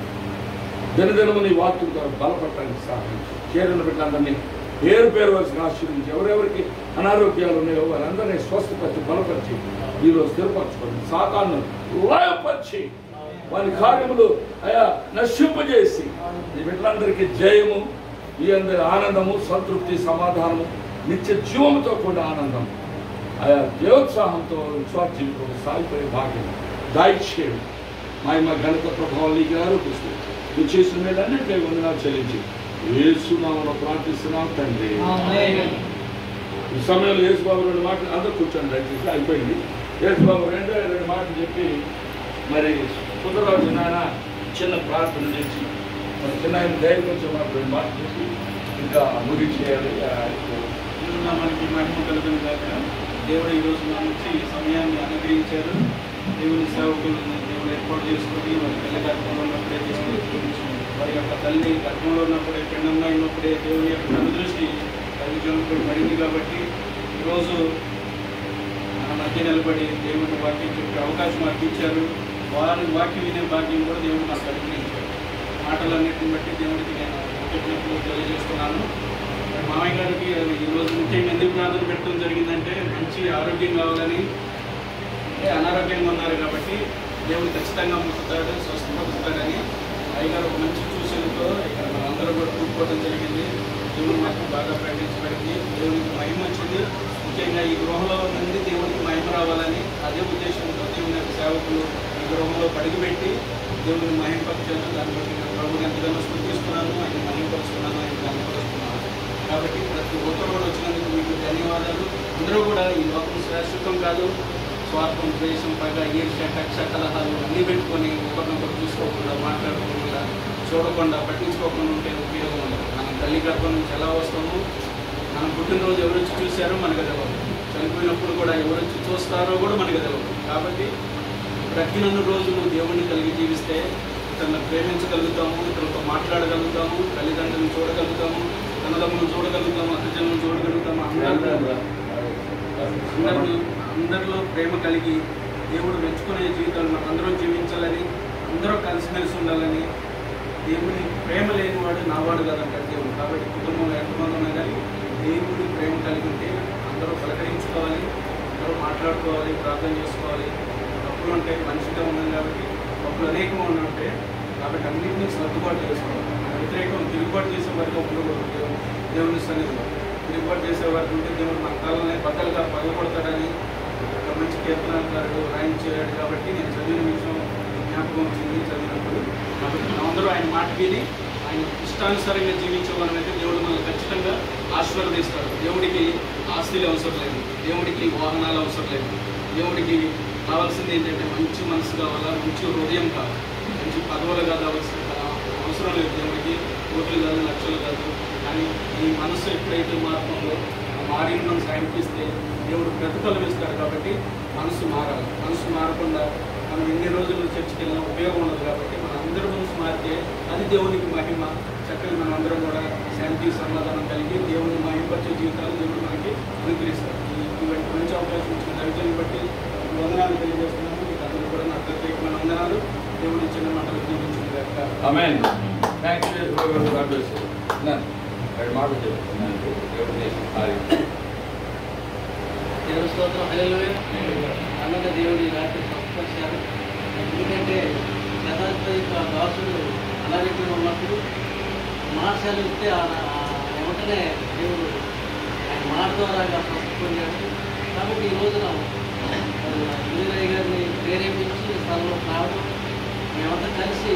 Speaker 1: దినదినము నీ వాక్యం ద్వారా బలపడటానికి సహాయం చేరిన బిడ్డలందరినీ పేరు పేరు వలసిన ఆశీర్వించి ఎవరెవరికి అనారోగ్యాలు ఉన్నాయో వారందరినీ స్వస్థపరిచి బలపరిచి నీలో స్థిరపరచుకోండి సాతాన్ని లయపరిచి వారి కార్యములు అయా నశింపజేసి ఈ బిడ్డలందరికీ జయము ఈ అందరి ఆనందము సంతృప్తి సమాధానము నిత్య జీవముతో కూడిన ఆనందం ఆయా దేవోత్సాహంతో విశ్వాస జీవితం సాగిపోయే భాగ్యం దాయిచ్చేయడం మహిమ ఘనత ప్రభావం నీకు ఆరోపిస్తూ నువ్వు చేసిన మేలన్నింటినీ వందనాలు చెల్లించి ఏసునామలో ప్రార్థిస్తున్నాం తండ్రి
Speaker 2: ఆమేన్.
Speaker 1: ఈ సమయంలో యేసుబాబు రెండు మాటలు అందరూ కూర్చోండి దయచేసి అయిపోయింది యేసుబాబు రెండే రెండు మాటలు చెప్పి మరి సుందరరాజు నాయన చిన్న ప్రార్థన చేసి మరి చిన్న ఆయన ధైర్యం వచ్చే మాట రెండు మాటలు చెప్పి ఇంకా ముగించేయాలి
Speaker 4: ఈరోజు మనకి మహిమ కలుగును కాక దేవుడు ఈ రోజు మనకి ఈ సమయాన్ని అనుగ్రహించారు దేవుని సేవకులను దేవుడు ఏర్పాటు చేసుకొని వారి తల్లి గర్భంలో ఉన్నప్పుడే తీసుకొని వారి యొక్క తల్లి గర్భంలో ఉన్నప్పుడే పిండంగా ఉన్నప్పుడే దేవుని యొక్క అనుదృష్టి తల్లిదండ్రులు పడింది కాబట్టి ఈరోజు మన మధ్య నిలబడి దేవుని వాక్యం చెప్పే అవకాశం మాకు ఇచ్చారు వారి వాక్యం వినే భాగ్యం కూడా దేవుడు నాకు అనుగ్రహించారు మాటలన్నిటిని బట్టి దేవుడికి నేను కృతజ్ఞతలు తెలియజేస్తున్నాను మామయ్య గారికి ఈ రోజు ముఖ్యంగా ఎందుకు ప్రార్థన పెట్టడం జరిగిందంటే మంచి ఆరోగ్యం కావాలని అంటే అనారోగ్యంగా ఉన్నారు కాబట్టి దేవుడు ఖచ్చితంగా ముక్కుతాడు స్వస్థపరుస్తాడని అయ్యగారు ఒక మంచి సూచనతో ఇక్కడ మనందరూ కూడా కూడుకోవడం జరిగింది దేవుడు మాకు బాగా ప్రకటించబడింది దేవునికి మహిమ వచ్చింది ముఖ్యంగా ఈ గృహంలో నుండి దేవునికి మహిమ రావాలని అదే ఉద్దేశంతో దేవుని యొక్క సేవకులు ఈ గృహంలో పడిగిపెట్టి దేవుని మహిమపరచాను దాన్ని బట్టి నేను ప్రభుని ఎంతగానో స్మృతిస్తున్నాను ఆయన మహిమపరుస్తున్నాను ఆయన కనపరుస్తున్నాను కాబట్టి ప్రతి ఒక్కరు కూడా వచ్చినందుకు మీకు ధన్యవాదాలు అందరూ కూడా ఈ లోకం శాశ్వతం కాదు స్వార్థం ద్వేషం పగ ఈర్ష్య కక్ష కలహాలు అన్నీ పెట్టుకొని ఒకరినొకరు చూసుకోకుండా మాట్లాడుకోకుండా చూడకుండా పట్టించుకోకుండా ఉంటే ఉపయోగం ఉండదు మనం తల్లి గర్భం నుంచి ఎలా వస్తామో మనం పుట్టినరోజు ఎవరు వచ్చి చూశారో మనకు తెలియదు చనిపోయినప్పుడు కూడా ఎవరు వచ్చి చూస్తారో కూడా మనకు తెలియదు కాబట్టి బ్రతికినన్ని రోజులు దేవుణ్ణి కలిగి జీవిస్తే ఇతరులను ప్రేమించగలుగుతాము ఇతరులతో మాట్లాడగలుగుతాము తల్లిదండ్రులను చూడగలుగుతాము తనదమ్ములను చూడగలుగుతాము అతిజనులను చూడగలుగుతాము అందరిలో అందరిలో అందరిలో ప్రేమ కలిగి దేవుడు మెచ్చుకునే జీవితాలు మనం అందరం జీవించాలని అందరూ కలిసిమెలిసి ఉండాలని దేవుని ప్రేమ లేనివాడు నావాడు కదంటాడు దేవుడు కాబట్టి కుటుంబంలో ఎంతమంది ఉన్నా కానీ దేవుడి ప్రేమ కలిగి ఉంటే అందరూ పలకరించుకోవాలి అందరూ మాట్లాడుకోవాలి ప్రార్థన చేసుకోవాలి తప్పులు ఉంటాయి మనిషిగా ఉన్నాం కాబట్టి తప్పులు అనేకం ఉంటే కాబట్టి అన్నింటినీ సర్దుబాటు చేసుకోవాలి వ్యతిరేకం తిరుగుబాటు చేసే వారికి ఉండకూడదు దేవుని దేవుని సన్నిధిలో తిరుగుబాటు చేసే వారికి ఉంటే దేవుడు మన తలని బద్దలుగా పగలగొడతాడని ఒక మంచి కీర్తనకారుడు రాయించాడు కాబట్టి నేను చదివిన విషయం జ్ఞాపకం వచ్చింది చదివినప్పుడు కాబట్టి మనమందరూ ఆయన మాట విని ఆయన ఇష్టానుసారంగా జీవించే వారినైతే దేవుడు మనల్ని ఖచ్చితంగా ఆశీర్వదిస్తాడు దేవుడికి ఆస్తులు అవసరం లేదు దేవుడికి వాహనాలు అవసరం లేదు దేవుడికి కావాల్సింది ఏంటంటే మంచి మనసు కావాలా మంచి హృదయం కావాలి మంచి పదవులు కాదు అవసరం అవసరం లేదు దేవుడికి కోట్లు కాదు లక్షలు కాదు కానీ ఈ మనసు ఎప్పుడైతే మారుతుందో ఆ మారిన మనసు ఆయనకి ఇస్తే దేవుడు ప్రతిఫలం ఇస్తాడు కాబట్టి మనసు మారాలి మనసు మారకుండా మనం ఎన్ని రోజులు చర్చికి వెళ్ళినా ఉపయోగం ఉండదు కాబట్టి మన అందరి మనసు మారితే అది దేవునికి మహిమ చక్కగా మనం అందరం కూడా శాంతి సమాధానం కలిగి దేవుని మహిమపరిచే జీవితాలు దేవుడు మనకి అనుగ్రహిస్తారు ఈ- ఇటువంటి మంచి అవకాశం ఇచ్చిన దైవజాన్ని బట్టి వందనాలు తెలియజేస్తున్నాను మీకు అందరూ కూడా నా ప్రత్యేకమైన వందనాలు దేవుడి చిన్న మాటలు దీవించింది కనుక
Speaker 1: amen thank you God bless you నన్ను రెండు మాటలు చెప్తున్నాను దేవుడిని ఆరాధించు.
Speaker 5: దేవుని స్తోత్రం హల్లెలూయా అన్నగా దేవుడి రాత్రి స్వస్థపరిచారు ఎందుకంటే యథార్థ దాసుడు అనారోగ్యం ఉన్నప్పుడు మార్చాలు ఇస్తే ఆ- ఆ వెంటనే దేవుడు ఆయన మాట ద్వారా స్వస్థ పొందాడు కాబట్టి ఈ రోజున మరి వీరయ్య గారిని ప్రేరేపించి స్థలంలో రావడం మేమంతా కలిసి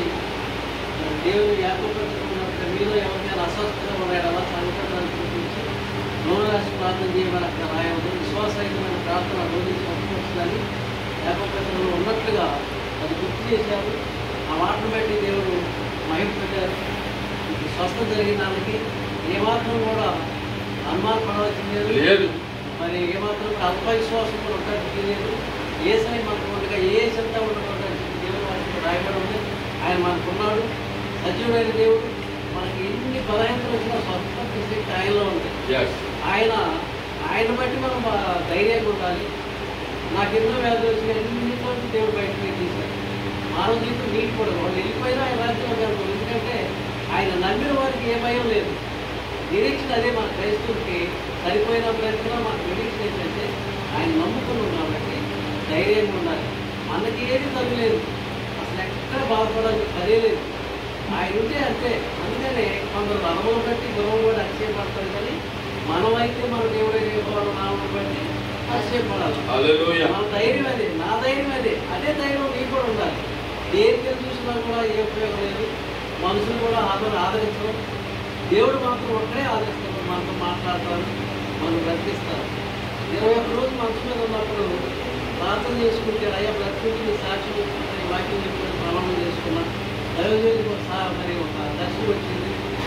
Speaker 5: మరి దేవుని ఏర్పరచుకున్నట్టు మీలో ఎవరికైనా అస్వస్థత ఉన్నాయా సంఘటనలు చూపించి నూనె రాసి ప్రార్థన చేయమని అక్కడ రాయవద్దు విశ్వాసరహితమైన ప్రార్థన రోజు పంపించాలని ఏకపత్రంలో ఉన్నట్లుగా అది గుర్తు చేశారు ఆ మాటను బట్టి దేవుడు మహిమ పెట్టారు ఇది స్వస్థత జరిగిన దానికి ఏమాత్రం కూడా అనుమానం పడవలసింది లేదు
Speaker 1: లేదు
Speaker 5: మరి ఏమాత్రం కూడా అల్పవిశ్వాసం కూడా ఉండడానికి లేదు ఏ సై మనకు ఉండగా ఏ చింత ఉండడానికి దేవుడు వాటికి రాయబడి ఉంది ఆయన మనకున్నాడు సజీవుడైన దేవుడు మనకి ఎన్ని బలహీనతలు వచ్చినా స్వస్థత శక్తి ఆయనలో ఉంది
Speaker 1: ఎస్
Speaker 5: ఆయన ఆయన బట్టి మనం బా- ధైర్యంగా ఉండాలి నాకు ఎన్నో వ్యాధులు వచ్చినాయి ఎన్నింటిలో దేవుడు బయటకు తీశారు మానవ జీవితం నీటి కూడా వాళ్ళు వెళ్ళిపోయినా ఆయన రాజ్యంలో కనుక ఎందుకంటే ఆయన నమ్మిన వారికి ఏ భయం లేదు నిరీక్షణ అదే మన క్రైస్తవులకి సరిపోయిన ప్రయత్నం మనకు నిరీక్షణ ఏంటంటే ఆయన నమ్ముకున్నాం కాబట్టి ధైర్యంగా ఉండాలి మనకి ఏది తగ్గలేదు అసలు ఎక్కడ బాధపడాలి పదే లేదు ఆయన ఉంటే అంతే అందుకనే కొందరు అనుభవం బట్టి గుణం కూడా అతిశయపడతారు కానీ మనమైతే మన దేవుడైన యెహోవా నామం బట్టి అతిశయపడాలి
Speaker 1: హల్లెలూయా
Speaker 5: మన ధైర్యం అదే నా ధైర్యం అదే అదే ధైర్యం నీకు కూడా ఉండాలి దేనికి చూసినా కూడా ఏ ఉపయోగం లేదు మనుషులు కూడా ఆదరణ ఆదరించడం దేవుడు మాత్రం ఒక్కడే ఆదరిస్తారు మనతో మాట్లాడతారు మనం బ్రతికిస్తారు ఇరవై ఒక్క రోజు మనసు మీద ఉన్నప్పుడు ప్రార్థన చేసుకుంటే అయ్యా బ్రతికి సాక్షి చెప్పుకుంటే వాక్యం చెప్పుకుని ప్రారంభం చేసుకున్నా దైవజోనికి ఒక సా- మరి ఒక దర్శనం వచ్చింది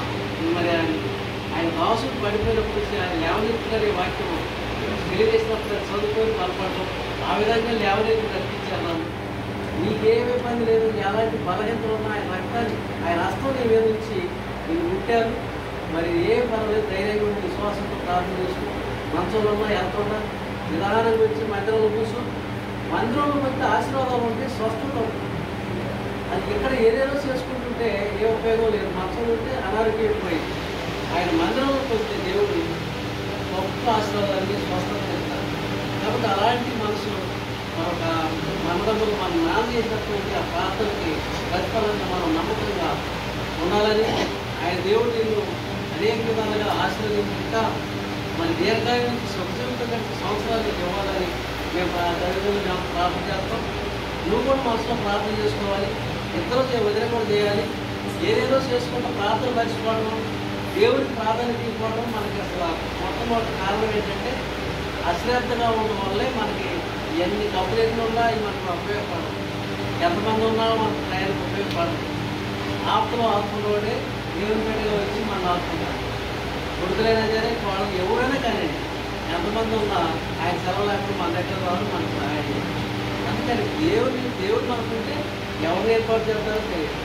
Speaker 5: మరి ఆయన ఆయన దాసుడు పడిపోయినప్పుడు ఆయన లేవనెత్తుతారు ఈ వాక్యం తెలియజేసినప్పుడు అది చదువుకొని బలపడటం ఆ విధంగా లేవనెత్తి బ్రతికించారు నన్ను నీకేమి ఇబ్బంది లేదు ఎలాంటి బలహీనతలు ఉన్నా ఆయన రక్తాన్ని ఆయన హస్తం నీ మీద నుంచి నేను ముట్టారు మరి ఏ పర్వాలేదు ధైర్యంగా ఉండి విశ్వాసంతో ప్రార్థన చేసుకుని మంచంలో ఉన్నా ఎంత ఉన్నా నిదానంగా వచ్చి మందిరంలో కూర్చో మందిరంలో కొంత ఆశీర్వాదాలు ఉంటే స్వస్థత ఉంటుంది అది ఇక్కడ ఏదేదో చేసుకుంటుంటే ఏ ఉపయోగం లేదు మంచం ఉంటే అనారోగ్యం పోయింది ఆయన మందిరంలోకి వస్తే దేవుడు గొప్ప ఆశీర్వాదాన్ని స్వస్థత ఇస్తారు కాబట్టి అలాంటి మనసు మరొక మనదమ్ములు మనం నాన్న చేసినటువంటి ఆ ప్రార్థనకి ప్రతిఫలంగా మనం నమ్మకంగా ఉండాలని ఆయన దేవుడు నిన్ను అనేక విధాలుగా ఆశీర్వదించి ఇంకా మన దీర్ఘాయు నుంచి సుఖజీవిత కంటే సంవత్సరాలు ఇవ్వాలని మేము తల్లిదండ్రులు మేము ప్రార్థన చేస్తాం నువ్వు కూడా మనసులో ప్రార్థన చేసుకోవాలి ఇద్దరు వదిన కూడా చేయాలి ఏదేదో చేసుకుంటూ ప్రార్థన మర్చిపోవడం దేవుడికి ప్రాధాన్యత ఇవ్వడం మనకి అసలు మొట్టమొదటి కారణం ఏంటంటే అశ్రద్ధగా ఉండడం వల్లే మనకి ఎన్ని కంప్లైంట్లు ఉన్నా ఇవి మనకు ఉపయోగపడవు ఎంతమంది ఉన్నా మనకు ప్రయాణం ఉపయోగపడదు ఆప్తలో ఆత్మలోనే దేవుని బిడ్డగా వచ్చి మన ఆపుకుంటారు కొడుకులైనా సరే వాళ్ళు ఎవరైనా కానీ ఎంతమంది ఉన్నా ఆయన సెలవు లేకుండా మన దగ్గర రావాలి మనకు సహాయం చేయాలి. అందుకని దేవుని దేవుడు మనకుంటే ఎవరిని ఏర్పాటు చేస్తారో తెలియదు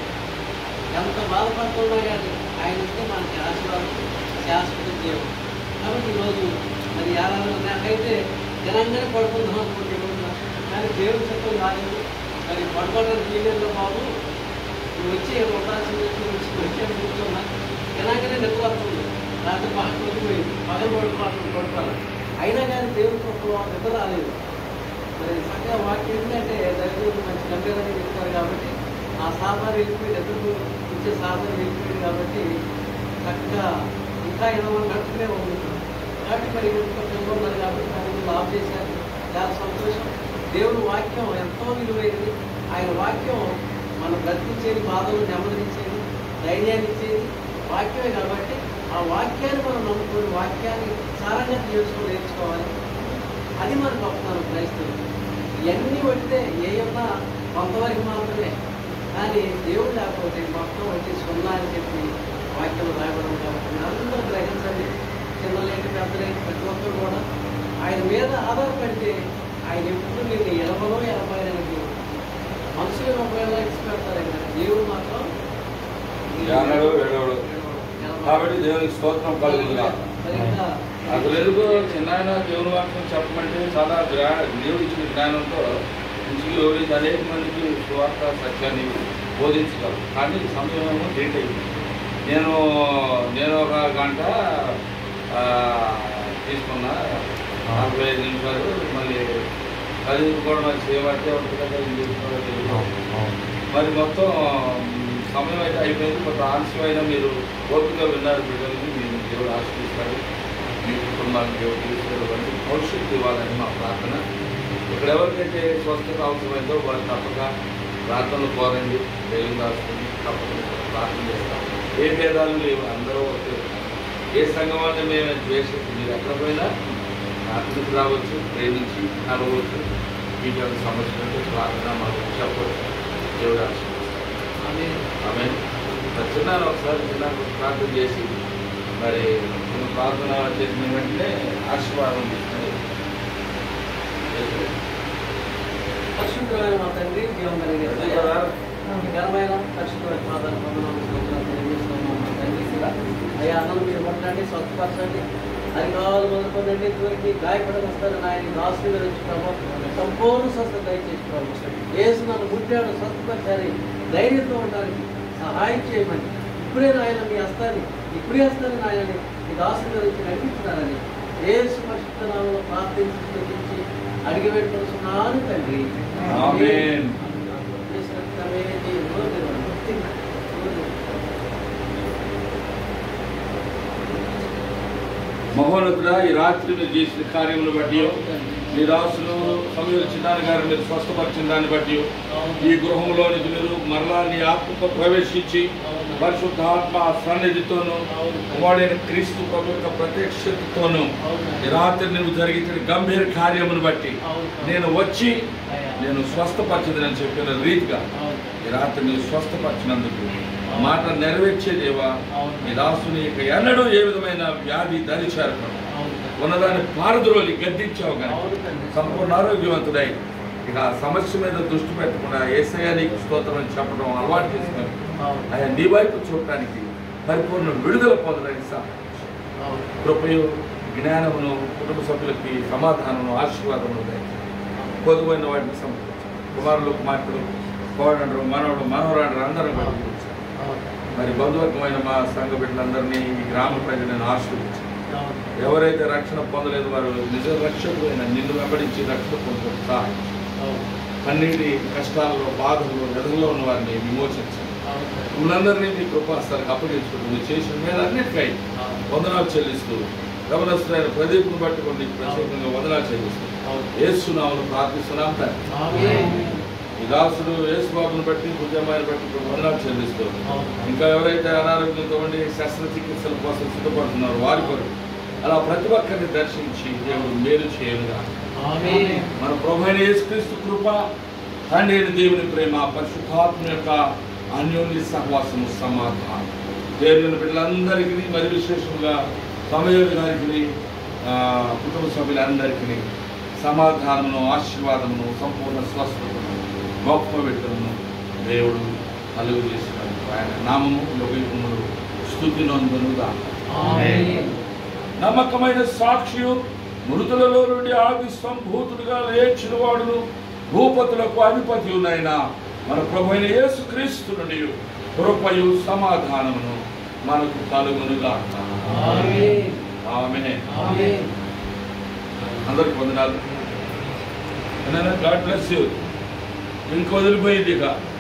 Speaker 5: ఎంత బాధపడుతున్నా కానీ ఆయన ఉంటే మనకి ఆశీర్వాదం శాశ్వత దేవుడు కాబట్టి ఈరోజు మరి ఆరాధన నాకైతే జనంగానే పడుకుందాం అనుకుంటే ఈ రోజున. కానీ దేవుని చిత్తం కాలేదు మరి పడుకోవడానికి వీలేదు బాబు నువ్వు వచ్చి ఉండాల్సింది వచ్చి వచ్చి కూర్చున్నా ఇలాగనే నిద్ర వస్తుంది రాత్రి బాగా కొట్టుకుపోయింది పగలు పడుకోవాలి పడుకోవాలి అయినా కానీ దేవుని కృపలో నిద్ర రాలేదు మరి చక్కగా వాక్యం ఏంటంటే దైవజనులు మంచి గంభీరంగా చెప్తారు కాబట్టి ఆ సాధన వెళ్ళిపోయి నిద్రకు ఇచ్చే సాధన వెళ్ళిపోయింది కాబట్టి చక్కగా ఇంకా ఇరవై నడుపుతూనే ఉంది కాబట్టి మరి ఇంకొక పిల్లలు ఉన్నారు కాబట్టి దాన్ని లాభ చేశారు చాలా సంతోషం దేవుని వాక్యం ఎంతో విలువైనది ఆయన వాక్యం మనం బ్రతికించేది బాధలు నెమ్మదించేది ధైర్యాన్ని ఇచ్చేది వాక్యమే కాబట్టి ఆ వాక్యాన్ని మనం నమ్ముకొని వాక్యాన్ని సారంగా నేర్చుకొని నేర్చుకోవాలి అది మన గొప్పతనం క్రైస్తవులు ఇవన్నీ పడితే ఏ ఉన్నా కొంతవరకు మాత్రమే కానీ దేవుడు లేకపోతే మొత్తం వచ్చి సున్నా అని చెప్పి వాక్యం రాయబడం కాబట్టి అందరూ గ్రహించండి చిన్నలేంటి పెద్దలేంటి ప్రతి ఒక్కరు కూడా ఆయన మీద ఆధారపడితే ఆయన ఎప్పుడు నేను ఎనభలో ఎనభై ఎనభై మనుషులు ఒకవేళ ఇచ్చి పెడతారు కానీ దేవుడు మాత్రం
Speaker 1: ఏనాడు ఏడవడు.
Speaker 5: ఎనభై.
Speaker 1: కాబట్టి దేవునికి స్తోత్రం కలుగుతుందా
Speaker 5: మరి ఇంకా
Speaker 1: అసలు ఎందుకు చిన్న దేవుని వాక్యం చెప్పమంటే చాలా జ్ఞా దేవుడు ఇచ్చిన జ్ఞానంతో ఇంటికి వివరించి అనేక మందికి సువార్త సత్యాన్ని బోధించగలరు కానీ సమయం ఏమో లేట్ అయింది నేను నేను ఒక గంట ఆ, తీసుకున్నా నలభై ఐదు నిమిషాలు మళ్ళీ అది కూడా మరి చేయబట్టే ఉంటుంది కదా ఇది కూడా తెలియదు. మరి మొత్తం సమయం అయితే అయిపోయింది కొంత ఆలస్యమైన మీరు ఓపిక విన్నారు బిడ్డలని మీరు దేవుడు ఆశీర్వదిస్తారు మీ కుటుంబానికి దేవుడు తీసుకున్నటువంటి భవిష్యత్తు ఇవ్వాలని మా ప్రార్థన ఇక్కడ ఎవరికైతే స్వస్థత అవసరమైందో వారు తప్పక ప్రార్థనలు కోరండి దేవుని రాసుకుని తప్పక ప్రార్థన చేస్తాం ఏ భేదాలు లేవు అందరూ ఒకే ఏ సంఘం అంటే మేము ద్వేషించి మీరు ఎక్కడ పోయినా ప్రార్థనకు రావచ్చు ప్రేమించి కలవచ్చు మీకు ఏమైనా సమస్య ఉంటే ప్రార్థన మాకు చెప్పవచ్చు దేవుడు ఆశీర్వదిస్తారు
Speaker 5: ఆమె
Speaker 1: ఆమె చిన్న ఒకసారి చిన్న ప్రార్థన చేసి మరి చిన్న ప్రార్థన చేసిన వెంటనే ఆశీర్వాదం తీసుకుని
Speaker 5: పరిశుద్ధమైన మా తండ్రి జీవం కలిగిన దయ, ఈ ఘనమైన పరిశుద్ధమైన పాదాలు వందనాలు స్తోత్రాలు తెలియజేస్తున్నాము మా తండ్రి అయ్యా అన్నం మీరు కొట్టండి స్వస్థపరచండి అరికాలు మొదలుకొనండి దూరికి గాయపడిన వస్తారని ఆయన ఆశీర్వదించుకోము సంపూర్ణ స్వస్థత దయచేసుకోము ఏసు నన్ను ముట్టాడు స్వస్థపరచాలి ధైర్యంతో ఉండడానికి సహాయం చేయమని ఇప్పుడే నాయన మీ హస్తాన్ని ఇప్పుడే హస్తాన్ని నాయనని మీకు ఆశీర్వదించి నడిపించినారని ఏసు పరిశుద్ధనామంలో ప్రార్థించి స్తుతించి అడిగి పెట్టుకుంటున్నాను తండ్రి
Speaker 1: ఆమేన్.
Speaker 5: యేసు రక్తమే నీ రోజు
Speaker 1: మహోన్నతుడా ఈ రాత్రి మీరు చేసిన కార్యములు బట్టి మీ రాసులు సమయం చిన్నారి గారు మీరు స్వస్థపరిచిన దాన్ని బట్టి ఈ గృహంలోనికి మీరు మరలా నీ ఆత్మతో ప్రవేశించి పరిశుద్ధాత్మ సన్నిధితోనూ వాడైన క్రీస్తు ప్రభు యొక్క ప్రత్యక్షతతోనూ ఈ రాత్రి నువ్వు జరిగించిన గంభీర కార్యమును బట్టి నేను వచ్చి నేను స్వస్థపరచదని చెప్పిన రీతిగా ఈ రాత్రి నువ్వు స్వస్థపరిచినందుకు మాట నెరవేర్చే దేవా ఈ దాసుని ఇక ఎన్నడూ ఏ విధమైన వ్యాధి దరి చేరకుండా ఉన్నదాన్ని పారద్రోలి గద్దించావు కానీ సంపూర్ణ ఆరోగ్యవంతుడై ఇక ఆ సమస్య మీద దృష్టి పెట్టకుండా ఏసయ్య నీకు స్తోత్రం అని చెప్పడం అలవాటు చేసుకొని ఆయన నీ వైపు చూడటానికి పరిపూర్ణ విడుదల పొందడానికి సహాయం కృపయు జ్ఞానమును కుటుంబ సభ్యులకి సమాధానమును ఆశీర్వాదమును దయచేయండి పొదువైన వాటిని సమకూర్చండి కుమారులు కుమార్తెలు కోడండ్రు మనవడు మనవరాడు అందరూ కూడా దీవించండి. మరి బంధువర్గమైన మా సంఘ బిడ్డలందరినీ ఈ గ్రామ ప్రజలను ఆశీర్వదించండి ఎవరైతే రక్షణ పొందలేదు వారు నిజ రక్షకుడైన నిన్ను వెంబడించి రక్షణ పొందుతారు సహాయం కన్నీటి కష్టాల్లో బాధల్లో ఎదురులో ఉన్న వారిని విమోచించండి మనందరినీ మీ కృపాస్తానికి అప్పగించుకుంటూ నువ్వు చేసిన మీద అన్నిటికై వందనాలు చెల్లిస్తూ గమనస్తులైన ప్రదీప్ను బట్టి కొన్ని ప్రత్యేకంగా వందనాలు చెల్లిస్తూ ఏసునామను ప్రార్థిస్తున్నాం తండ్రి ఈ దాసుడు యేసుబాబును బట్టి ఉద్యమాన్ని బట్టి ఇప్పుడు వందనాలు చెల్లిస్తూ ఇంకా ఎవరైతే అనారోగ్యంతో ఉండి శస్త్రచికిత్సల కోసం సిద్ధపడుతున్నారో వారి కొరకు అలా ప్రతి ఒక్కరిని దర్శించి దేవుడు మేలు చేయనుగా మన ప్రభు అయిన యేసుక్రీస్తు కృప తండ్రి అయిన దేవుని ప్రేమ పరిశుద్ధాత్మ యొక్క అన్యోన్య సహవాసము సమాధానం దేవుని బిడ్డలందరికీ మరి విశేషంగా సమయోగి గారికి ఆ, కుటుంబ సభ్యులందరికీ సమాధానమును ఆశీర్వాదమును సంపూర్ణ స్వస్థతను గొప్ప విడుదలను దేవుడు కలుగు చేసినాడు ఆయన నామము లోకములు స్థుతి నొందనుగా నమ్మకమైన సాక్షియు మృతులలో నుండి ఆది సంభూతుడుగా లేచిన వాడును భూపతులకు అధిపతి ఉన్నైనా మన ప్రభు అయిన యేసు క్రీస్తు నుండి కృపయు సమాధానమును మనకు కలుగునుగా
Speaker 5: ఆమేన్.
Speaker 1: ఆమె
Speaker 5: ఆమేన్.
Speaker 1: అందరికి వందనాలు గాడ్ బ్లెస్ యూ ఇంక వదిలిపోయింది ఇక